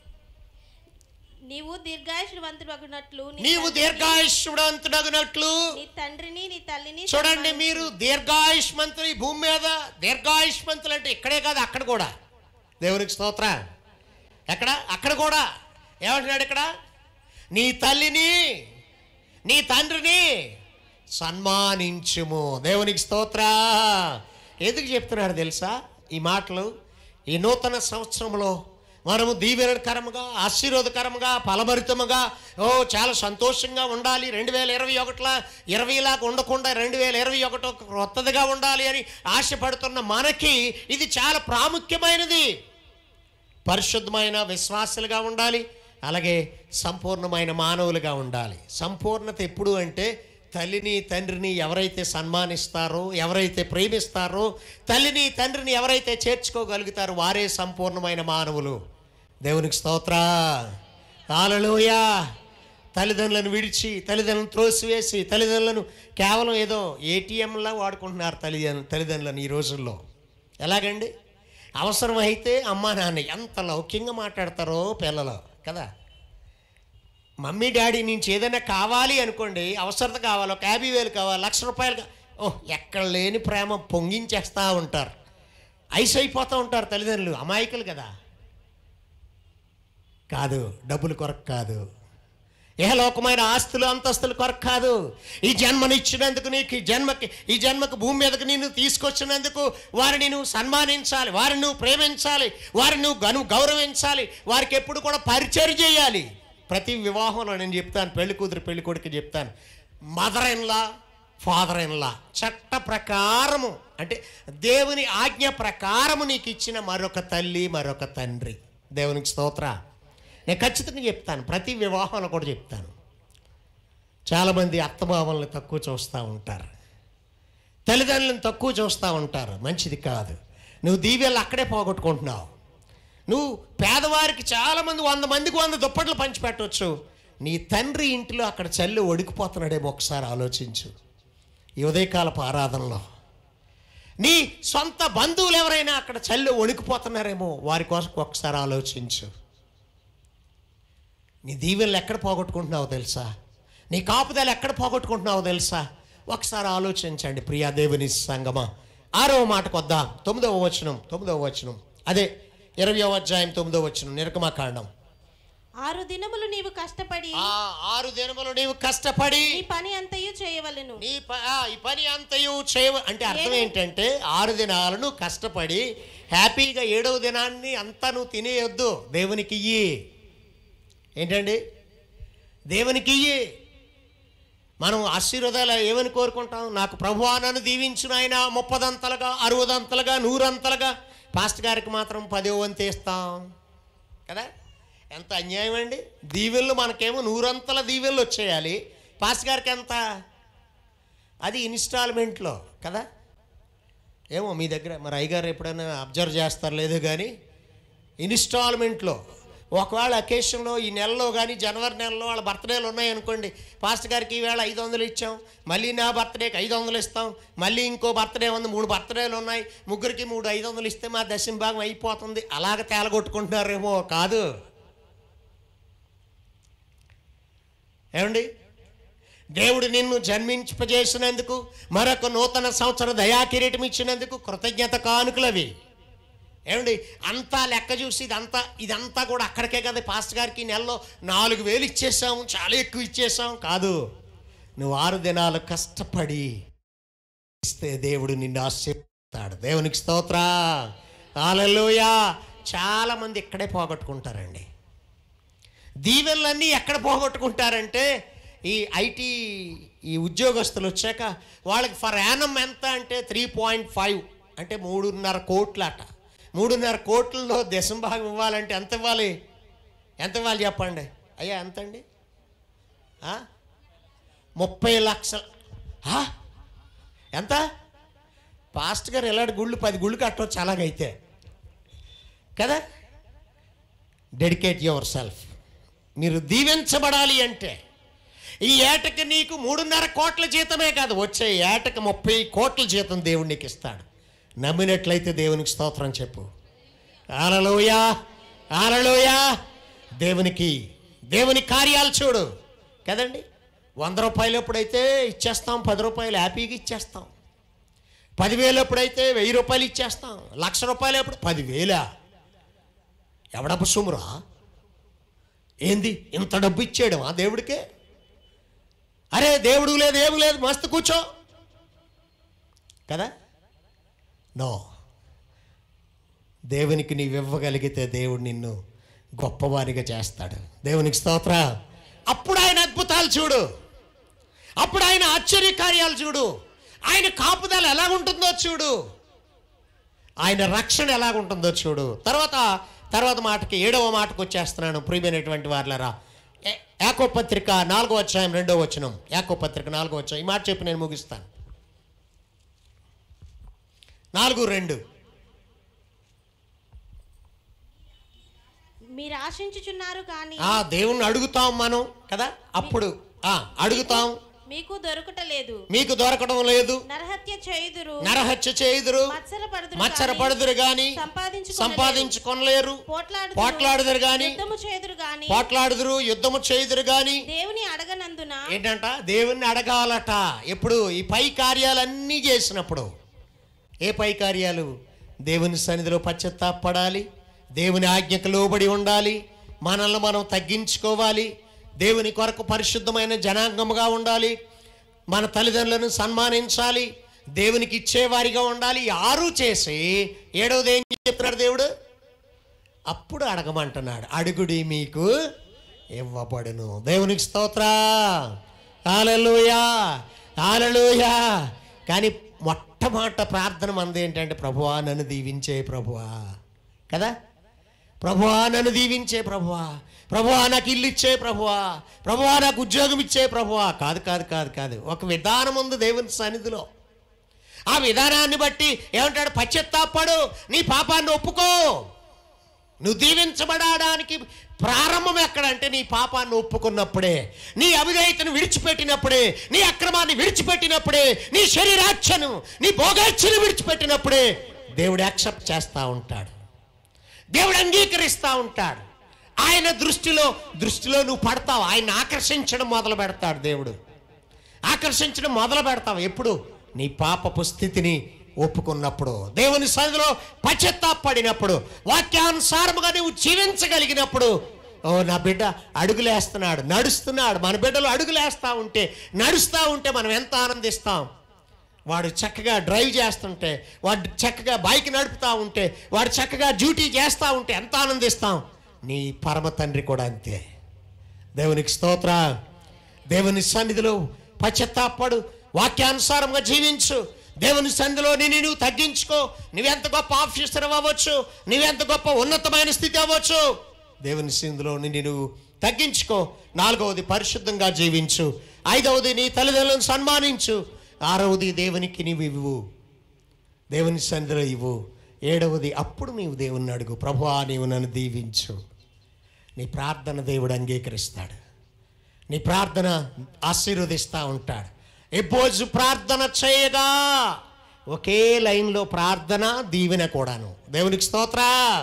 నీవు దీర్ఘాయుష్వంతుడు వగునట్లు నీ నీవు తండ్రిని- దీర్ఘాయుష్యుడంతుడగినట్లు నీ తండ్రిని నీ తల్లిని చూడండి సన్మానించు. మీరు దీర్ఘాయుష్మంతులు ఈ భూమి మీద దీర్ఘాయుష్మంతులు అంటే ఇక్కడే కాదు అక్కడ కూడా దేవునికి స్తోత్ర ఎక్కడ అక్కడ కూడా ఏమంటున్నాడు ఇక్కడ నీ తల్లిని నీ తండ్రిని సన్మానించుము దేవునికి స్తోత్ర ఎందుకు చెప్తున్నాడు తెలుసా ఈ మాటలు ఈ నూతన సంవత్సరంలో మనము దీవెనకరముగా ఆశీర్వాదకరముగా ఫలభరితముగా ఓ చాలా సంతోషంగా ఉండాలి రెండు వేల ఇరవై ఒకటిలా ఇరవైలాగా ఉండకుండా రెండు వేల ఇరవై ఒకటి కొత్తదిగా ఉండాలి అని ఆశపడుతున్న మనకి ఇది చాలా ప్రాముఖ్యమైనది పరిశుద్ధమైన విశ్వాసులుగా ఉండాలి అలాగే సంపూర్ణమైన మానవులుగా ఉండాలి సంపూర్ణత ఎప్పుడు అంటే తల్లిని తండ్రిని ఎవరైతే సన్మానిస్తారో ఎవరైతే ప్రేమిస్తారో తల్లిని తండ్రిని ఎవరైతే చేర్చుకోగలుగుతారో వారే సంపూర్ణమైన మానవులు దేవునికి స్తోత్ర ఆలలోయ తల్లిదండ్రులను విడిచి తల్లిదండ్రులను త్రోసివేసి తల్లిదండ్రులను కేవలం ఏదో ఏటీఎంలా వాడుకుంటున్నారు తల్లిదండ్రులు తల్లిదండ్రులను ఈ రోజుల్లో ఎలాగండి అవసరం అయితే అమ్మా నాన్న ఎంత లౌక్యంగా మాట్లాడతారో పిల్లలు కదా మమ్మీ డాడీ నుంచి ఏదైనా కావాలి అనుకోండి అవసరత కావాలి ఒక యాభై వేలు కావాలి లక్ష రూపాయలు కా- ఓహ్ ఎక్కడ లేని ప్రేమ పొంగించేస్తూ ఉంటారు ఐస్ అయిపోతూ ఉంటారు తల్లిదండ్రులు అమాయకులు కదా కాదు డబ్బులు కొరకు కాదు ఏహలోకమైన ఆస్తులు అంతస్తులు కొరకు కాదు ఈ జన్మనిచ్చినందుకు నీకు ఈ జన్మకి ఈ జన్మకు భూమి మీదకి నిన్ను తీసుకొచ్చినందుకు వారిని నువ్వు సన్మానించాలి వారిని నువ్వు ప్రేమించాలి వారిని నువ్వు గను గౌరవించాలి వారికి ఎప్పుడు కూడా పరిచయం చేయాలి ప్రతి వివాహంలో నేను చెప్తాను పెళ్లి కూతురు పెళ్లి కొడుకు చెప్తాను మదర్ ఇన్లా ఫాదర్ ఇన్లా చట్ట ప్రకారము అంటే దేవుని ఆజ్ఞ ప్రకారము నీకు ఇచ్చిన మరొక తల్లి మరొక తండ్రి దేవునికి స్తోత్ర నేను ఖచ్చితంగా చెప్తాను ప్రతి వివాహంలో కూడా చెప్తాను చాలామంది అత్తమామల్ని తక్కువ చూస్తూ ఉంటారు తల్లిదండ్రులను తక్కువ చూస్తూ ఉంటారు మంచిది కాదు నువ్వు దీవెళ్ళు అక్కడే పోగొట్టుకుంటున్నావు నువ్వు పేదవారికి చాలామంది వంద మందికి వంద దుప్పట్లు పంచిపెట్టవచ్చు నీ తండ్రి ఇంటిలో అక్కడ చల్లి ఒడికిపోతున్నాడేమో ఒకసారి ఆలోచించు ఈ ఉదయకాలపు ఆరాధనలో నీ సొంత బంధువులు ఎవరైనా అక్కడ చల్లి వణికిపోతున్నారేమో వారి కోసం ఒకసారి ఆలోచించు నీ దీవెనలు ఎక్కడ పోగొట్టుకుంటున్నావో తెలుసా నీ కాపుదలు ఎక్కడ పోగొట్టుకుంటున్నావో తెలుసా ఒకసారి ఆలోచించండి ప్రియా దేవుని సంగమా ఆరవ మాటకు వద్దాం తొమ్మిదవ వచనం తొమ్మిదవ వచనం అదే ఇరవయో అధ్యాయం తొమ్మిదవ వచనం నిర్గమాకాండం ఆరు దినములు నీవు కష్టపడి ఆ ఆరు దినములు నీవు కష్టపడి నీ పని అంతయు చేయవలెను నీ ప- ఆ, ఈ పని అంతయు చేయవ అంటే అర్థం ఏంటంటే ఆరు దినాలను కష్టపడి హ్యాపీగా ఏడవ దినాన్ని అంతా నువ్వు తినేయొద్దు దేవునికి ఇయ్యి ఏంటండి దేవునికి ఇయ్యి మనం ఆశీర్వాదాలు ఏమని కోరుకుంటాం నాకు ప్రభువా నన్ను దీవించిన ఆయన ముప్పదంతలుగా అరవదంతలుగా నూరంతలుగా పాస్ట్ గారికి మాత్రం పదో వంతు ఇస్తాం కదా ఎంత అన్యాయం అండి దీవెళ్ళు మనకేమో నూరంతల దీవెళ్ళు వచ్చేయాలి పాస్ట్ గారికి ఎంత అది ఇన్స్టాల్మెంట్లో కదా ఏమో మీ దగ్గర మరి అయ్యగారు ఎప్పుడైనా అబ్జర్వ్ చేస్తారు లేదో కానీ ఇన్స్టాల్మెంట్లో ఒకవేళ అకేషన్లో ఈ నెలలో కానీ జనవరి నెలలో వాళ్ళ బర్త్డేలు ఉన్నాయనుకోండి పాస్ట్ గారికి ఈవేళ ఐదు వందలు ఇచ్చాం మళ్ళీ నా బర్త్డేకి ఐదు వందలు ఇస్తాం మళ్ళీ ఇంకో బర్త్డే ఉంది మూడు బర్త్డేలు ఉన్నాయి ముగ్గురికి మూడు ఐదు వందలు ఇస్తే మా దశమ భాగం అయిపోతుంది అలాగ తేలగొట్టుకుంటున్నారేమో కాదు ఏమండి దేవుడు నిన్ను జన్మింపజేసినందుకు మరొక నూతన సంవత్సర దయాకిరీటం ఇచ్చినందుకు కృతజ్ఞత కానుకలవి ఏమండి అంతా లెక్క చూసి ఇదంతా ఇదంతా కూడా అక్కడికే కదా పాస్టర్ గారికి ఈ నెలలో నాలుగు వేలు ఇచ్చేసాము చాలా ఎక్కువ ఇచ్చేసాం కాదు నువ్వు ఆరు దినాలు కష్టపడి ఇస్తే దేవుడు నిన్ను ఆశీర్వదిస్తాడు దేవునికి స్తోత్ర హల్లెలూయా చాలా మంది ఇక్కడే పోగొట్టుకుంటారండి దీవెనలన్నీ ఎక్కడ పోగొట్టుకుంటారంటే ఈ ఐటీ ఈ ఉద్యోగస్తులు వచ్చాక వాళ్ళకి ఫర్ యానం ఎంత అంటే త్రీ పాయింట్ ఫైవ్ అంటే మూడున్నర కోట్ల అట మూడున్నర కోట్లలో దశం భాగం ఇవ్వాలంటే ఎంత ఇవ్వాలి ఎంత ఇవ్వాలి చెప్పండి అయ్యా ఎంతండి ఆ? ముప్పై లక్షల ఆ? ఎంత పాస్ట్ గారు ఎలాంటి గుళ్ళు పది గుళ్ళు కట్టవచ్చు అలాగైతే కదా డెడికేట్ యువర్ సెల్ఫ్ మీరు దీవించబడాలి అంటే ఈ ఏటకి నీకు మూడున్నర కోట్ల జీతమే కాదు వచ్చే ఏటకి ముప్పై కోట్ల జీతం దేవుడు నీకు ఇస్తాడు నమ్మినట్లయితే దేవునికి స్తోత్రం చెప్పు ఆలలోయా ఆలలోయా దేవునికి దేవుని కార్యాలు చూడు కదండి వంద రూపాయలు ఎప్పుడైతే ఇచ్చేస్తాం పది రూపాయలు హ్యాపీగా ఇచ్చేస్తాం పదివేలు ఎప్పుడైతే వెయ్యి రూపాయలు ఇచ్చేస్తాం లక్ష రూపాయలు ఎప్పుడు పదివేలా ఎవడబ్బు సుమురా ఏంది ఇంత డబ్బు ఇచ్చేయడం ఆ దేవుడికే అరే దేవుడు లేదు ఏమి లేదు మస్తు కూర్చో కదా నో దేవునికి నీవు ఇవ్వగలిగితే దేవుడు నిన్ను గొప్పవారిగా చేస్తాడు దేవునికి స్తోత్ర అప్పుడు ఆయన అద్భుతాలు చూడు అప్పుడు ఆయన ఆశ్చర్య కార్యాలు చూడు ఆయన కాపుదల ఎలా ఉంటుందో చూడు ఆయన రక్షణ ఎలాగుంటుందో చూడు తర్వాత తర్వాత మాటకి ఏడవ మాటకు వచ్చేస్తున్నాను ప్రియమైనటువంటి వార్లరా ఏ- యాకో పత్రిక నాలుగో అధ్యాయం రెండో వచనం యాకో పత్రిక నాలుగో అధ్యాయం ఈ మాట చెప్పి నేను ముగిస్తాను నాలుగు రెండు మీరు ఆశించుచున్నారు కానీ ఆ దేవుణ్ణి అడుగుతాం మనం కదా అప్పుడు ఆ అడుగుతాం మీకు దొరుకుటలేదు మీకు దొరకడం లేదు నరహత్య చేయుదురు నరహత్య చేయుదురు మత్సరపడుదురు మచ్చరపడుదురు గాని సంపాదించుకొనలేరు. సంపాదించుకొనలేరు పోట్లాడుదురు పోట్లాడుదురు గాని యుద్ధము చేదురు గాని పోట్లాడుదురు యుద్ధము చేయుదురు గాని దేవుని అడగనందున ఏంటంట దేవుణ్ణి అడగాలట ఎప్పుడు ఈ పై కార్యాలన్నీ చేసినప్పుడు ఏ పై కార్యాలు దేవుని సన్నిధిలో పశ్చత్తాపడాలి దేవుని ఆజ్ఞకు లోబడి ఉండాలి మనల్ని మనం తగ్గించుకోవాలి దేవుని కొరకు పరిశుద్ధమైన జనాంగముగా ఉండాలి మన తల్లిదండ్రులను సన్మానించాలి దేవునికి ఇచ్చేవారిగా ఉండాలి ఈ ఆరు చేసి ఏడవది ఏం చెప్తున్నాడు దేవుడు అప్పుడు అడగమంటున్నాడు అడుగుడి మీకు ఇవ్వబడును దేవునికి స్తోత్ర ఆలలుయా ఆలలుయా కానీ మొట్టమొదట ప్రార్థన మంది ఏంటంటే ప్రభువా నన్ను దీవించే ప్రభువా కదా ప్రభువా నన్ను దీవించే ప్రభువా ప్రభువా నాకు ఇల్లు ఇచ్చే ప్రభువా ప్రభువా నాకు ఉద్యోగం ఇచ్చే ప్రభువా కాదు కాదు కాదు కాదు ఒక విధానం ఉంది దేవుని సన్నిధిలో ఆ విధానాన్ని బట్టి ఏమంటాడు పశ్చత్తాపడు నీ పాపాన్ని ఒప్పుకో నువ్వు దీవించబడడానికి ప్రారంభం ఎక్కడంటే నీ పాపాన్ని ఒప్పుకున్నప్పుడే నీ అవిధేయతను విడిచిపెట్టినప్పుడే నీ అక్రమాన్ని విడిచిపెట్టినప్పుడే నీ శరీరాచ్ఛను నీ భోగాచ్ఛను విడిచిపెట్టినప్పుడే దేవుడు యాక్సెప్ట్ చేస్తూ ఉంటాడు దేవుడు అంగీకరిస్తూ ఉంటాడు ఆయన దృష్టిలో దృష్టిలో నువ్వు పడతావు ఆయన ఆకర్షించడం మొదలు పెడతాడు దేవుడు ఆకర్షించడం మొదలు పెడతావు ఎప్పుడు నీ పాపపు స్థితిని ఒప్పుకున్నప్పుడు దేవుని సన్నిధిలో పశ్చత్తాపడినప్పుడు వాక్యానుసారముగా నువ్వు జీవించగలిగినప్పుడు ఓ నా బిడ్డ అడుగులేస్తున్నాడు నడుస్తున్నాడు మన బిడ్డలు అడుగులేస్తూ ఉంటే నడుస్తూ ఉంటే మనం ఎంత ఆనందిస్తాం వాడు చక్కగా డ్రైవ్ చేస్తుంటే వాడు చక్కగా బైక్ నడుపుతూ ఉంటే వాడు చక్కగా డ్యూటీ చేస్తూ ఉంటే ఎంత ఆనందిస్తాం నీ పరమ తండ్రి కూడా అంతే దేవునికి స్తోత్ర దేవుని సన్నిధిలో పశ్చత్తాపడు వాక్యానుసారంగా జీవించు దేవుని సన్నిధిలో నిన్ను నువ్వు తగ్గించుకో నువ్వెంత గొప్ప ఆఫీసర్ అవ్వచ్చు నువ్వెంత గొప్ప ఉన్నతమైన స్థితి అవ్వచ్చు దేవుని సన్నిధిలో నిన్ను నువ్వు తగ్గించుకో నాలుగవది పరిశుద్ధంగా జీవించు ఐదవది నీ తల్లిదండ్రులను సన్మానించు ఆరవది దేవునికి నీవు ఇవ్వు దేవుని సన్నిధిలో ఇవ్వు ఏడవది అప్పుడు నీవు దేవుని అడుగు ప్రభువా నీవు నన్ను దీవించు నీ ప్రార్థన దేవుడు అంగీకరిస్తాడు నీ ప్రార్థన ఆశీర్వదిస్తూ ఉంటాడు ఎబ్బోజు ప్రార్థన చేయగా ఒకే లైన్లో ప్రార్థన దీవెన కూడాను దేవునికి స్తోత్ర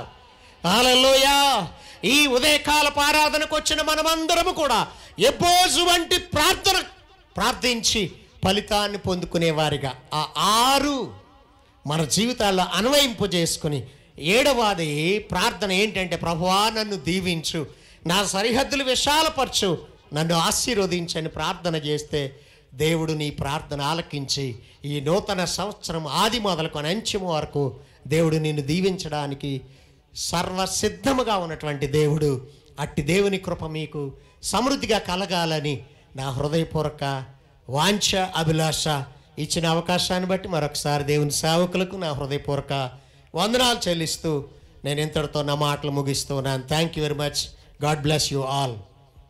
హల్లెలూయా ఈ ఉదయకాలపు ఆరాధనకు వచ్చిన మనమందరము కూడా ఎబ్బోజు వంటి ప్రార్థన ప్రార్థించి ఫలితాన్ని పొందుకునేవారిగా ఆ ఆరు మన జీవితాల్లో అన్వయింపు చేసుకుని ఏడవది ప్రార్థన ఏంటంటే ప్రభువా నన్ను దీవించు నా సరిహద్దులు విశాలపరచు నన్ను ఆశీర్వదించని ప్రార్థన చేస్తే దేవుడు నీ ప్రార్థన ఆలకించి ఈ నూతన సంవత్సరం ఆది మొదలుకొని అంచెము వరకు దేవుడు నిన్ను దీవించడానికి సర్వసిద్ధముగా ఉన్నటువంటి దేవుడు అట్టి దేవుని కృప మీకు సమృద్ధిగా కలగాలని నా హృదయపూర్వక వాంఛ అభిలాష ఇచ్చిన అవకాశాన్ని బట్టి మరొకసారి దేవుని సేవకులకు నా హృదయపూర్వక వందనాలు చెల్లిస్తూ నేను ఇంతటితో నా మాటలు ముగిస్తున్నాను thank you very much God bless you all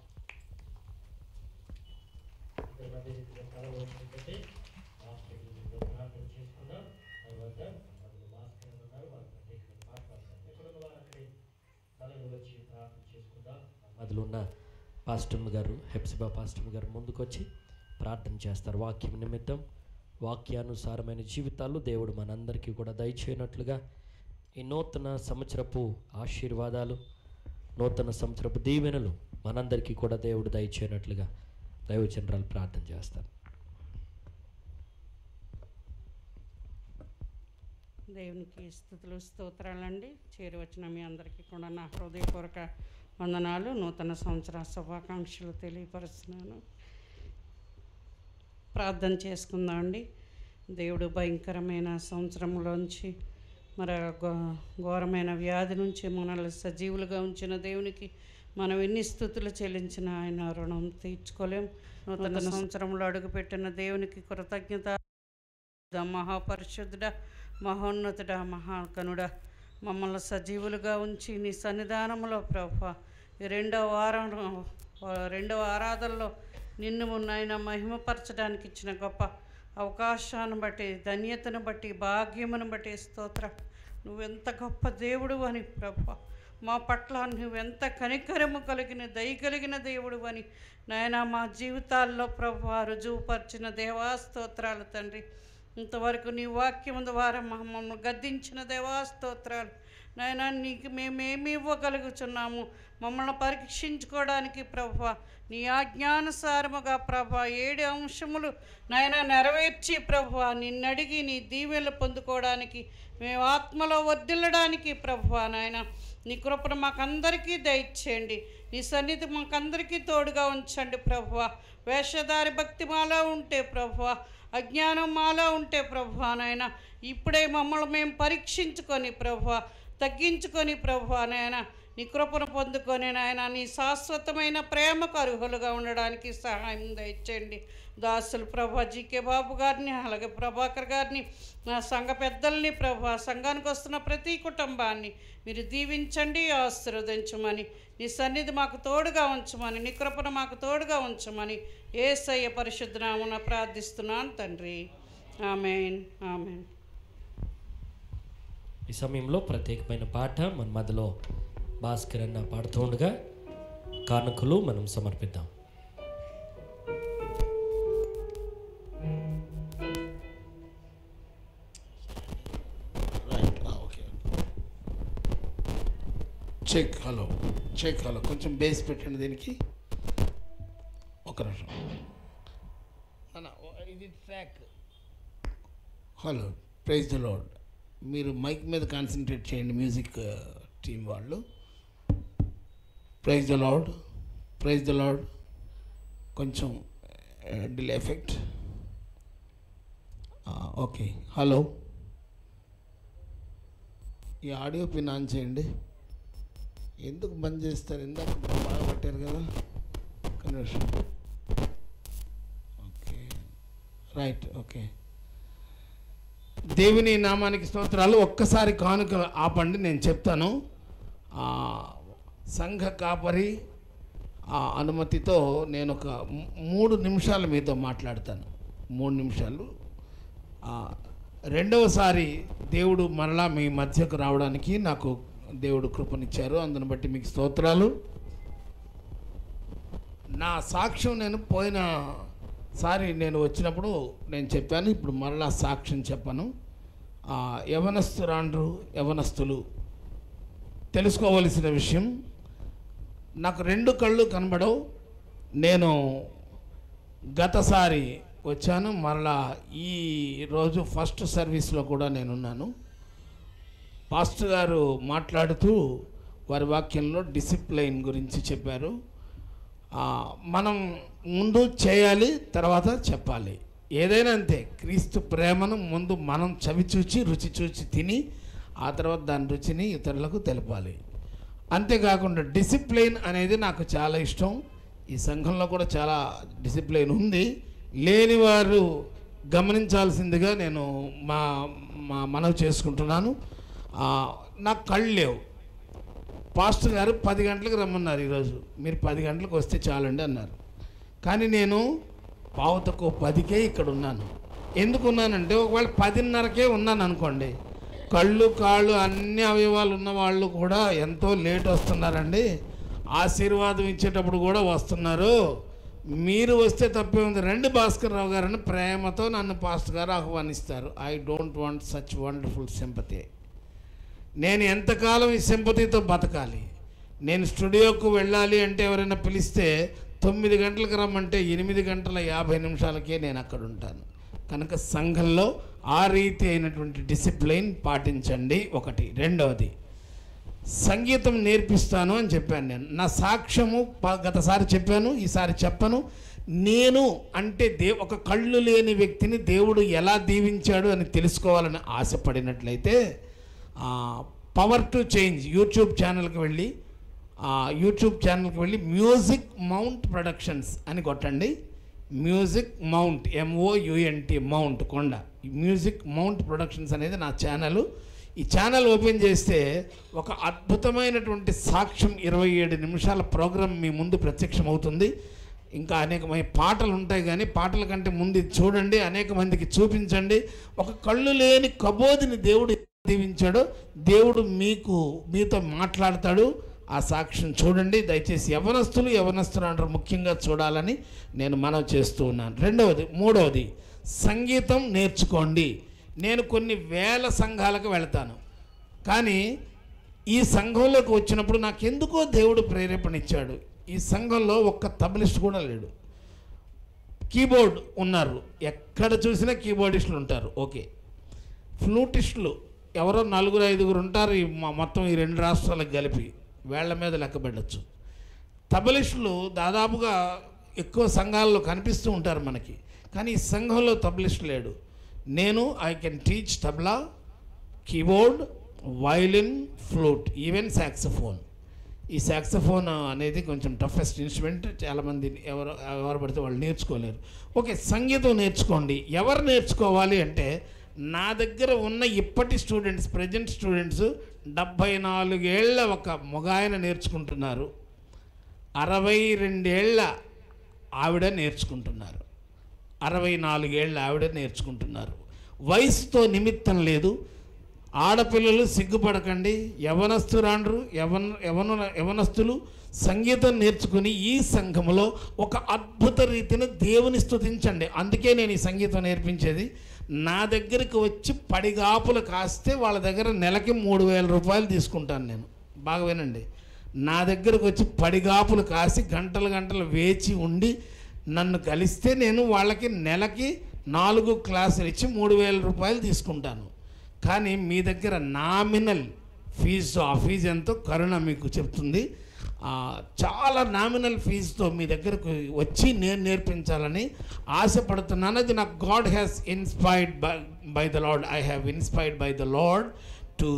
పరిచయలో ఉన్న పాస్టమ్ గారు హెప్సిబా పాస్టమ్ గారు ముందుకొచ్చి ప్రార్థన చేస్తారు వాక్యం నిమిత్తం వాక్యానుసారమైన జీవితాలు దేవుడు మనందరికీ కూడా దయచేయనట్లుగా ఈ నూతన సంవత్సరపు ఆశీర్వాదాలు నూతన సంవత్సరపు దీవెనలు మనందరికీ కూడా దేవుడు దయచేయనట్లుగా దైవచంద్రాలు ప్రార్థన చేస్తారు దేవునికి స్థుతులు స్తోత్రాలండి చేరి వచ్చిన మీ అందరికీ కూడా నా హృదయపూర్వక వందనాలు నూతన సంవత్సర శుభాకాంక్షలు తెలియపరుస్తున్నాను ప్రార్థన చేసుకుందామండి దేవుడు భయంకరమైన సంవత్సరంలోంచి మరి ఆ ఘో ఘోరమైన వ్యాధి నుంచి మనల్ని సజీవులుగా ఉంచిన దేవునికి మనం ఎన్ని స్థుతులు చెల్లించిన ఆయన రుణం తీర్చుకోలేం నూతన సంవత్సరంలో అడుగుపెట్టిన దేవునికి కృతజ్ఞత ద మహాపరిశుద్ధుడ మహోన్నతుడ మహాకనుడ మమ్మల్ని సజీవులుగా ఉంచి నీ సన్నిధానంలో ప్రభా ఈ రెండవ వారం రెండవ ఆరాధనలో నిన్ను నాయన మహిమపరచడానికి ఇచ్చిన గొప్ప అవకాశాన్ని బట్టి ధన్యతను బట్టి భాగ్యమును బట్టి స్తోత్ర నువ్వెంత గొప్ప దేవుడు అని ప్రభా మా పట్ల నువ్వెంత కనికరము కలిగిన దయ కలిగిన దేవుడు అని నాయన మా జీవితాల్లో ప్రభా రుజువుపరిచిన దేవా స్తోత్రాలు తండ్రి ఇంతవరకు నీ వాక్యం ద్వారా మా- మమ్మల్ని గద్దించిన దేవా స్తోత్రాలు నాయన నీకు మేమేమి ఇవ్వగలుగుతున్నాము మమ్మల్ని పరీక్షించుకోవడానికి ప్రభా నీ ఆజ్ఞానుసారముగా ప్రభా ఏడు అంశములు నాయన నెరవేర్చి ప్రభా నిన్నడిగి నీ దీవెనలు పొందుకోవడానికి మేము ఆత్మలో వర్ధిల్లడానికి ప్రభా నాయన నీ కృపను మాకందరికీ దయచేయండి నీ సన్నిధి మాకందరికీ తోడుగా ఉంచండి ప్రభువా వేషధారి భక్తి మాలో ఉంటే ప్రభువా అజ్ఞానం మాలో ఉంటే ప్రభువా నాయన ఇప్పుడే మమ్మల్ని మేము పరీక్షించుకొని ప్రభువా తగ్గించుకొని ప్రభువా నాయన నీ కృపను పొందుకొని నాయన నీ శాశ్వతమైన ప్రేమకు అర్హులుగా ఉండడానికి సహాయం దయచేయండి దాసులు ప్రభా జీకే బాబు గారిని అలాగే ప్రభాకర్ గారిని నా సంఘ పెద్దల్ని ప్రభా సంఘానికి వస్తున్న ప్రతి కుటుంబాన్ని మీరు దీవించండి ఆశీర్వదించమని నీ సన్నిధి మాకు తోడుగా ఉంచమని నీ కృపను మాకు తోడుగా ఉంచమని ఏసయ్య పరిశుద్ధనామున ప్రార్థిస్తున్నాను తండ్రి ఆమెన్ ఆమెన్ ఈ సమయంలో ప్రత్యేకమైన పాట మన మధ్యలో భాస్కర్ అన్న పాడుతూ ఉండగా కానుకలు మనం సమర్పిద్దాం right okay check hello check hello కొంచెం బేస్ పెట్టండి దీనికి ఒక నిమిషం అన్న, ఓ- ఇది track hello praise the Lord మీరు మైక్ మీద కాన్సన్ట్రేట్ చేయండి మ్యూజిక్ టీం వాళ్ళు praise the Lord praise the Lord కొంచెం డిలే ఎఫెక్ట్ ఓకే హలో ఈ ఆడియో పిన్ ఆన్ చేయండి ఎందుకు బంద్ చేస్తారు ఇందాక బాగా పట్టారు కదా కన్వర్షన్ ఓకే రైట్ ఓకే దేవుని నామానికి స్తోత్రాలు ఒక్కసారి కానుక ఆపండి నేను చెప్తాను ఆ, సంఘ కాపరి ఆ అనుమతితో నేను ఒక మూ- మూడు నిమిషాలు మీతో మాట్లాడతాను మూడు నిమిషాలు ఆ, రెండవసారి దేవుడు మరలా మీ మధ్యకు రావడానికి నాకు దేవుడు కృపనిచ్చారు అందుని బట్టి మీకు స్తోత్రాలు నా సాక్ష్యం నేను పోయిన సారి నేను వచ్చినప్పుడు నేను చెప్పాను ఇప్పుడు మరలా సాక్ష్యం చెప్పను ఆ, యవనస్తురాండ్రు యవనస్తులు తెలుసుకోవలసిన విషయం నాకు రెండు కళ్ళు కనబడవు నేను గతసారి వచ్చాను మరలా ఈ రోజు ఫస్ట్ సర్వీస్లో కూడా నేనున్నాను పాస్టర్ గారు మాట్లాడుతూ వారి వాక్యంలో డిసిప్లైన్ గురించి చెప్పారు ఆ, మనం ముందు చేయాలి తర్వాత చెప్పాలి ఏదైనా అంతే క్రీస్తు ప్రేమను ముందు మనం చవి చూచి రుచి చూచి తిని ఆ తర్వాత దాని రుచిని ఇతరులకు తెలపాలి అంతేకాకుండా డిసిప్లైన్ అనేది నాకు చాలా ఇష్టం ఈ సంఘంలో కూడా చాలా డిసిప్లైన్ ఉంది లేని వారు గమనించాల్సిందిగా నేను మా మా మనవి చేసుకుంటున్నాను ఆ, నాకు కళ్ళు లేవు పాస్టర్ గారు పది గంటలకు రమ్మన్నారు ఈరోజు మీరు పది గంటలకు వస్తే చాలండి అన్నారు కానీ నేను పావు తక్కువ పదికే ఇక్కడ ఉన్నాను ఎందుకు ఉన్నానంటే ఒకవేళ పదిన్నరకే ఉన్నాను అనుకోండి కళ్ళు కాళ్ళు అన్ని అవయవాలు ఉన్న వాళ్ళు కూడా ఎంతో లేట్ వస్తున్నారండి ఆశీర్వాదం ఇచ్చేటప్పుడు కూడా వస్తున్నారు మీరు వస్తే తప్పే ఉంది రండి భాస్కర్ రావు గారని ప్రేమతో నన్ను పాస్టర్ గారు ఆహ్వానిస్తారు I don't want such wonderful sympathy నేను ఎంతకాలం ఈ సింపతితో బతకాలి నేను స్టూడియోకు వెళ్ళాలి అంటే ఎవరైనా పిలిస్తే తొమ్మిది గంటలకు రమ్మంటే ఎనిమిది గంటల యాభై నిమిషాలకే నేను అక్కడ ఉంటాను కనుక సంఘంలో ఆ రీతి అయినటువంటి డిసిప్లైన్ పాటించండి ఒకటి రెండవది సంగీతం నేర్పిస్తాను అని చెప్పాను నేను నా సాక్ష్యము ప- గతసారి చెప్పాను ఈసారి చెప్పను నేను అంటే దే ఒక కళ్ళు లేని వ్యక్తిని దేవుడు ఎలా దీవించాడు అని తెలుసుకోవాలని ఆశపడినట్లయితే పవర్ టు చేంజ్ యూట్యూబ్ ఛానల్కి వెళ్ళి ఆ, యూట్యూబ్ ఛానల్కి వెళ్ళి మ్యూజిక్ మౌంట్ ప్రొడక్షన్స్ అని కొట్టండి మ్యూజిక్ మౌంట్ ఎంఓయుఎన్టి మౌంట్ కొండ ఈ మ్యూజిక్ మౌంట్ ప్రొడక్షన్స్ అనేది నా ఛానల్ ఈ ఛానల్ ఓపెన్ చేస్తే ఒక అద్భుతమైనటువంటి సాక్ష్యం ఇరవై ఏడు నిమిషాల ప్రోగ్రాం మీ ముందు ప్రత్యక్షం అవుతుంది ఇంకా అనేకమైన పాటలు ఉంటాయి కానీ పాటల కంటే ముందు ఇది చూడండి అనేక మందికి చూపించండి ఒక కళ్ళు లేని కబోదిని దేవుడు దీవించాడో దేవుడు మీకు మీతో మాట్లాడతాడు ఆ సాక్ష్యం చూడండి దయచేసి యవనస్తులు యవనస్తులు అంటారు ముఖ్యంగా చూడాలని నేను మనవి చేస్తూ ఉన్నాను రెండవది మూడవది సంగీతం నేర్చుకోండి నేను కొన్ని వేల సంఘాలకు వెళ్తాను కానీ ఈ సంఘంలోకి వచ్చినప్పుడు నాకు ఎందుకో దేవుడు ప్రేరేపణ ఇచ్చాడు ఈ సంఘంలో ఒక్క తబలిస్ట్ కూడా లేడు కీబోర్డ్ ఉన్నారు ఎక్కడ చూసినా కీబోర్డిస్టులు ఉంటారు ఓకే ఫ్లూటిస్టులు ఎవరో నలుగురు ఐదుగురు ఉంటారు ఈ మొ- మొత్తం ఈ రెండు రాష్ట్రాలకు కలిపి వేళ్ల మీద లెక్క పెట్టచ్చు తబలిస్టులు దాదాపుగా ఎక్కువ సంఘాల్లో కనిపిస్తూ ఉంటారు మనకి కానీ ఈ సంఘంలో తబలిస్ట్ లేడు నేను I can teach tabla keyboard violin flute even saxophone ఈ సాక్సఫోన్ అనేది కొంచెం టఫెస్ట్ ఇన్స్ట్రుమెంట్ చాలామంది ఎవరు ఎవరు పడితే వాళ్ళు నేర్చుకోలేరు ఓకే సంగీతం నేర్చుకోండి ఎవరు నేర్చుకోవాలి అంటే నా దగ్గర ఉన్న ఇప్పటి స్టూడెంట్స్ ప్రజెంట్ స్టూడెంట్స్ డెబ్భై నాలుగేళ్ల ఒక మొగాయన నేర్చుకుంటున్నారు అరవై రెండేళ్ల ఆవిడ నేర్చుకుంటున్నారు అరవై నాలుగేళ్ల ఆవిడ నేర్చుకుంటున్నారు వయసుతో నిమిత్తం లేదు ఆడపిల్లలు సిగ్గుపడకండి యవనస్తురాండ్రు యవన యవన యవనస్తులు సంగీతం నేర్చుకుని ఈ సంఘములో ఒక అద్భుత రీతిని దేవుని స్తుతించండి అందుకే నేను ఈ సంగీతం నేర్పించేది నా దగ్గరికి వచ్చి పడిగాపులు కాస్తే వాళ్ళ దగ్గర నెలకి మూడు వేల రూపాయలు తీసుకుంటాను నేను బాగా వినండి నా దగ్గరకు వచ్చి పడిగాపులు కాసి గంటలు గంటలు వేచి ఉండి నన్ను కలిస్తే నేను వాళ్ళకి నెలకి నాలుగు క్లాసులు ఇచ్చి మూడు వేల రూపాయలు తీసుకుంటాను కానీ మీ దగ్గర నామినల్ ఫీజు ఆ ఫీజు ఎంతో కరుణ మీకు చెప్తుంది ఆ, చాలా నామినల్ ఫీజుతో మీ దగ్గరకు వచ్చి నేను నేర్పించాలని ఆశపడుతున్నాను అది నాకు God has inspired by by the Lord I have inspired by the Lord to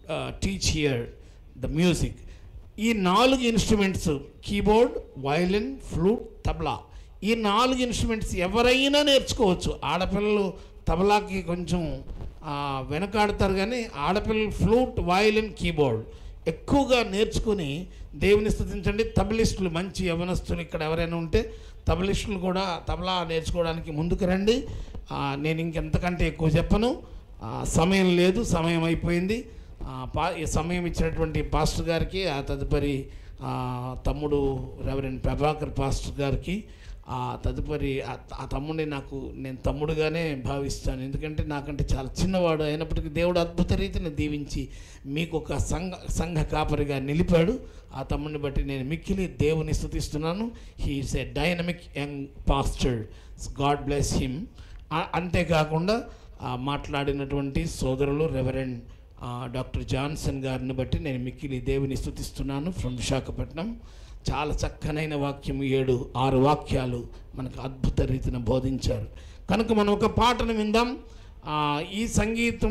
teach here the music ఈ నాలుగు instruments keyboard violin flute tabla ఈ నాలుగు ఇన్స్ట్రుమెంట్స్ ఎవరైనా నేర్చుకోవచ్చు ఆడపిల్లలు తబలాకి కొంచెం ఆ, వెనకాడతారు కానీ ఆడపిల్లలు ఫ్లూట్ వయలిన్ కీబోర్డ్ ఎక్కువగా నేర్చుకుని దేవుని స్థుతించండి తబలిస్టులు మంచి యవనస్తులు ఇక్కడ ఎవరైనా ఉంటే తబలిస్టులు కూడా తబలా నేర్చుకోవడానికి ముందుకు రండి ఆ, నేను ఇంకెంతకంటే ఎక్కువ చెప్పను ఆ, సమయం లేదు సమయం అయిపోయింది ఆ, పా ఈ సమయం ఇచ్చినటువంటి పాస్టర్ గారికి ఆ తదుపరి ఆ, తమ్ముడు రెవరెండ్ ప్రభాకర్ పాస్టర్ గారికి ఆ తదుపరి ఆ ఆ తమ్ముడిని నాకు నేను తమ్ముడుగానే భావిస్తాను ఎందుకంటే నాకంటే చాలా చిన్నవాడు అయినప్పటికీ దేవుడు అద్భుత రీతిని దీవించి మీకు ఒక సంఘ సంఘ కాపరిగా నిలిపాడు ఆ తమ్ముడిని బట్టి నేను మిక్కిలి దేవుని స్థుతిస్తున్నాను he is a dynamic young pastor God bless him అంతేకాకుండా ఆ, మాట్లాడినటువంటి సోదరులు రెవరెండ్ ఆ, డాక్టర్ జాన్సన్ గారిని బట్టి నేను మిక్కిలి దేవుని స్థుతిస్తున్నాను ఫ్రమ్ విశాఖపట్నం చాలా చక్కనైన వాక్యం ఏడు ఆరు వాక్యాలు మనకు అద్భుత రీతిన బోధించారు కనుక మనం ఒక పాటను విందాం ఆ, ఈ సంగీతం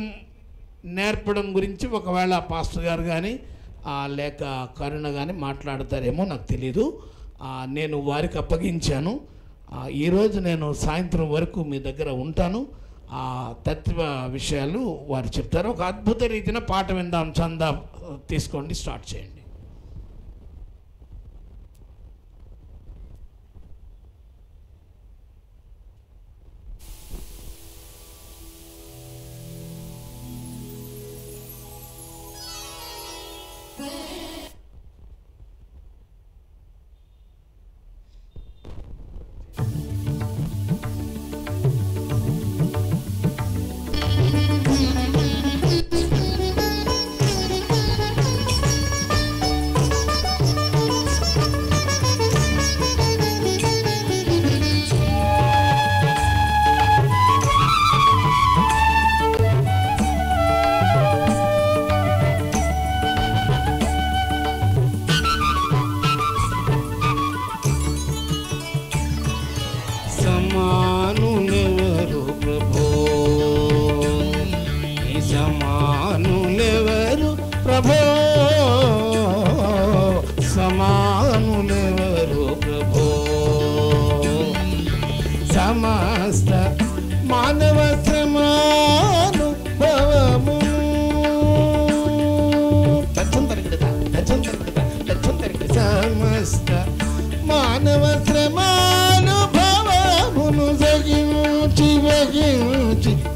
నేర్పడం గురించి ఒకవేళ పాస్టర్ గారు కానీ లేక కరుణ కానీ మాట్లాడతారేమో నాకు తెలీదు ఆ, నేను వారికి అప్పగించాను ఆ, ఈరోజు నేను సాయంత్రం వరకు మీ దగ్గర ఉంటాను ఆ తత్వ విషయాలు వారు చెప్తారు ఒక అద్భుత రీతిన పాట విందాం చందా తీసుకోండి స్టార్ట్ చేయండి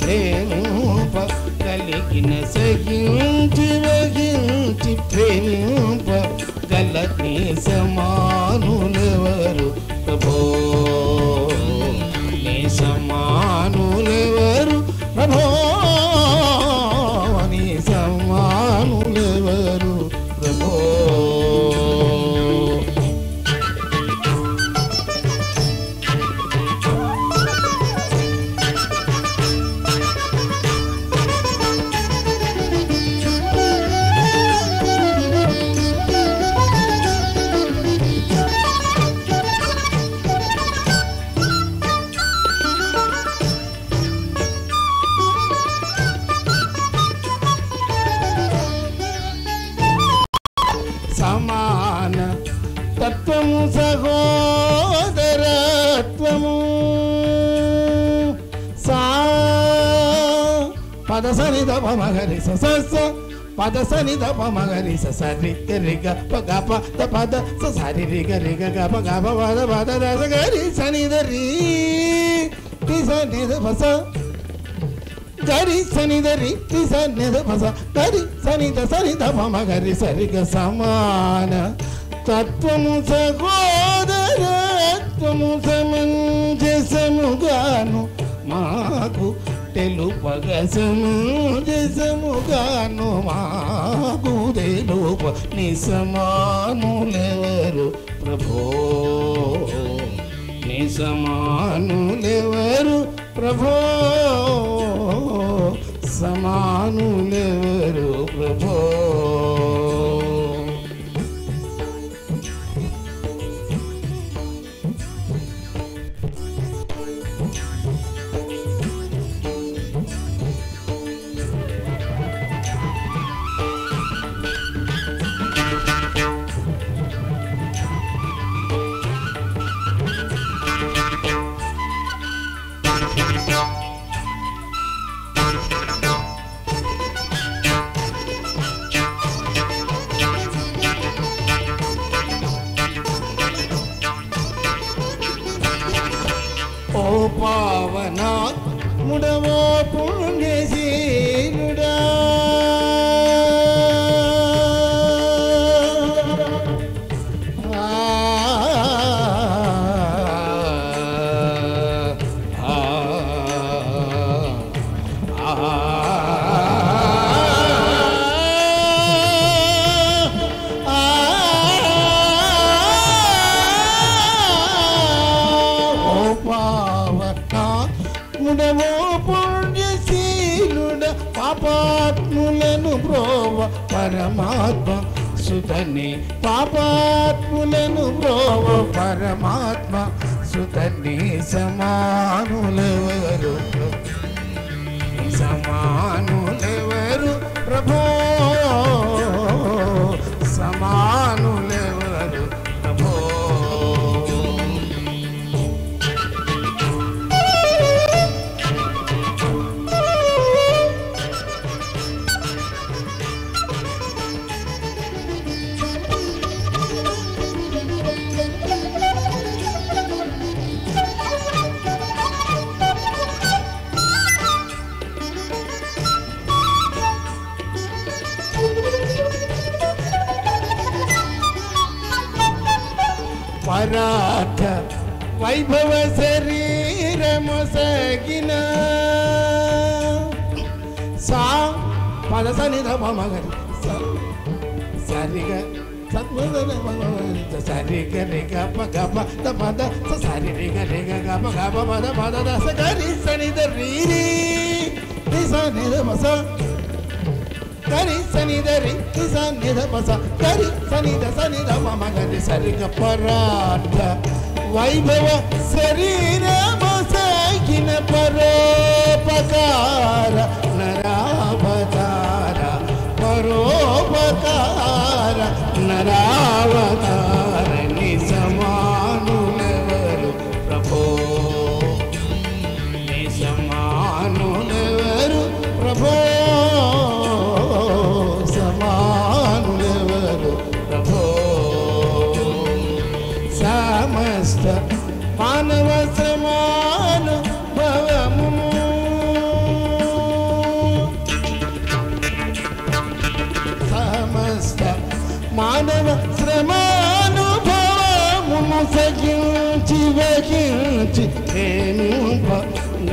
ప్రేమింప కలిగిన సహించి వహించి ప్రేమింప గల నీ సమానులెవరు ప్రభో నీ సమానులెవరు ప్రభో నీ సమానులెవరు ప్రభో సమాన తత్వము సహోదరత్వము సా పద సని దప మగరి స స స పద సని దప మగరి స సరి గరి గ ప గ ప ద పద స సరి రి గ రి గ గ ప గ ప పద పద ద స గరి సని ద రి టి స ని ద ప స గరి సని దరి తి సని ద పస గరి సని ద సని ద పమ గరి సరి గ సమాన తత్వము సహోదరత్వము సమంజసముగాను మాకు తెలుపగ సమంజసముగాను మాకు తెలుప ని సమానులెవరు ప్రభో నీ సమానులెవరు ప్రభో సమానులెవరు ప్రభో ఓ పావనా ముడవో పుణ్యశీలుడా ఓ పావనా ముడవో పుణ్యశీలుడ పాపాత్ములను బ్రోవ పరమాత్మ సుతని పాపాత్ములను బ్రోవ పరమాత్మ సుతని సమానులెవరు సమానులెవరు ప్రభో సమానులెవరు ప్రభో పరాఠ వైభవ శరీరము సగిన సా పద సని మగరి సరిగా సరిగ రిగ ప గ ప ద పద స సరి రిగ రిగ గ ప గ ప పద పద ద స గరి సని ద రి రి రి స ని ద మ స గరి సని ద రి రి స ని ద మ స గరి సని ద సని ద మ మ గరి సరి గ పరాఠ వైభవ శరీరమ సాగిన పరోపకార నరావతార పరోపకార నరావతార ని సమానులెవరు ప్రభో ని సమానులెవరు ప్రభో సమానులెవరు ప్రభో సమస్త మానవ సమాన భవము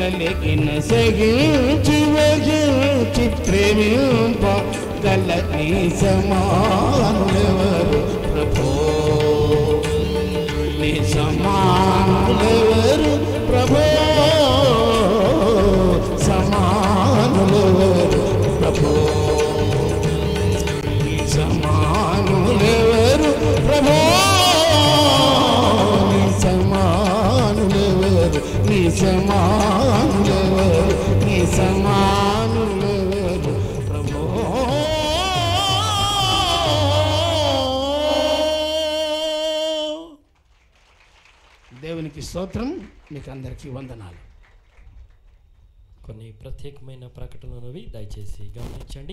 కలిగిన సహించి వహించి ప్రేమింప గల నీ సమానులెవరు ప్రభో నీ సమానులెవరు ప్రభో సమానులెవరు ప్రభో నీ సమానులెవరు ప్రభో నీ సమానులెవరు నీ సమానులెవరు నీ సమానులెవరు ప్రభో దేవునికి స్తోత్రం మీకు అందరికీ వందనాలు కొన్ని ప్రత్యేకమైన ప్రకటనలు దయచేసి గమనించండి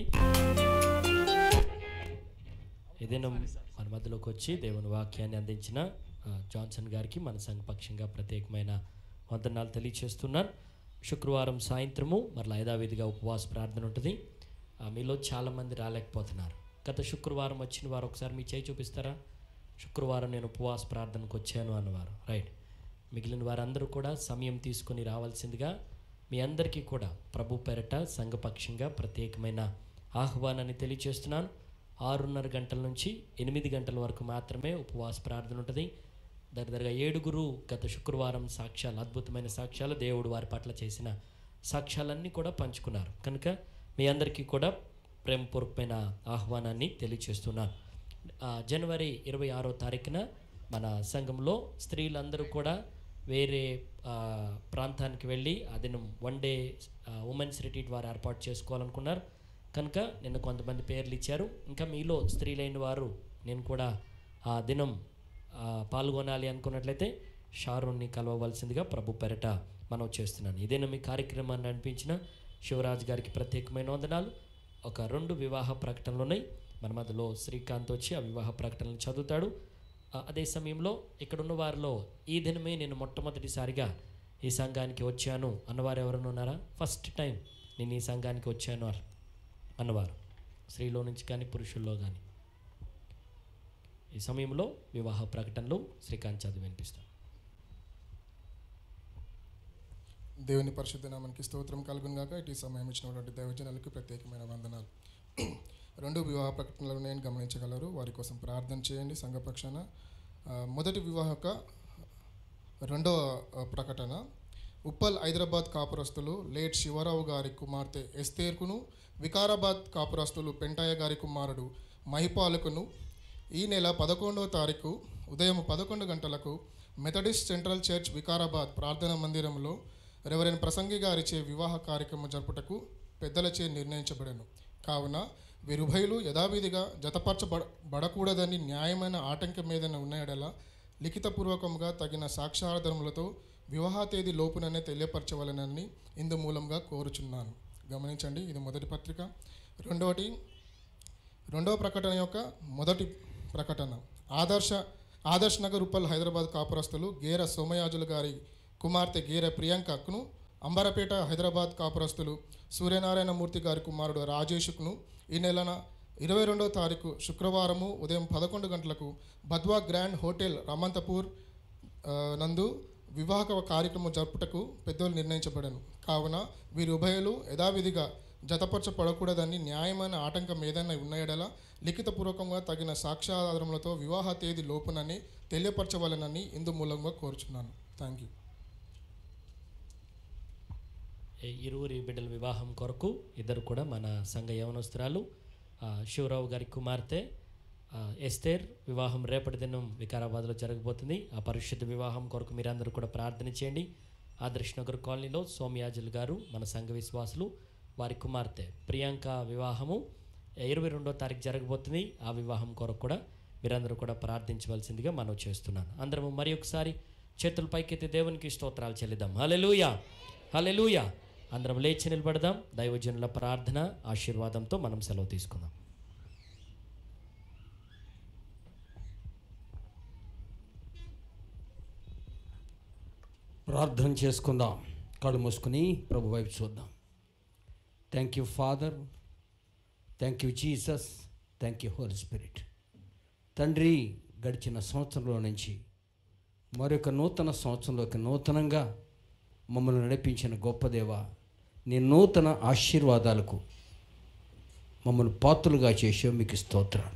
ఏదైనా మన మధ్యలోకి వచ్చి దేవుని వాక్యాన్ని అందించిన ఆ, జాన్సన్ గారికి మన సంఘపక్షంగా ప్రత్యేకమైన వందనాలు తెలియచేస్తున్నాను శుక్రవారం సాయంత్రము మరలా యథావిధిగా ఉపవాస ప్రార్థన ఉంటుంది ఆ, మీలో చాలామంది రాలేకపోతున్నారు గత శుక్రవారం వచ్చిన వారు ఒకసారి మీ చేయి చూపిస్తారా శుక్రవారం నేను ఉపవాస ప్రార్థనకు వచ్చాను అన్నవారు రైట్ మిగిలిన వారందరూ కూడా సమయం తీసుకొని రావాల్సిందిగా మీ అందరికీ కూడా ప్రభు పేరట సంఘపక్షంగా ప్రత్యేకమైన ఆహ్వానాన్ని తెలియచేస్తున్నాను ఆరున్నర గంటల నుంచి ఎనిమిది గంటల వరకు మాత్రమే ఉపవాస ప్రార్థన ఉంటుంది దగ్గరగా ఏడుగురు గత శుక్రవారం సాక్ష్యాలు అద్భుతమైన సాక్ష్యాలు దేవుడు వారి పట్ల చేసిన సాక్ష్యాలన్నీ కూడా పంచుకున్నారు కనుక మీ అందరికీ కూడా ప్రేమపూర్వకమైన ఆహ్వానాన్ని తెలియచేస్తున్నాను ఆ, జనవరి ఇరవై ఆరో తారీఖున మన సంఘంలో స్త్రీలందరూ కూడా వేరే ఆ, ప్రాంతానికి వెళ్ళి ఆ దినం వన్ డే ఉమెన్స్ రిట్రీట్ వారు ఏర్పాటు చేసుకోవాలనుకున్నారు కనుక నిన్న కొంతమంది పేర్లు ఇచ్చారు ఇంకా మీలో స్త్రీలైన వారు నేను కూడా ఆ దినం ఆ, పాల్గొనాలి అనుకున్నట్లయితే షారూన్ని కలవవలసిందిగా ప్రభు పెరట మనం చేస్తున్నాను ఇదేనా మీ కార్యక్రమాన్ని అనిపించిన శివరాజ్ గారికి ప్రత్యేకమైన వందనాలు ఒక రెండు వివాహ ప్రకటనలు ఉన్నాయి మన మధ్యలో శ్రీకాంత్ వచ్చి ఆ వివాహ ప్రకటనలు చదువుతాడు ఆ, అదే సమయంలో ఇక్కడ ఉన్న వారిలో ఈ దినమే నేను మొట్టమొదటిసారిగా ఈ సంఘానికి వచ్చాను అన్నవారు ఎవరైనా ఉన్నారా ఫస్ట్ టైం నేను ఈ సంఘానికి వచ్చాను అన్న- అన్నవారు స్త్రీలో నుంచి కానీ పురుషుల్లో కానీ ఈ సమయంలో వివాహ ప్రకటనలు శ్రీకాంత్ చదివి వినిపిస్తాను దేవుని పరిశుద్ధ నామానికి స్తోత్రం కలుగును గాక ఇటు సమయం ఇచ్చినటువంటి దైవజనులకు ప్రత్యేకమైన వందనాలు రెండు వివాహ ప్రకటనలు నేను గమనించగలరు వారి కోసం ప్రార్థన చేయండి సంఘపక్షాన ఆ, మొదటి వివాహక రెండవ ఆ, ప్రకటన ఉప్పల్ హైదరాబాద్ కాపురస్తులు లేట్ శివరావు గారి కుమార్తె ఎస్తేర్కును వికారాబాద్ కాపురస్తులు పెంటయ్య గారి కుమారుడు మహిపాలకును ఈ నెల పదకొండవ తారీఖు ఉదయం పదకొండు గంటలకు మెథడిస్ట్ సెంట్రల్ చర్చ్ వికారాబాద్ ప్రార్థనా మందిరంలో రెవరెన్ ప్రసంగి గారిచే వివాహ కార్యక్రమం జరుపుటకు పెద్దలచే నిర్ణయించబడెను కావున వీరుభయులు యథావిధిగా జతపరచబడ బడకూడదని న్యాయమైన ఆటంకం ఏదైనా ఉన్నాయడలా లిఖితపూర్వకంగా తగిన సాక్ష్యాధారములతో వివాహ తేదీ లోపుననే తెలియపరచవలనని ఇందు మూలంగా కోరుచున్నాను గమనించండి ఇది మొదటి పత్రిక రెండవటి రెండవ ప్రకటన యొక్క మొదటి ప్రకటన ఆదర్శ ఆదర్శ్ నగర్ ఉప్పల్ హైదరాబాద్ కాపురస్తులు గేర సోమయాజులు గారి కుమార్తె గేర ప్రియాంకకును అంబరపేట హైదరాబాద్ కాపురస్తులు సూర్యనారాయణ మూర్తి గారి కుమారుడు రాజేష్కును ఈ నెలన ఇరవై రెండవ తారీఖు శుక్రవారము ఉదయం పదకొండు గంటలకు బద్వా గ్రాండ్ హోటల్ రమంతపూర్ ఆ, నందు వివాహక కార్యక్రమం జరుపుటకు పెద్దలు నిర్ణయించబడను కావున వీరి ఉభయలు యథావిధిగా జతపరచబడకూడదని న్యాయమైన ఆటంకం ఏదైనా ఉన్నాయడలా లిఖితపూర్వకంగా తగిన సాక్ష్యాధారములతో వివాహ తేదీ లోపునని తెలియపరచవలనని ఇందు మూలంగా కోరుచున్నాను థ్యాంక్ యూ ఈ ఇరువురి బిడ్డల వివాహం కొరకు ఇద్దరు కూడా మన సంఘ యవనస్తురాలు ఆ, శివరావు గారి కుమార్తె ఆ, ఎస్తేర్ వివాహం రేపటి దినం వికారాబాద్లో జరగబోతుంది ఆ పరిశుద్ధ వివాహం కొరకు మీరందరూ కూడా ప్రార్థన చేయండి ఆదర్శ్ నగర్ కాలనీలో సోమయాజుల్ గారు మన సంఘ విశ్వాసులు వారి కుమార్తె ప్రియాంక వివాహము ఇరవై రెండో తారీఖు జరగబోతుంది ఆ వివాహం కొరకు కూడా మీరందరూ కూడా ప్రార్థించవలసిందిగా మనం చేస్తున్నాను అందరము మరి ఒకసారి చేతులు పైకెత్తి దేవునికి స్తోత్రాలు చెల్లిద్దాం హల్లెలూయా హల్లెలూయా అందరం లేచి నిలబడదాం దైవజనుల ప్రార్థన ఆశీర్వాదంతో మనం సెలవు తీసుకుందాం ప్రార్థన చేసుకుందాం కళ్ళు మూసుకుని ప్రభు వైపు చూద్దాం thank you Father thank you Jesus thank you Holy Spirit తండ్రి గడిచిన సంవత్సరంలో నుంచి మరొక నూతన సంవత్సరంలోకి నూతనంగా మమ్మల్ని నడిపించిన గొప్ప దేవ నీ నూతన ఆశీర్వాదాలకు మమ్మల్ని పాత్రులుగా చేసావు మీకు స్తోత్రాలు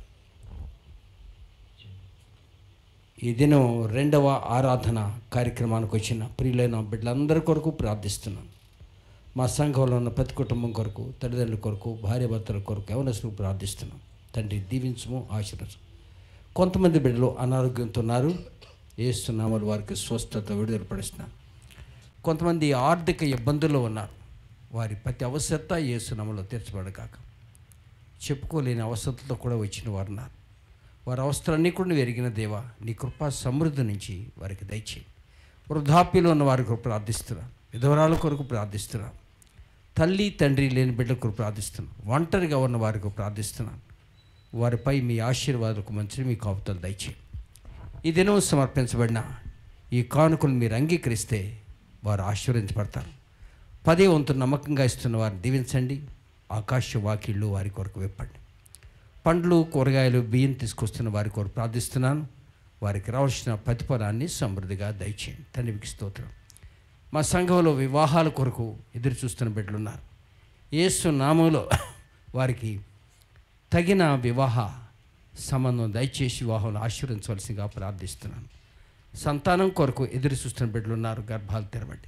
ఈ దినం రెండవ ఆరాధన కార్యక్రమానికి వచ్చిన ప్రియులైన బిడ్డలందరి కొరకు ప్రార్థిస్తున్నాను మా సంఘంలో ఉన్న ప్రతి కుటుంబం కొరకు తల్లిదండ్రుల కొరకు భార్యాభర్తల కొరకు యవనస్తులకు ప్రార్థిస్తున్నాం తండ్రి దీవించము ఆశీర్వచము కొంతమంది బిడ్డలు అనారోగ్యంతో ఉన్నారు ఏస్తున్నామని వారికి స్వస్థత విడుదల పడిస్తున్నాను కొంతమంది ఆర్థిక ఇబ్బందుల్లో ఉన్నారు వారి ప్రతి అవసరత ఏసునామలో తీర్చబడగాక చెప్పుకోలేని అవసరతతో కూడా వచ్చిన వారు ఉన్నారు వారి అవసరాన్ని కూడా నువ్వు ఎరిగిన దేవా నీ కృపా సమృద్ధి నుంచి వారికి దయచేయి వృద్ధాప్యలో ఉన్న వారి కొరకు ప్రార్థిస్తున్నాను విధవరాల కొరకు ప్రార్థిస్తున్నాను తల్లి తండ్రి లేని బిడ్డల కొరకు ప్రార్థిస్తున్నాను ఒంటరిగా ఉన్న వారి కొరకు ప్రార్థిస్తున్నాను వారిపై మీ ఆశీర్వాదాలకు మంచి మీ కాపుతలు దయచేయి ఈ దినం సమర్పించబడిన ఈ కానుకలు మీరు అంగీకరిస్తే వారు ఆశీర్వదించబడతారు పదే వంతు నమ్మకంగా ఇస్తున్న వారిని దీవించండి ఆకాశ వాకిళ్ళు వారి కొరకు విప్పండి పండ్లు కూరగాయలు బియ్యం తీసుకొస్తున్న వారి కొరకు ప్రార్థిస్తున్నాను వారికి రావాల్సిన ప్రతిఫలాన్ని సమృద్ధిగా దయచేయండి తండ్రికి స్తోత్రం మా సంఘంలో వివాహాల కొరకు ఎదురు చూస్తున్న బిడ్డలున్నారు యేసు నామంలో వారికి తగిన వివాహ సంబంధం దయచేసి వివాహంలో ఆశీర్వదించవలసిందిగా ప్రార్థిస్తున్నాను సంతానం కొరకు ఎదురు చూస్తున్న బిడ్డలు ఉన్నారు గర్భాలు తెరవండి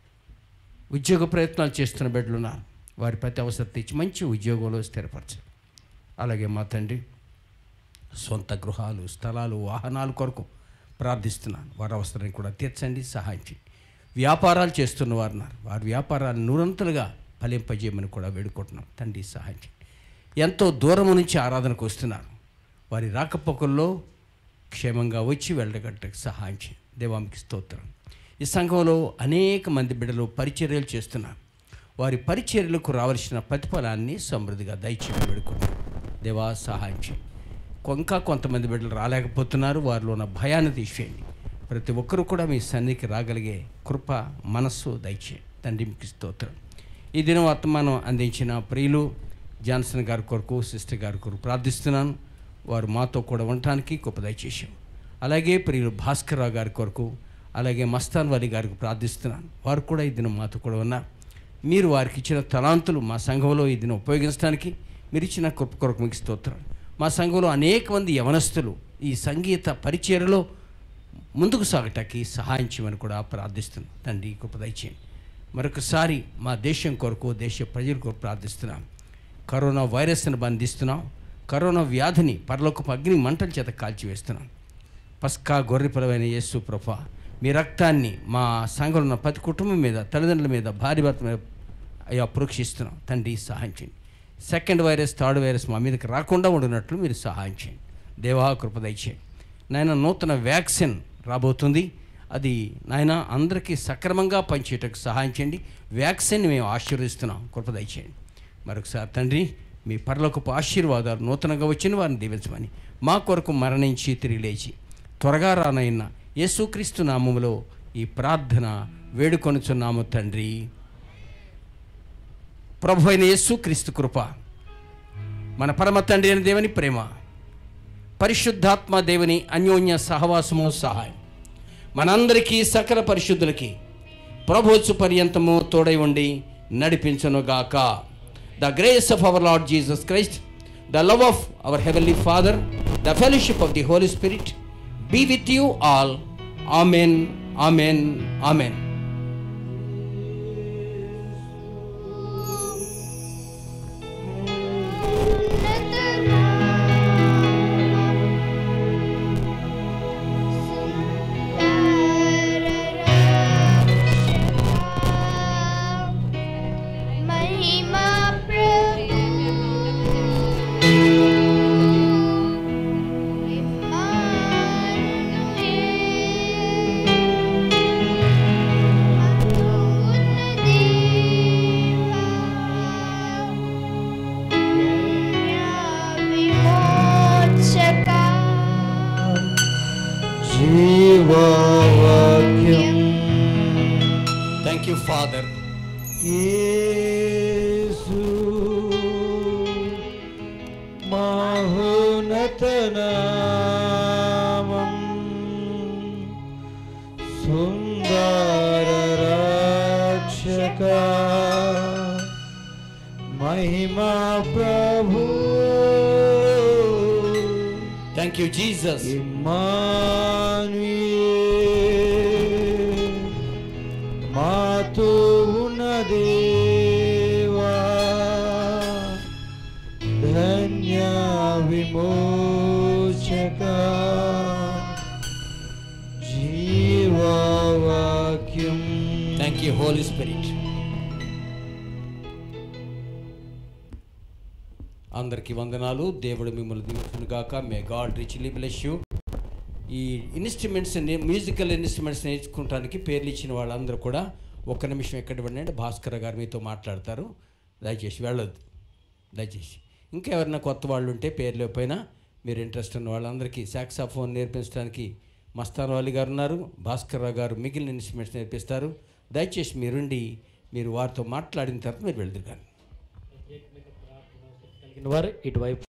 ఉద్యోగ ప్రయత్నాలు చేస్తున్న బిడ్డలు ఉన్నారు వారి ప్రతి అవసరం తెచ్చి మంచి ఉద్యోగంలో స్థిరపరచండి అలాగే మా తండ్రి సొంత గృహాలు స్థలాలు వాహనాల కొరకు ప్రార్థిస్తున్నాను వారి అవసరాన్ని కూడా తీర్చండి సహాయం చేయండి వ్యాపారాలు చేస్తున్న వారు ఉన్నారు వారి వ్యాపారాలు నూరంతలుగా ఫలింపజేయమని కూడా వేడుకుంటున్నాం తండ్రి సహాయం చేయండి ఎంతో దూరం నుంచి ఆరాధనకు వస్తున్నారు వారి రాకపోకల్లో క్షేమంగా వచ్చి వెళ్ళగట్టకు సహాయం చేయండి దేవానికి స్తోత్రం ఈ సంఘంలో అనేక మంది బిడ్డలు పరిచర్యలు చేస్తున్నారు వారి పరిచర్యలకు రావాల్సిన ప్రతిఫలాన్ని సమృద్ధిగా దయచేసి వేడుకుంటున్నాం దేవా సహాయం చేయండి ఇంకా కొంతమంది బిడ్డలు రాలేకపోతున్నారు వారిలో ఉన్న భయాన్ని తీసేయండి ప్రతి ఒక్కరూ కూడా మీ సన్నిధికి రాగలిగే కృప మనస్సు దయచేయండి తండ్రి మీకు స్తోత్రం ఈ దినం వర్తమానం అందించిన ప్రియులు జాన్సన్ గారి కొరకు సిస్టర్ గారి కొరకు ప్రార్థిస్తున్నాను వారు మాతో కూడా ఉండటానికి గొప్ప దయచేసాం అలాగే ప్రియులు భాస్కర్రావు గారి కొరకు అలాగే మస్తాన్ వలి గారికి ప్రార్థిస్తున్నాను వారు కూడా ఈ దినం మాతో కూడా ఉన్నారు మీరు వారికి ఇచ్చిన తలాంతులు మా సంఘంలో ఈ దినం ఉపయోగించడానికి మీరు ఇచ్చిన కృప కొరకు మీకు స్తోత్రం మా సంఘంలో అనేక మంది యవనస్తులు ఈ సంగీత పరిచయలో ముందుకు సాగటానికి సహాయం చేయమని కూడా ప్రార్థిస్తున్నాం తండ్రి కృప దయచేయండి మరొకసారి మా దేశం కొరకు దేశ ప్రజల కొరకు ప్రార్థిస్తున్నాం కరోనా వైరస్ని బంధిస్తున్నాం కరోనా వ్యాధిని పరలోకపు అగ్ని మంటల చేత కాల్చివేస్తున్నాం పస్కా గొర్రెపరమైన యేసు ప్రభ మీ రక్తాన్ని మా సంఘంలో ఉన్న ప్రతి కుటుంబం మీద తల్లిదండ్రుల మీద భార్య భర్త మీద అయ్యా ప్రోక్షిస్తున్నాం తండ్రి సహాయం చేయండి సెకండ్ వైరస్ థర్డ్ వైరస్ మా మీదకి రాకుండా ఉండినట్లు మీరు సహాయం చేయండి దేవా కృప దయచేయండి నాయన నూతన వ్యాక్సిన్ రాబోతుంది అది నాయన అందరికీ సక్రమంగా పనిచేయటకు సహాయం చేయండి వ్యాక్సిన్ మేము ఆశీర్వదిస్తున్నాం కృప దయచేయండి మరొకసారి తండ్రి మీ పరలోకపు ఆశీర్వాదాలు నూతనంగా వచ్చిన వారిని దీవించమని మా కొరకు మరణించి తిరిగి లేచి త్వరగా రానైన యేసుక్రీస్తు నామములో ఈ ప్రార్థన వేడుకొనుచున్నాము తండ్రి ప్రభు అయిన యేసుక్రీస్తు కృప మన పరమ తండ్రి అయిన దేవుని ప్రేమ పరిశుద్ధాత్మ దేవుని అన్యోన్య సహవాసము సహాయం మనందరికీ సకల పరిశుద్ధులకి ప్రభుత్వ పర్యంతము తోడై ఉండి నడిపించనుగాక the grace of our Lord Jesus Christ the love of our heavenly Father the fellowship of the Holy Spirit be with you all. Amen. Amen. Amen. महिमा प्रभु విమోచకా జీవవాక్యం Thank you, Father. యేసు మహోన్నతనామం సుందర మహిమా ప్రభు థ్యాంక్ యూ జీసస్ మాతో ఉన్న దేవా ధన్య విమోచక జీవవాక్యం థ్యాంక్ యూ హోలీ స్పిరిట్ అందరికీ వందనాలు దేవుడు మిమ్మల్ని దీవించును గాక may God richly bless you ఈ ఇన్స్ట్రుమెంట్స్ మ్యూజికల్ ఇన్స్ట్రుమెంట్స్ నేర్చుకోవడానికి పేర్లు ఇచ్చిన వాళ్ళందరూ కూడా ఒక్క నిమిషం ఎక్కడ పడినంటే భాస్కర్ గారు మీతో మాట్లాడతారు దయచేసి వెళ్ళొద్దు దయచేసి ఇంకా ఎవరైనా కొత్త వాళ్ళు ఉంటే పేర్లు లేకపోయినా మీరు ఇంట్రెస్ట్ ఉన్న వాళ్ళందరికీ సాక్సాఫోన్ నేర్పించడానికి మస్తాన్ వాలి గారు ఉన్నారు భాస్కర్ రావు గారు మిగిలిన ఇన్స్ట్రుమెంట్స్ నేర్పిస్తారు దయచేసి మీరుండి మీరు వారితో మాట్లాడిన తర్వాత మీరు వెళ్తారు కానీ కలిగిన వారు ఇటువైపు